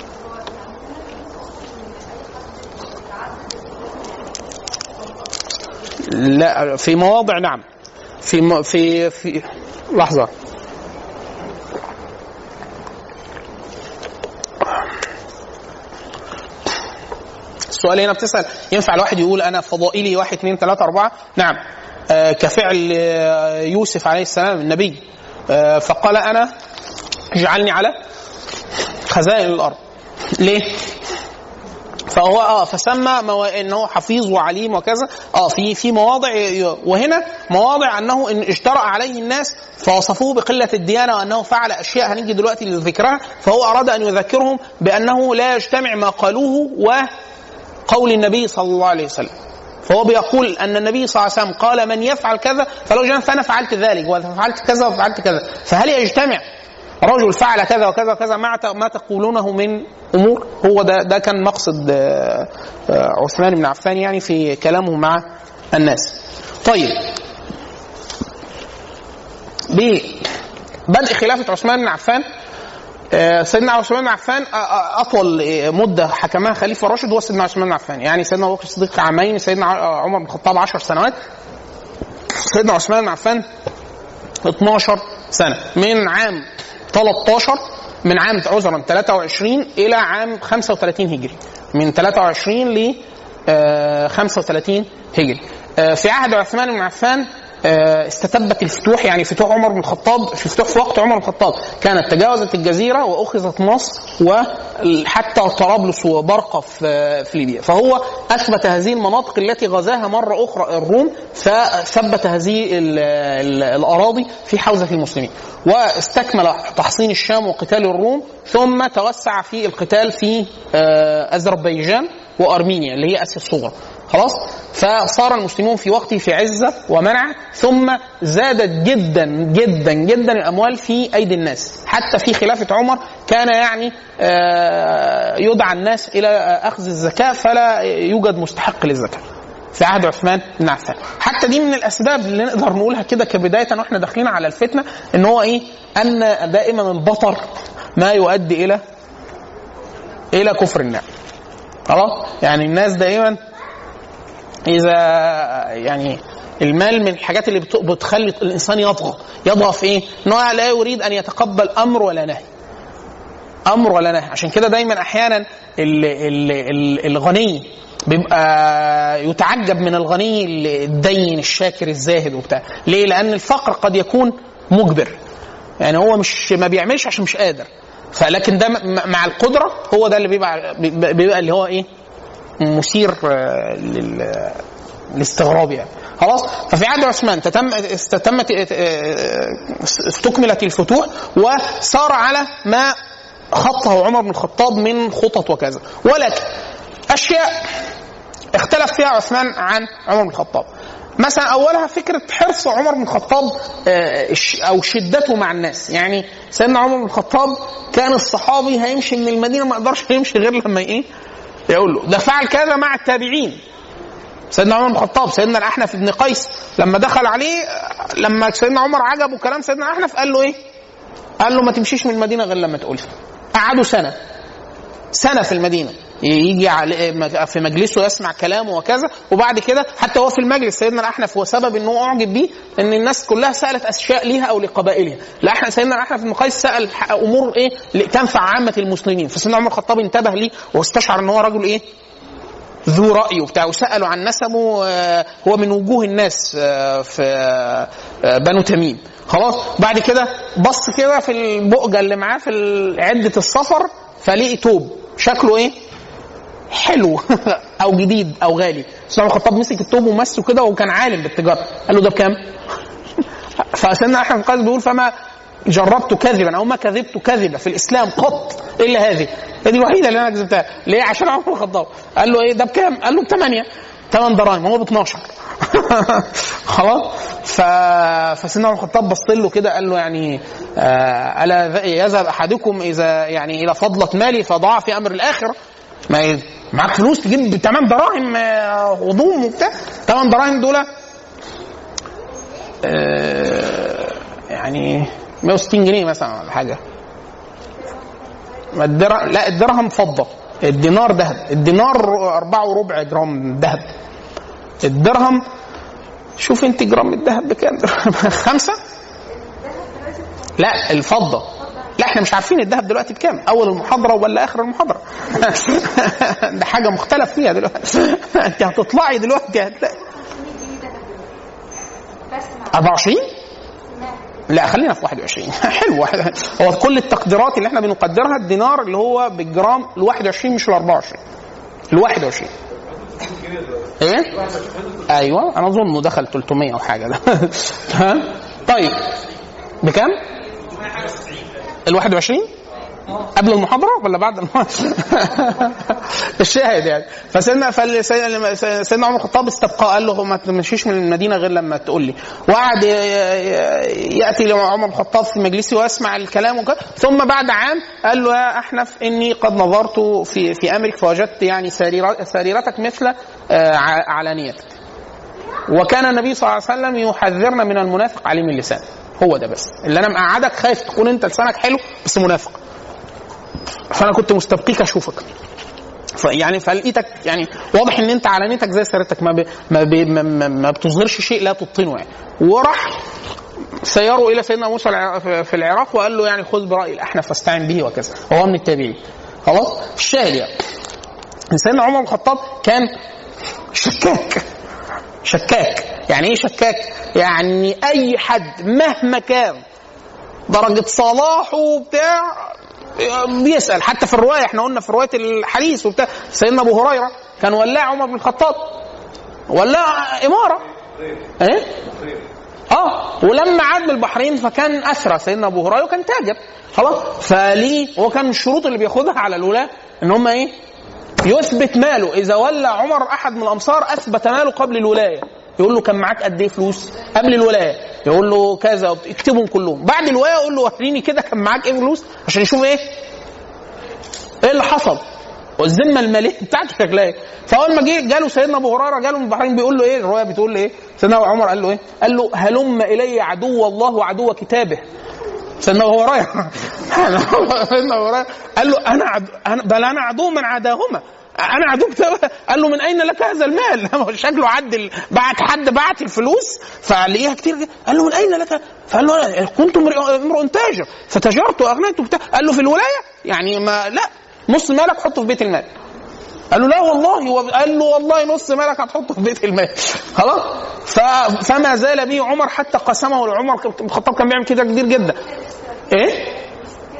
لا في مواضع نعم في م- في في لحظه السؤال هنا بتسأل ينفع الواحد يقول أنا فضائلي واحد اثنين ثلاثة أربعة؟ نعم آه كفعل آه، يوسف عليه السلام النبي آه فقال أنا اجعلني على خزائن الأرض ليه؟ فهو اه فسمى مو... انه حفيظ وعليم وكذا اه في في مواضع ي- وهنا مواضع انه إن اجترأ عليه الناس فوصفوه بقله الديانه وانه فعل اشياء هنيجي دلوقتي لذكرها فهو اراد ان يذكرهم بانه لا يجتمع ما قالوه وقول النبي صلى الله عليه وسلم فهو بيقول ان النبي صلى الله عليه وسلم قال من يفعل كذا فلو جاء فانا فعلت ذلك وفعلت كذا وفعلت كذا فهل يجتمع رجل فعل كذا وكذا وكذا مع ت- ما تقولونه من امور هو ده ده كان مقصد آه، آه، عثمان بن عفان يعني في كلامه مع الناس. طيب ببدء خلافه عثمان بن عفان آه، سيدنا عثمان بن عفان آه، آه، اطول آه، مده حكمها خليفه راشد هو سيدنا عثمان بن عفان يعني سيدنا ابو بكر الصديق عامين سيدنا ع- آه، عمر بن الخطاب 10 سنوات سيدنا عثمان بن عفان 12 سنه من عام 13 من عام عذرا 23 الى عام 35 هجري من 23 ل آه، 35 هجري آه، في عهد عثمان بن عفان آه، استتبت الفتوح يعني فتوح عمر بن الخطاب في فتوح في وقت عمر بن الخطاب كانت تجاوزت الجزيره واخذت مصر وحتى طرابلس وبرقه في في ليبيا فهو اثبت هذه المناطق التي غزاها مره اخرى الروم فثبت هذه ال- ال- الاراضي في حوزه المسلمين واستكمل تحصين الشام وقتال الروم ثم توسع في القتال في آه، اذربيجان وارمينيا اللي هي اسيا الصغرى خلاص فصار المسلمون في وقته في عزه ومنع ثم زادت جدا جدا جدا الاموال في ايدي الناس حتى في خلافه عمر كان يعني آه، يدعى الناس الى اخذ الزكاه فلا يوجد مستحق للزكاه في عهد عثمان بن عفان حتى دي من الاسباب اللي نقدر نقولها كده كبدايه واحنا داخلين على الفتنه ان هو ايه ان دائما البطر ما يؤدي الى الى كفر النعم خلاص يعني الناس دائما اذا يعني المال من الحاجات اللي بت- بتخلي الانسان يطغى يطغى في ايه ان هو لا يريد ان يتقبل امر ولا نهي امر ولا نهي عشان كده دايما احيانا ال- ال- ال- الغني بيبقى يتعجب من الغني الدين الشاكر الزاهد وبتاع ليه لان الفقر قد يكون مجبر يعني هو مش ما بيعملش عشان مش قادر فلكن ده م- مع القدره هو ده اللي بيبقى بيبقى اللي هو ايه مثير آه، لل الاستغراب يعني خلاص ففي عهد عثمان تتم استتمت آه، استكملت الفتوح وصار على ما خطه عمر بن الخطاب من خطط وكذا ولكن اشياء اختلف فيها عثمان عن عمر بن الخطاب مثلا اولها فكره حرص عمر بن الخطاب آه، ش- او شدته مع الناس يعني سيدنا عمر بن الخطاب كان الصحابي هيمشي من المدينه ما يقدرش يمشي غير لما ايه يقول له ده فعل كذا مع التابعين سيدنا عمر بن الخطاب سيدنا الاحنف بن قيس لما دخل عليه آه، لما سيدنا عمر عجبه كلام سيدنا الاحنف قال له ايه قال له ما تمشيش من المدينه غير لما تقول قعدوا سنه سنه في المدينه يجي على- في مجلسه يسمع كلامه وكذا وبعد كده حتى هو في المجلس سيدنا الاحنف هو سبب ان هو اعجب بيه ان الناس كلها سالت اشياء ليها او لقبائلها الاحنف سيدنا الاحنف بن قيس سال ح- امور ايه اللي تنفع عامه المسلمين فسيدنا عمر الخطاب انتبه ليه واستشعر ان هو رجل ايه ذو رأي وبتاع وسألوا عن نسبه آه، هو من وجوه الناس آه، في آه، بنو تميم خلاص بعد كده بص كده في البؤجة اللي معاه في ال- عدة السفر فلقي توب شكله ايه حلو او جديد او غالي سيدنا عمر الخطاب مسك التوب ومسه كده وكان عالم بالتجاره قال له ده بكام؟ فسيدنا احمد بن قيس بيقول فما جربت كذبا او ما كذبت كذبه في الاسلام قط الا هذه هي دي الوحيده اللي انا كذبتها ليه عشان عمر بن الخطاب قال له ايه ده بكام؟ قال له بثمانيه ثمان دراهم هو ب 12 خلاص ف... فسيدنا عمر بن الخطاب بص له كده قال له يعني آه الا ذ- يذهب احدكم اذا يعني الى فضله مالي فضاع في امر الاخره ما ي- معاك فلوس تجيب ثمان دراهم آه، هضوم وبتاع ثمان دراهم دول آه، يعني 160 جنيه مثلا ولا حاجه ما الدرهم لا الدرهم فضه الدينار ذهب الدينار أربعة وربع جرام ذهب الدرهم شوف انت جرام الذهب بكام خمسة لا الفضة لا احنا مش عارفين الذهب دلوقتي بكام اول المحاضرة ولا اخر المحاضرة ده حاجة مختلف فيها دلوقتي انت هتطلعي دلوقتي هتلاقي 24 لا خلينا في 21 حلو واحد هو كل التقديرات اللي احنا بنقدرها الدينار اللي هو بالجرام ال 21 مش ال 24 ال 21 ايه؟ ايوه انا اظن دخل 300 او حاجه ده ها طيب بكام؟ ال 21 قبل المحاضرة ولا بعد المحاضرة؟ الشاهد يعني فسيدنا فال- سيدنا سيدنا عمر الخطاب استبقى قال له ما تمشيش من المدينة غير لما تقول لي وقعد ي- ي- يأتي لعمر الخطاب في مجلسه ويسمع الكلام وكذا ثم بعد عام قال له يا أحنف إني قد نظرت في في أمرك فوجدت يعني سريرة- سريرتك مثل آه، ع- علانيتك وكان النبي صلى الله عليه وسلم يحذرنا من المنافق عليم اللسان هو ده بس اللي انا مقعدك خايف تكون انت لسانك حلو بس منافق فانا كنت مستبقيك اشوفك فيعني فلقيتك يعني واضح ان انت علانيتك زي سيرتك ما ب... ما, ب... ما, ما, ما بتظهرش شيء لا تبطنه يعني وراح سيره الى سيدنا موسى الع- في- في العراق وقال له يعني خذ براي الاحنف فاستعن به وكذا هو من التابعين خلاص الشاهد يعني إن سيدنا عمر بن الخطاب كان شكاك شكاك يعني ايه شكاك يعني اي حد مهما كان درجة صلاحه وبتاع بيسأل حتى في الرواية احنا قلنا في رواية الحديث وبتاع سيدنا ابو هريرة كان ولاع عمر بن الخطاب ولاع إمارة ايه اه ولما عاد من البحرين فكان اسرى سيدنا ابو هريره وكان تاجر خلاص فليه هو كان من الشروط اللي بياخدها على الولاة ان هم ايه يثبت ماله اذا ولى عمر احد من الامصار اثبت ماله قبل الولايه يقول له كان معاك قد ايه فلوس قبل الولايه يقول له كذا اكتبهم كلهم بعد الولايه يقول له وريني كده كان معاك ايه فلوس عشان يشوف ايه ايه اللي حصل والذمه الماليه بتاعته شكلها ايه فاول ما جه جاله سيدنا ابو هريره جاله من البحرين بيقول له ايه الروايه بتقول له ايه سيدنا عمر قال له ايه قال له هلم الي عدو الله وعدو كتابه سيدنا ابو هريره سيدنا ابو هريره قال له انا عدو أنا بل انا عدو من عداهما انا عدو كتابه قال له من اين لك هذا المال شكله عد بعت حد بعت الفلوس فلقيها كتير جدا. قال له من اين لك فقال له أنا كنت امرئ امرؤ تاجر فتجرت واغنيت وبتاع قال له في الولايه يعني ما لا نص مالك حطه في بيت المال قال له لا والله هو قال له والله نص مالك هتحطه في بيت المال خلاص ف... فما زال به عمر حتى قسمه لعمر الخطاب كان بيعمل كده كتير جدا ايه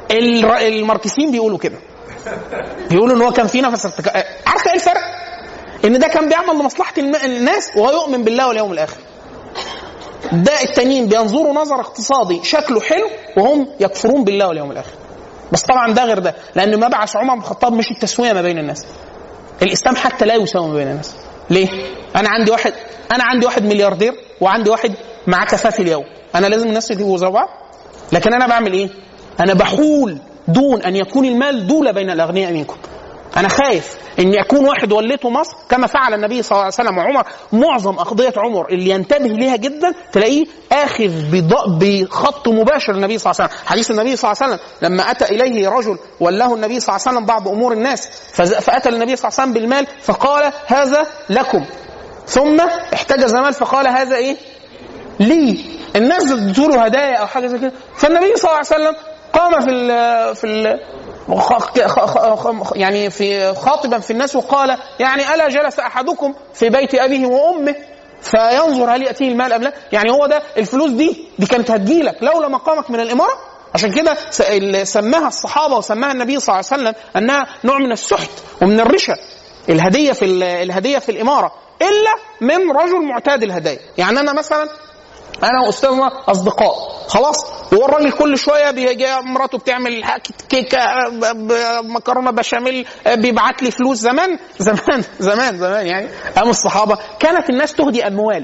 الر- الماركسيين بيقولوا كده بيقولوا ان هو كان في نفس ارتكا... عارفه ايه الفرق؟ ان ده كان بيعمل لمصلحه الم- الناس وهو يؤمن بالله واليوم الاخر ده التانيين بينظروا نظر اقتصادي شكله حلو وهم يكفرون بالله واليوم الاخر بس طبعا ده غير ده لان مبعث عمر بن الخطاب مش التسويه ما بين الناس الاسلام حتى لا يساوي ما بين الناس ليه انا عندي واحد انا عندي واحد ملياردير وعندي واحد معاه كفاف اليوم انا لازم الناس يبقوا زي بعض لكن انا بعمل ايه انا بحول دون ان يكون المال دولة بين الاغنياء منكم انا خايف ان يكون واحد وليته مصر كما فعل النبي صلى الله عليه وسلم وعمر معظم اقضيه عمر اللي ينتبه ليها جدا تلاقيه اخذ بض- بخط مباشر النبي صلى الله عليه وسلم حديث النبي صلى الله عليه وسلم لما اتى اليه رجل ولاه النبي صلى الله عليه وسلم بعض امور الناس فز- فاتى النبي صلى الله عليه وسلم بالمال فقال هذا لكم ثم احتجز مال فقال هذا ايه ليه الناس ادوا له هدايا او حاجه زي كده فالنبي صلى الله عليه وسلم قام في ال في ال خ- خ- خ- يعني في خاطبا في الناس وقال يعني الا جلس احدكم في بيت ابيه وامه فينظر هل ياتيه المال ام لا يعني هو ده الفلوس دي دي كانت هتجيلك لولا مقامك من الاماره عشان كده س- ال- سماها الصحابه وسماها النبي صلى الله عليه وسلم انها نوع من السحت ومن الرشا الهديه في ال- الهديه في الاماره الا من رجل معتاد الهدايا يعني انا مثلا انا واستاذنا اصدقاء خلاص هو الراجل كل شويه بيجي مراته بتعمل كيكه ب- ب- مكرونه بشاميل بيبعت لي فلوس زمان زمان زمان زمان يعني ايام الصحابه كانت الناس تهدي اموال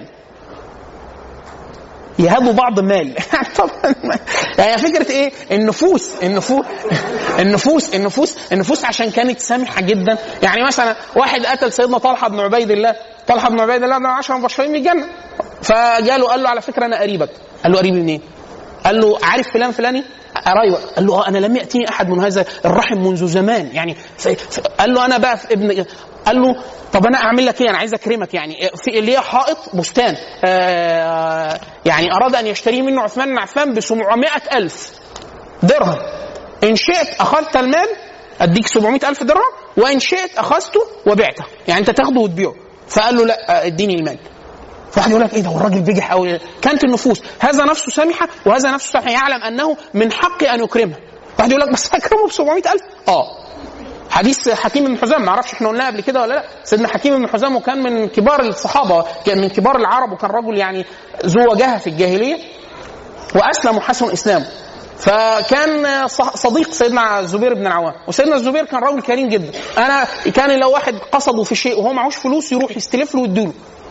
يهبوا بعض مال يعني طبعا يعني فكره ايه النفوس النفوس النفوس النفوس النفوس عشان كانت سامحه جدا يعني مثلا واحد قتل سيدنا طلحه بن عبيد الله طلحه بن عبيد الله ده 10 مبشرين بالجنه فجاله قال له على فكره انا قريبك قال له قريبي منين؟ قال له عارف فلان فلاني؟ قرايبك قال له اه انا لم ياتيني احد من هذا الرحم منذ زمان يعني ف- ف- قال له انا بقى في ابن قال له طب انا اعمل لك ايه انا عايز اكرمك يعني في اللي هي حائط بستان آه يعني اراد ان يشتريه منه عثمان بن عفان ب 700 الف درهم ان شئت اخذت المال اديك 700 الف درهم وان شئت اخذته وبعته يعني انت تاخده وتبيعه فقال له لا آه، اديني المال فواحد يقول لك ايه ده هو الراجل بيجح قوي كانت النفوس هذا نفسه سامحه وهذا نفسه سامحه يعلم انه من حقي ان يكرمها واحد يقول لك بس هكرمه ب 700000 اه حديث حكيم بن حزام ما اعرفش احنا قلناه قبل كده ولا لا سيدنا حكيم بن حزام وكان من كبار الصحابه كان من كبار العرب وكان رجل يعني ذو وجاهه في الجاهليه واسلم وحسن اسلامه فكان ص- صديق سيدنا الزبير بن العوام وسيدنا الزبير كان رجل كريم جدا انا كان لو واحد قصده في شيء وهو معهوش فلوس يروح يستلف له ويديله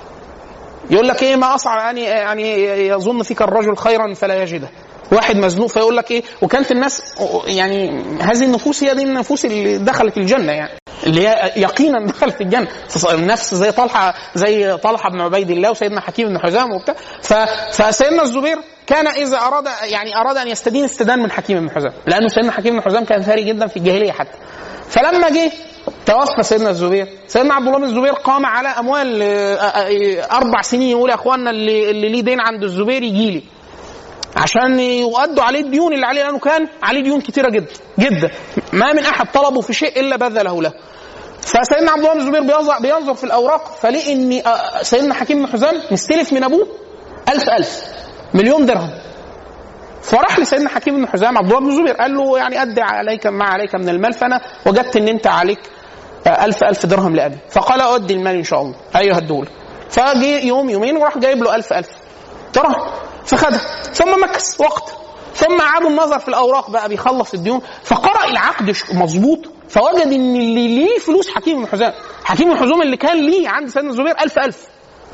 يقول لك ايه ما اصعب يعني يعني يظن فيك الرجل خيرا فلا يجده واحد مزنوق فيقول لك ايه وكانت الناس يعني هذه النفوس هي دي النفوس اللي دخلت الجنه يعني اللي هي يقينا دخلت الجنه النفس زي طلحه زي طلحه بن عبيد الله وسيدنا حكيم بن حزام وبتاع ف- فسيدنا الزبير كان اذا اراد يعني اراد ان يستدين استدان من حكيم بن حزام لانه سيدنا حكيم بن حزام كان ثري جدا في الجاهليه حتى فلما جه توفى سيدنا الزبير سيدنا عبد الله بن الزبير قام على اموال آه، آه، آه، اربع سنين يقول يا اخوانا اللي اللي ليه دين عند الزبير يجي لي عشان يؤدوا عليه الديون اللي عليه لانه كان عليه ديون كتيره جدا جدا ما من احد طلبه في شيء الا بذله له فسيدنا عبد الله بن الزبير بينظر بينظر في الاوراق فلقي ان آه، سيدنا حكيم بن حزام مستلف من ابوه ألف ألف مليون درهم فراح لسيدنا حكيم بن حزام عبد الله بن الزبير قال له يعني ادي عليك ما عليك من المال فانا وجدت ان انت عليك آه، ألف ألف درهم لأبي فقال أؤدي المال إن شاء الله أيها الدولة فجي يوم يومين وراح جايب له ألف ألف درهم فخدها ثم مكث وقت ثم عاد النظر في الأوراق بقى بيخلص الديون فقرأ العقد ش- مظبوط فوجد ان اللي ليه فلوس حكيم بن حزام حكيم بن حزام اللي كان ليه عند سيدنا الزبير ألف ألف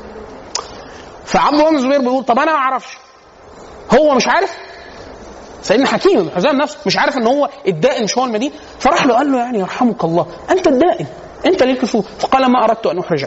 فعبد الله بن الزبير بيقول طب انا ما اعرفش هو مش عارف سيدنا حكيم بن حزام نفسه مش عارف ان هو الدائن مش هو المدين فراح له قال له يعني يرحمك الله انت الدائن انت ليك فلوس فقال ما اردت ان احرجك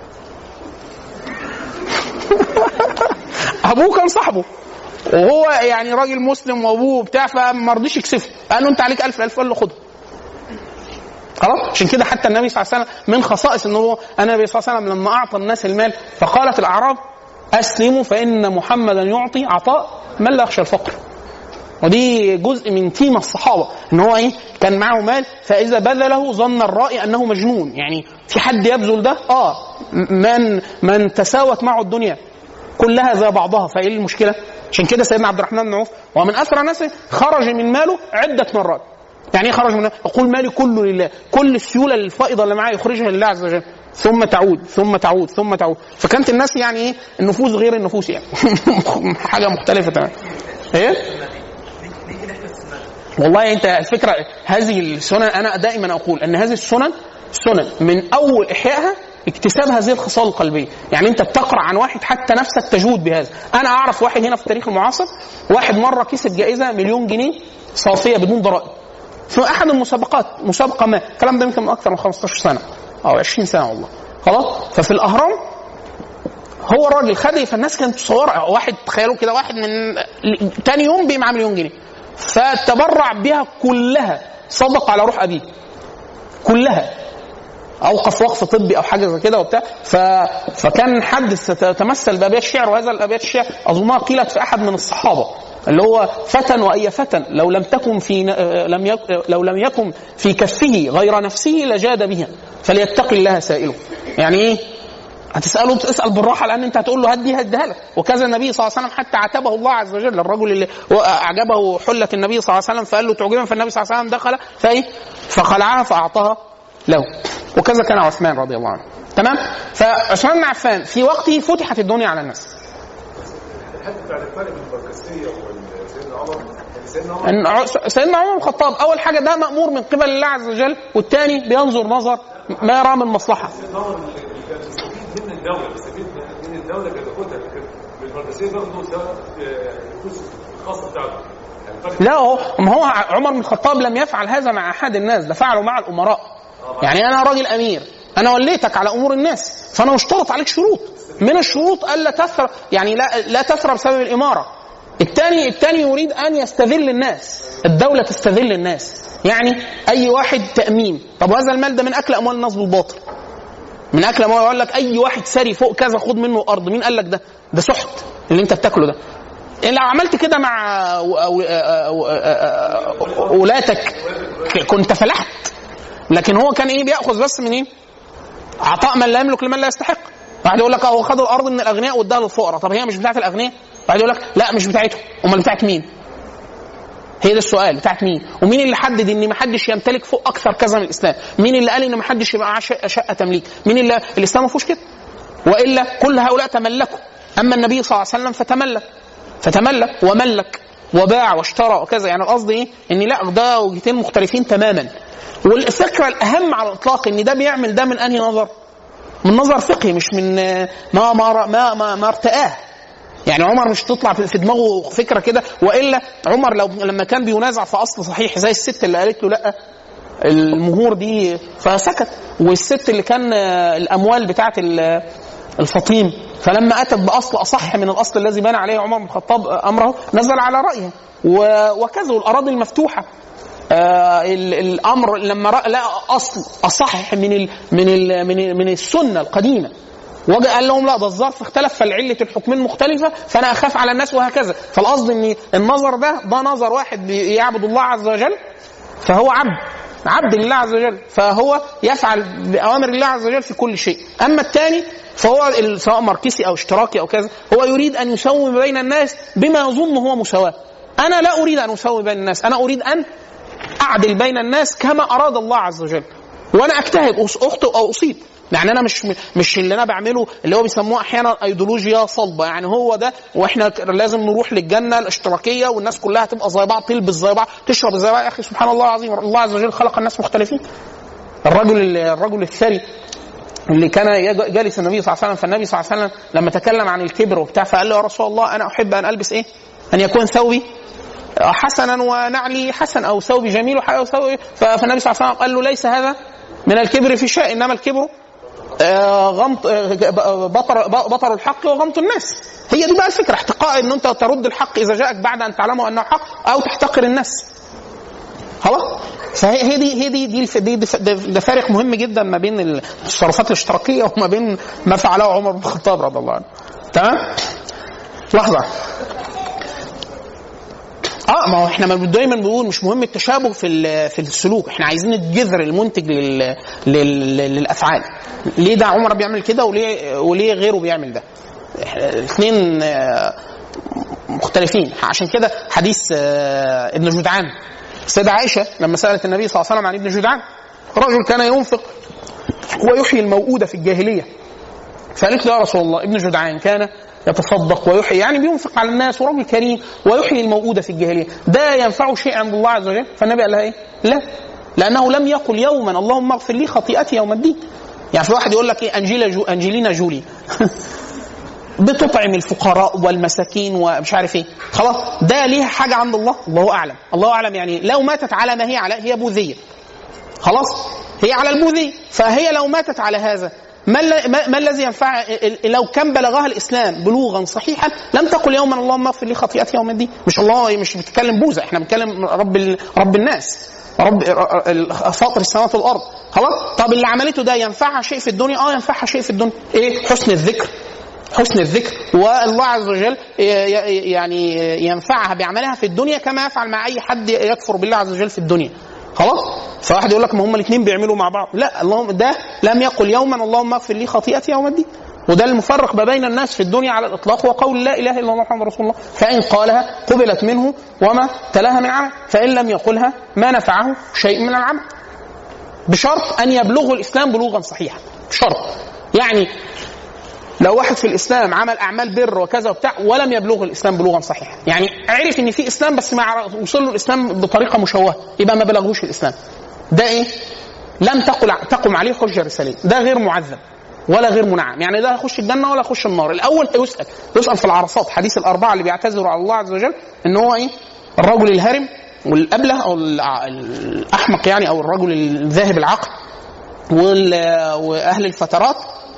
ابوه كان صاحبه وهو يعني راجل مسلم وابوه بتاع فما رضيش يكسفه قال له انت عليك ألف ألف قال له خدها خلاص عشان كده حتى النبي صلى الله عليه وسلم من خصائص ان هو النبي صلى الله عليه وسلم لما اعطى الناس المال فقالت الاعراب اسلموا فان محمدا يعطي عطاء من لا يخشى الفقر ودي جزء من تيم الصحابه ان هو ايه كان معه مال فاذا بذله ظن الرائي انه مجنون يعني في حد يبذل ده اه من من تساوت معه الدنيا كلها زي بعضها فايه المشكله؟ عشان كده سيدنا عبد الرحمن بن عوف ومن اثرى نفسه خرج من ماله عده مرات يعني ايه خرج من يقول مالي كله لله كل السيوله الفائضه اللي معاه يخرجها لله عز وجل ثم تعود ثم تعود ثم تعود فكانت الناس يعني ايه النفوس غير النفوس يعني حاجه مختلفه تماما ايه والله انت الفكره هذه السنن انا دائما اقول ان هذه السنن سنن من اول احيائها اكتساب هذه الخصال القلبيه يعني انت بتقرا عن واحد حتى نفسك تجود بهذا انا اعرف واحد هنا في التاريخ المعاصر واحد مره كسب جائزه مليون جنيه صافيه بدون ضرائب في احد المسابقات مسابقه ما الكلام ده يمكن من اكثر من 15 سنه او 20 سنه والله خلاص ففي الاهرام هو الراجل خد فالناس كانت تصور واحد تخيلوا كده واحد من تاني يوم بقي معاه مليون جنيه فتبرع بها كلها صدق على روح ابيه كلها اوقف وقف طبي او حاجه زي كده وبتاع ف... فكان حد تمثل بابيات الشعر وهذا الابيات الشعر اظنها قيلت في احد من الصحابه اللي هو فتى واي فتى لو لم تكن في لم يك... لو لم يكن في كفه غير نفسه لجاد بها فليتقي الله سائله يعني ايه هتساله تسال بالراحه لان انت هتقول له هدي هديها لك وكذا النبي صلى الله عليه وسلم حتى عاتبه الله عز وجل الرجل اللي اعجبه حله النبي صلى الله عليه وسلم فقال له تعجبا فالنبي صلى الله عليه وسلم دخل فايه فخلعها فاعطاها له وكذا كان عثمان رضي الله عنه تمام فعثمان بن عفان في وقته فتحت الدنيا على الناس الحته بتاعت الفرق بين البركسيه وسيدنا عمر يعني سيدنا عمر ان ع- سيدنا عمر بن الخطاب اول حاجه ده مامور من قبل الله عز وجل والثاني بينظر نظر ما يرى من مصلحه سيدنا عمر اللي كان بيستفيد من الدوله بيستفيد من الدوله كانت بتاخدها لكن البركسيه بياخدوا الفلوس الخاصه بتاعته يعني الفرق لا هو ما هو عمر بن الخطاب لم يفعل هذا مع احد الناس ده فعله مع الامراء يعني انا راجل امير انا وليتك على امور الناس فانا مشترط عليك شروط من الشروط الا تثرى يعني لا لا تثرى بسبب الاماره الثاني الثاني يريد ان يستذل الناس الدوله تستذل الناس يعني اي واحد تامين طب وهذا المال ده من اكل اموال الناس بالباطل من اكل اموال يقول لك اي واحد ساري فوق كذا خد منه ارض مين قال لك ده ده سحت اللي انت بتاكله ده إن لو عملت كده مع و- و- و- ولاتك كنت فلحت لكن هو كان ايه بياخذ بس من ايه عطاء من لا يملك لمن لا يستحق واحد يقول لك هو خد الارض من الاغنياء واداها للفقراء طب هي مش بتاعت الاغنياء واحد يقول لك لا مش بتاعتهم امال بتاعت مين هي ده السؤال بتاعت مين ومين اللي حدد ان ما حدش يمتلك فوق اكثر كذا من الاسلام مين اللي قال ان ما حدش يبقى معاه شقه شقة تمليك مين اللي الاسلام ما فيهوش كده والا كل هؤلاء تملكوا اما النبي صلى الله عليه وسلم فتملك فتملك وملك وباع واشترى وكذا يعني القصد ايه ان لا ده وجهتين مختلفين تماما والفكره الاهم على الاطلاق ان ده بيعمل ده من انهي نظر من نظر فقهي مش من ما ما ما ما, ما ارتآه يعني عمر مش تطلع في في دماغه فكره كده والا عمر لو لما كان بينازع في اصل صحيح زي الست اللي قالت له لا المهور دي فسكت والست اللي كان آه، الاموال بتاعه ال- الفطيم فلما اتت باصل اصح من الاصل الذي بنى عليه عمر بن الخطاب امره نزل على رايه و- وكذا والاراضي المفتوحه آه ال- الامر لما رأى لقى اصل اصح من ال من ال من, ال من السنه القديمه وجاء قال لهم لا ده الظرف اختلف فالعله الحكمين مختلفه فانا اخاف على الناس وهكذا فالقصد ان النظر ده ده نظر واحد بيعبد الله عز وجل فهو عبد عبد لله عز وجل فهو يفعل بأوامر الله عز وجل في كل شيء أما الثاني فهو ال- سواء ماركسي أو اشتراكي أو كذا هو يريد أن يسوي بين الناس بما يظن هو مساواة أنا لا أريد أن أسوي بين الناس أنا أريد أن أعدل بين الناس كما أراد الله عز وجل وأنا أجتهد أص- أخطئ أو أصيب يعني انا مش مش اللي انا بعمله اللي هو بيسموه احيانا ايديولوجيا صلبه يعني هو ده واحنا ك- لازم نروح للجنه الاشتراكيه والناس كلها تبقى زي بعض تلبس زي بعض تشرب زي بعض يا اخي سبحان الله العظيم الله عز وجل خلق الناس مختلفين الرجل الرجل الثري اللي كان يج- جالس النبي صلى الله عليه وسلم فالنبي صلى الله عليه وسلم لما تكلم عن الكبر وبتاع فقال له يا رسول الله انا احب ان البس ايه؟ ان يكون ثوبي حسنا ونعلي حسن او ثوبي جميل وح- وثوبي ف- فالنبي صلى الله عليه وسلم قال له ليس هذا من الكبر في شيء انما الكبر آه، غمط آه، بطر بطر الحق وغمط الناس هي دي بقى الفكره احتقاء ان انت ترد الحق اذا جاءك بعد ان تعلمه انه حق او تحتقر الناس خلاص فهي هي دي هي دي دي, الف- دي, دي ده, ده فارق مهم جدا ما بين التصرفات الاشتراكيه وما بين ما فعله عمر بن الخطاب رضي الله عنه تمام لحظه اه ما هو احنا ما دايما بنقول مش مهم التشابه في ال- في السلوك احنا عايزين الجذر المنتج لل لل للافعال ليه ده عمر بيعمل كده وليه وليه غيره بيعمل ده اثنين آه، مختلفين عشان كده حديث آه، ابن جدعان السيدة عائشة لما سألت النبي صلى الله عليه وسلم عن ابن جدعان رجل كان ينفق ويحيي الموؤودة في الجاهلية فقالت له يا رسول الله ابن جدعان كان يتصدق ويحيي يعني بينفق على الناس ورجل كريم ويحيي الموؤودة في الجاهلية ده ينفعه شيء عند الله عز وجل فالنبي قال لها ايه لا لأنه لم يقل يوما اللهم اغفر لي خطيئتي يوم الدين يعني في واحد يقول لك ايه انجيلا جو انجلينا جولي بتطعم الفقراء والمساكين ومش عارف ايه خلاص ده ليها حاجه عند الله الله اعلم الله اعلم يعني لو ماتت على ما هي على هي بوذيه خلاص هي على البوذيه فهي لو ماتت على هذا ما, الل- ما, ما الذي ينفع ال- لو كان بلغها الاسلام بلوغا صحيحا لم تقل يوما اللهم اغفر لي خطيئتي يوم الدين مش الله مش بتتكلم بوذا احنا بنتكلم رب ال- رب الناس رب ال- فاطر السماوات والارض خلاص طب اللي عملته ده ينفعها شيء في الدنيا اه ينفعها شيء في الدنيا ايه حسن الذكر حسن الذكر والله عز وجل ي- ي- يعني ينفعها بعملها في الدنيا كما يفعل مع اي حد يكفر بالله عز وجل في الدنيا خلاص فواحد يقول لك ما هم الاثنين بيعملوا مع بعض لا اللهم ده لم يقل يوما اللهم اغفر لي خطيئتي يوم الدين وده المفرق ما بين الناس في الدنيا على الاطلاق هو قول لا اله الا الله محمد رسول الله فان قالها قبلت منه وما تلاها من عمل فان لم يقلها ما نفعه شيء من العمل بشرط ان يبلغه الاسلام بلوغا صحيحا بشرط يعني لو واحد في الاسلام عمل اعمال بر وكذا وبتاع ولم يبلغه الاسلام بلوغا صحيحا يعني عرف ان في اسلام بس ما عرف- وصل له الاسلام بطريقه مشوهه يبقى ما بلغوش الاسلام ده ايه لم تقل تقم عليه حجه رساليه ده غير معذب ولا غير منعم يعني لا يخش الجنه ولا يخش النار الاول هيسال يسال في العرصات حديث الاربعه اللي بيعتذروا على الله عز وجل ان هو ايه الرجل الهرم والابله او الع- الاحمق يعني او الرجل الذاهب العقل وال- واهل الفترات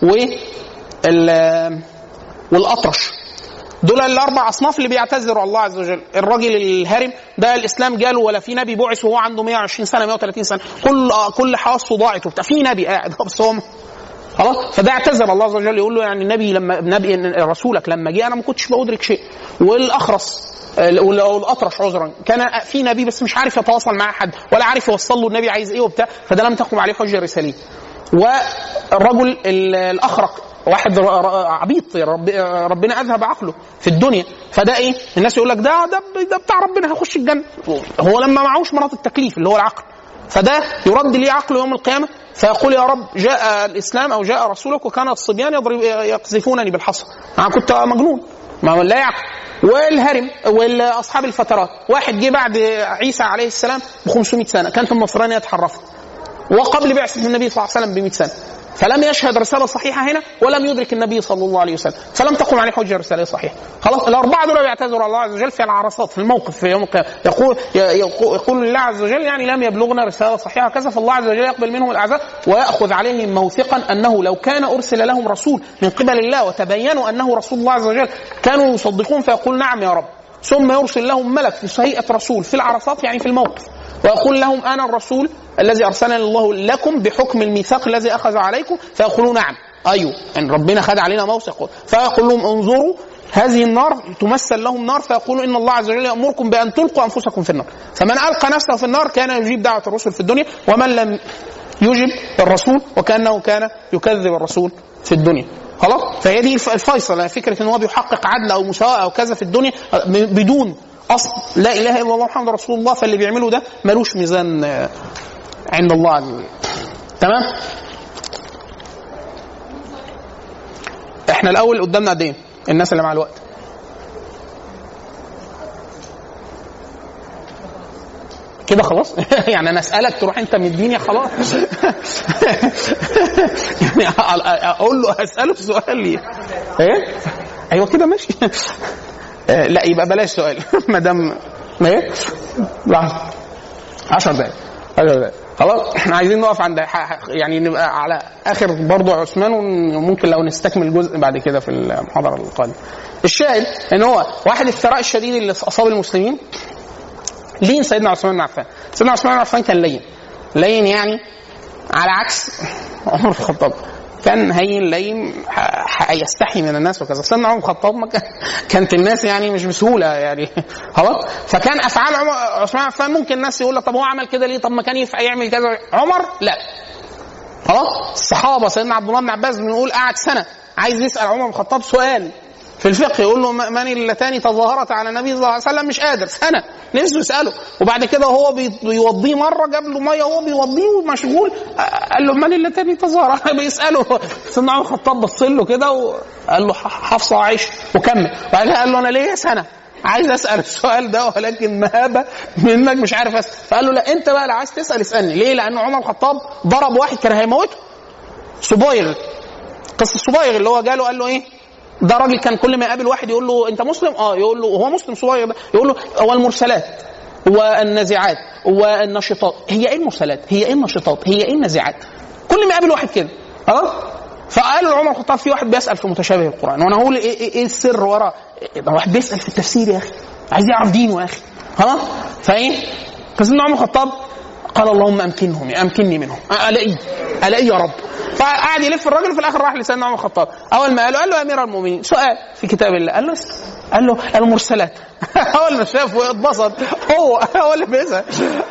وال والاطرش دول الاربع اصناف اللي بيعتذروا الله عز وجل الراجل الهرم ده الاسلام جاله ولا في نبي بعث وهو عنده 120 سنه 130 سنه كل كل حواسه ضاعت وبتاع في نبي قاعد بس هو خلاص فده اعتذر الله عز وجل يقول له يعني النبي لما نبي رسولك لما جه انا ما كنتش بادرك شيء والاخرس آه، وال- والاطرش عذرا كان في نبي بس مش عارف يتواصل مع حد ولا عارف يوصل له النبي عايز ايه وبتاع فده لم تقم عليه حجه رساليه والرجل ال- الاخرق واحد ر- ر- عبيط رب ربنا اذهب عقله في الدنيا فده ايه الناس يقول لك ده ده ده بتاع ربنا هيخش الجنه هو لما معهوش مرات التكليف اللي هو العقل فده يرد ليه عقله يوم القيامه فيقول يا رب جاء الاسلام او جاء رسولك وكان الصبيان يضرب يقذفونني بالحصى انا كنت مجنون ما هو لا يعقل والهرم واصحاب الفترات واحد جه بعد عيسى عليه السلام ب 500 سنه كانت النصرانيه اتحرفت وقبل بعثه النبي صلى الله عليه وسلم ب 100 سنه فلم يشهد رساله صحيحه هنا ولم يدرك النبي صلى الله عليه وسلم فلم تقم عليه حجه رساليه صحيحه خلاص الاربعه دول بيعتذروا الله عز وجل في العرصات في الموقف في يوم القيامه يقول يقول يقول لله عز وجل يعني لم يبلغنا رساله صحيحه كذا فالله عز وجل يقبل منهم الاعذار وياخذ عليهم موثقا انه لو كان ارسل لهم رسول من قبل الله وتبينوا انه رسول الله عز وجل كانوا يصدقون فيقول نعم يا رب ثم يرسل لهم ملك في هيئه رسول في العرصات يعني في الموقف ويقول لهم انا الرسول الذي ارسلني الله لكم بحكم الميثاق الذي اخذ عليكم فيقولون نعم ايوه ان ربنا خد علينا موثق فيقول لهم انظروا هذه النار تمثل لهم نار فيقولوا ان الله عز وجل يامركم بان تلقوا انفسكم في النار فمن القى نفسه في النار كان يجيب دعوه الرسل في الدنيا ومن لم يجب الرسول وكانه كان يكذب الرسول في الدنيا خلاص فهي دي الف- الفيصل فكره ان هو بيحقق عدل او مساواه او كذا في الدنيا بدون اصل لا اله الا الله محمد رسول الله فاللي بيعمله ده ملوش ميزان آه، عند الله عز وجل تمام احنا الاول قدامنا قد ايه الناس اللي مع الوقت كده خلاص يعني انا اسالك تروح انت مديني خلاص يعني أ- أ- اقول له اساله سؤال ليه ايه ايوه كده ماشي آه، لا يبقى بلاش سؤال ما دام ايه لحظه 10 دقايق 10 دقايق خلاص احنا عايزين نقف عند ح- ح- يعني نبقى على اخر برضه عثمان وممكن لو نستكمل جزء بعد كده في المحاضره القادمه. الشاهد ان هو واحد الثراء الشديد اللي اصاب المسلمين لين سيدنا عثمان بن عفان سيدنا عثمان بن عفان كان لين لين يعني على عكس عمر بن الخطاب كان هين لين ح- ح- يستحي من الناس وكذا سيدنا عمر بن الخطاب ما كان كانت الناس يعني مش بسهوله يعني خلاص فكان افعال عمر عثمان بن عفان ممكن الناس يقول لك طب هو عمل كده ليه طب ما كان ينفع يعمل كذا عمر لا خلاص الصحابه سيدنا عبد الله بن عباس بنقول قعد سنه عايز يسال عمر بن الخطاب سؤال في الفقه يقول له من اللتان تظاهرت على النبي صلى الله عليه وسلم مش قادر سنه نفسه يساله وبعد كده هو بي- بيوضيه مره جاب له ميه وهو بيوضيه ومشغول آه، قال له من اللتان تظاهر بيساله سيدنا عمر الخطاب بص له كده وقال له ح- حفصه وعائشه وكمل بعد كده قال له انا ليا سنه عايز اسال السؤال ده ولكن مهابه منك مش عارف اسال فقال له لا انت بقى لو عايز تسال اسالني ليه؟ لان عمر الخطاب ضرب واحد كان هيموته صبيغ قصه صبيغ اللي هو جاله قال له ايه؟ ده راجل كان كل ما يقابل واحد يقول له انت مسلم؟ اه يقول له هو مسلم صبيغ ده يقول له هو المرسلات والنازعات والنشطات هي ايه المرسلات؟ هي ايه النشطات؟ هي ايه النازعات؟ كل ما يقابل واحد كده خلاص؟ فقال له عمر الخطاب في واحد بيسال في متشابه القران وانا هقول ايه, إيه, إيه السر ورا إيه ده واحد بيسال في التفسير يا اخي عايز يعرف دينه يا اخي خلاص فايه فسيدنا عمر الخطاب قال اللهم امكنهم امكنني منهم الاقيه الاقيه يا رب فقعد يلف الراجل وفي الاخر راح لسيدنا عمر الخطاب اول ما قال له قال له يا امير المؤمنين سؤال في كتاب الله قال له اسأل. قال له المرسلات اول ما شافه اتبسط هو هو اللي بيسال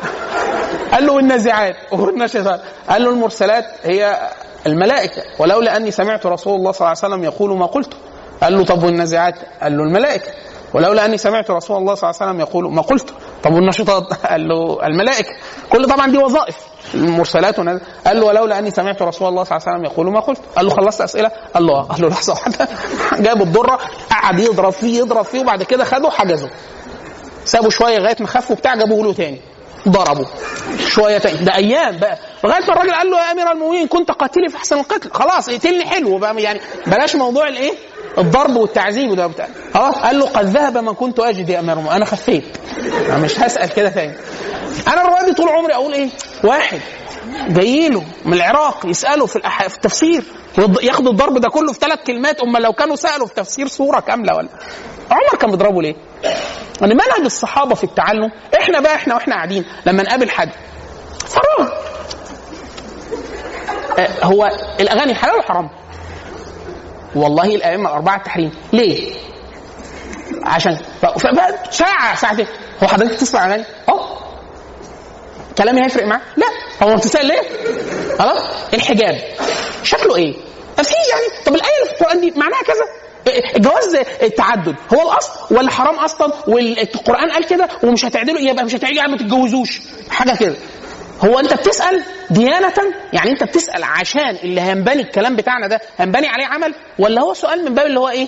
قال له والنازعات والنشطات قال له المرسلات هي الملائكه ولولا اني سمعت رسول الله صلى الله عليه وسلم يقول ما قلت قال له طب والنازعات قال له الملائكه ولولا اني سمعت رسول الله صلى الله عليه وسلم يقول ما قلت طب والنشطات قال له الملائكه كل طبعا دي وظائف المرسلات والناس قال له ولولا اني سمعت رسول الله صلى الله عليه وسلم يقول ما قلت قال له خلصت اسئله قال له آه. قال له لحظه واحده جاب الضره قعد يضرب فيه يضرب فيه وبعد كده خده حجزه سابه شويه لغايه ما خف وبتاع جابوه له تاني ضربه شويه تاني ده ايام بقى لغايه ما الراجل قال له يا امير المؤمنين كنت قاتلي في احسن القتل خلاص اقتلني حلو بقى يعني بلاش موضوع الايه الضرب والتعذيب وده بتاع خلاص قال له قد ذهب ما كنت اجد يا امير المؤمنين انا خفيت انا مش هسال كده تاني انا الروايه دي طول عمري اقول ايه واحد جاي له من العراق يساله في, الأح... في التفسير ويض- ياخد الضرب ده كله في ثلاث كلمات اما لو كانوا سالوا في تفسير سوره كامله ولا عمر كان بيضربه ليه؟ ان منهج الصحابه في التعلم احنا بقى احنا واحنا قاعدين لما نقابل حد فراغ آه، هو الاغاني حلال ولا حرام؟ والله الائمه الاربعه التحريم ليه؟ عشان ف- فبقى ساعه ساعتين هو حضرتك تسمع اغاني؟ اه كلامي هيفرق معاه؟ لا هو بتسال ليه؟ خلاص الحجاب شكله ايه؟ في يعني طب الايه اللي في القران دي معناها كذا جواز التعدد هو الاصل ولا حرام اصلا والقران قال كده ومش هتعدلوا يبقى مش هتعدلوا يعني ما تتجوزوش حاجه كده هو انت بتسال ديانه يعني انت بتسال عشان اللي هينبني الكلام بتاعنا ده هينبني عليه عمل ولا هو سؤال من باب اللي هو ايه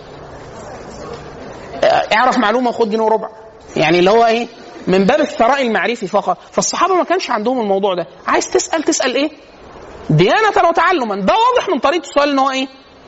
اعرف معلومه وخد جنيه وربع يعني اللي هو ايه من باب الثراء المعرفي فقط فالصحابه ما كانش عندهم الموضوع ده عايز تسال تسال ايه ديانه وتعلما ده واضح من طريقه السؤال ان هو ايه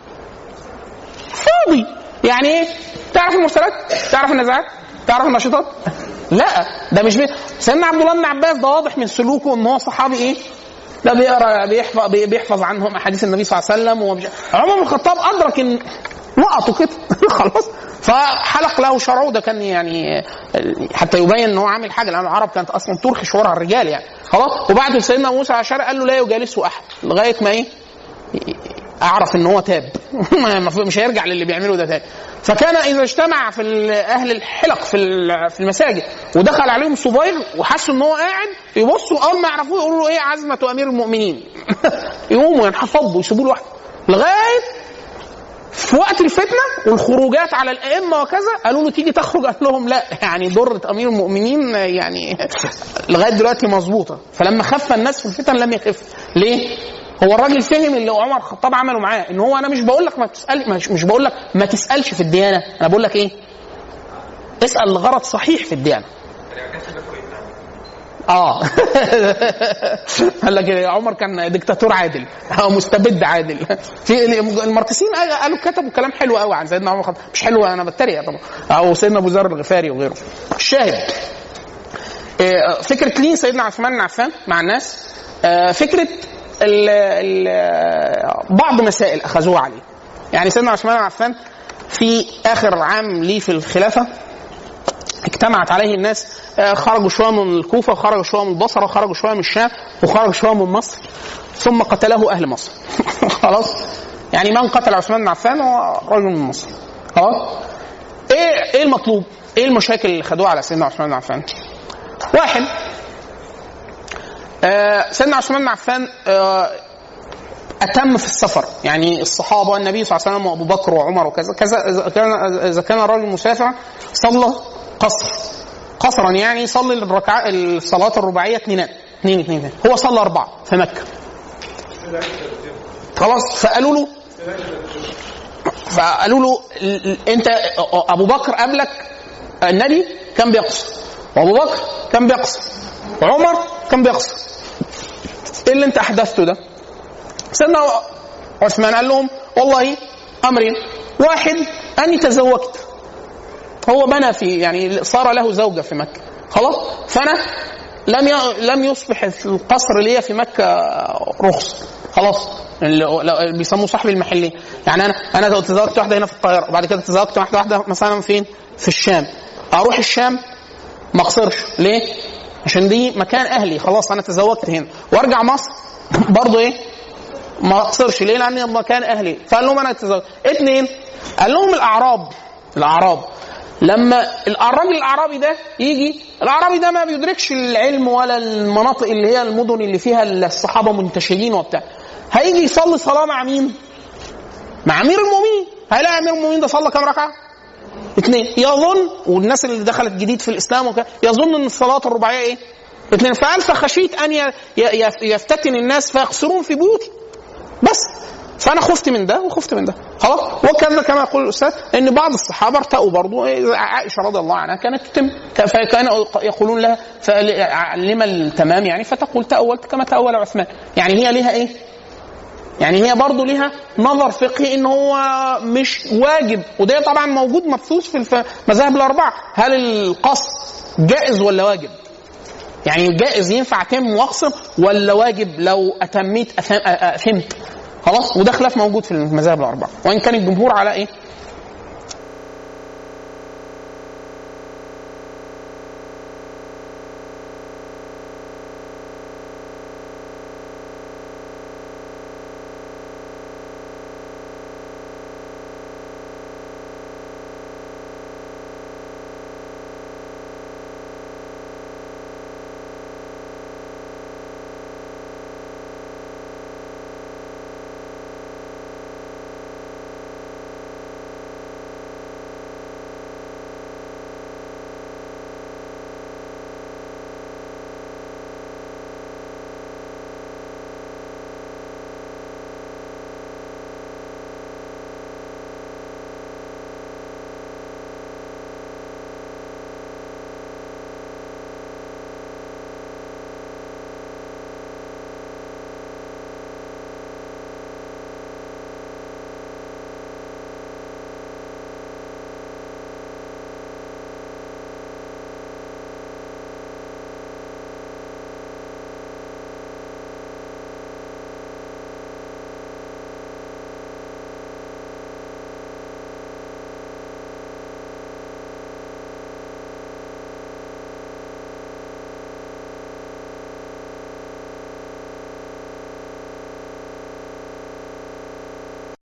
فاضي يعني ايه تعرف المرسلات تعرف النزاعات تعرف النشاطات لا ده مش بي... سيدنا عبد الله بن عباس ده واضح من سلوكه ان هو صحابي ايه ده بيقرا بيحفظ بيحفظ عنهم احاديث النبي صلى الله عليه وسلم ومش... عمر بن الخطاب ادرك ان لقطه كده خلاص فحلق له شرعه ده كان يعني حتى يبين ان هو عامل حاجه لان العرب كانت اصلا ترخي شعورها الرجال يعني خلاص وبعد سيدنا موسى على الشارع قال له لا يجالسه احد لغايه ما ايه اعرف ان هو تاب مش هيرجع للي بيعمله ده تاني فكان اذا اجتمع في اهل الحلق في في المساجد ودخل عليهم صبيغ وحسوا ان هو قاعد يبصوا اول ما يعرفوه يقولوا له ايه عزمه امير المؤمنين يقوموا ينحفضوا يسيبوه لوحده لغايه في وقت الفتنه والخروجات على الائمه وكذا قالوا له تيجي تخرج قال لهم لا يعني ضره امير المؤمنين يعني لغايه دلوقتي مظبوطه فلما خف الناس في الفتن لم يخف ليه؟ هو الراجل فهم اللي عمر الخطاب عمله معاه ان هو انا مش بقول لك ما تسال مش, مش بقول لك ما تسالش في الديانه انا بقول لك ايه؟ اسال لغرض صحيح في الديانه اه قال لك عمر كان دكتاتور عادل او مستبد عادل في الماركسيين قالوا كتبوا كلام حلو قوي عن سيدنا عمر الخطاب مش حلو انا بتريق طبعا او سيدنا ابو ذر الغفاري وغيره الشاهد فكره لين سيدنا عثمان بن عفان مع الناس فكره ال ال بعض مسائل اخذوها عليه يعني سيدنا عثمان بن عفان في اخر عام ليه في الخلافه اجتمعت عليه الناس خرجوا شويه من الكوفه وخرجوا شويه من البصره وخرجوا شويه من الشام وخرجوا شويه من مصر ثم قتله اهل مصر خلاص يعني من قتل عثمان بن عفان هو رجل من مصر خلاص ايه ايه المطلوب؟ ايه المشاكل اللي خدوها على سيدنا عثمان بن عفان؟ واحد آه سيدنا عثمان بن عفان آه اتم في السفر يعني الصحابه والنبي صلى الله عليه وسلم وابو بكر وعمر وكذا كذا اذا كان اذا كان الرجل مسافر صلى قصر قصرا يعني يصلي الركعه الصلاه الرباعيه اثنين اثنين اثنين هو صلى اربعه في مكه خلاص فقالوا له فقالوا له ال- ال- انت ابو بكر قبلك النبي كان بيقصر وابو بكر كان بيقصر وعمر كان بيقصر ايه اللي انت احدثته ده؟ سيدنا عثمان قال لهم والله امرين واحد اني تزوجت هو بنى في يعني صار له زوجه في مكه خلاص فانا لم ي- لم يصبح القصر لي في مكه رخص خلاص اللي اللي بيسموه صاحب المحليه يعني انا انا تزوجت واحده هنا في القاهره وبعد كده تزوجت واحده واحده مثلا فين؟ في الشام اروح الشام ما اقصرش ليه؟ عشان دي مكان اهلي خلاص انا تزوجت هنا وارجع مصر برضه ايه؟ ما اقصرش ليه؟ لان مكان اهلي فقال لهم انا اتزوج اثنين قال لهم الاعراب الاعراب لما الراجل الاعرابي ده يجي الاعرابي ده ما بيدركش العلم ولا المناطق اللي هي المدن اللي فيها الصحابه منتشرين وبتاع هيجي يصلي صلاه مع مين؟ مع امير المؤمنين هيلاقي امير المؤمنين ده صلى كام ركعه؟ اثنين يظن والناس اللي دخلت جديد في الاسلام وكذا يظن ان الصلاه الرباعيه ايه؟ اثنين فقال فخشيت ان ي- ي- يفتتن الناس فيقصرون في بيوتي بس فانا خفت من ده وخفت من ده خلاص وكان كما يقول الاستاذ ان بعض الصحابه ارتأوا برضو إيه، عائشه رضي الله عنها كانت تتم فكان يقولون لها لما التمام يعني فتقول تأولت كما تأول عثمان يعني هي ليها ايه؟ يعني هي برضه ليها نظر فقهي ان هو مش واجب وده طبعا موجود مبثوث في المذاهب الاربعه هل القصد جائز ولا واجب؟ يعني جائز ينفع اتم واقصر ولا واجب لو اتميت أثم- اثمت خلاص وده خلاف موجود في المذاهب الاربعه وان كان الجمهور على ايه؟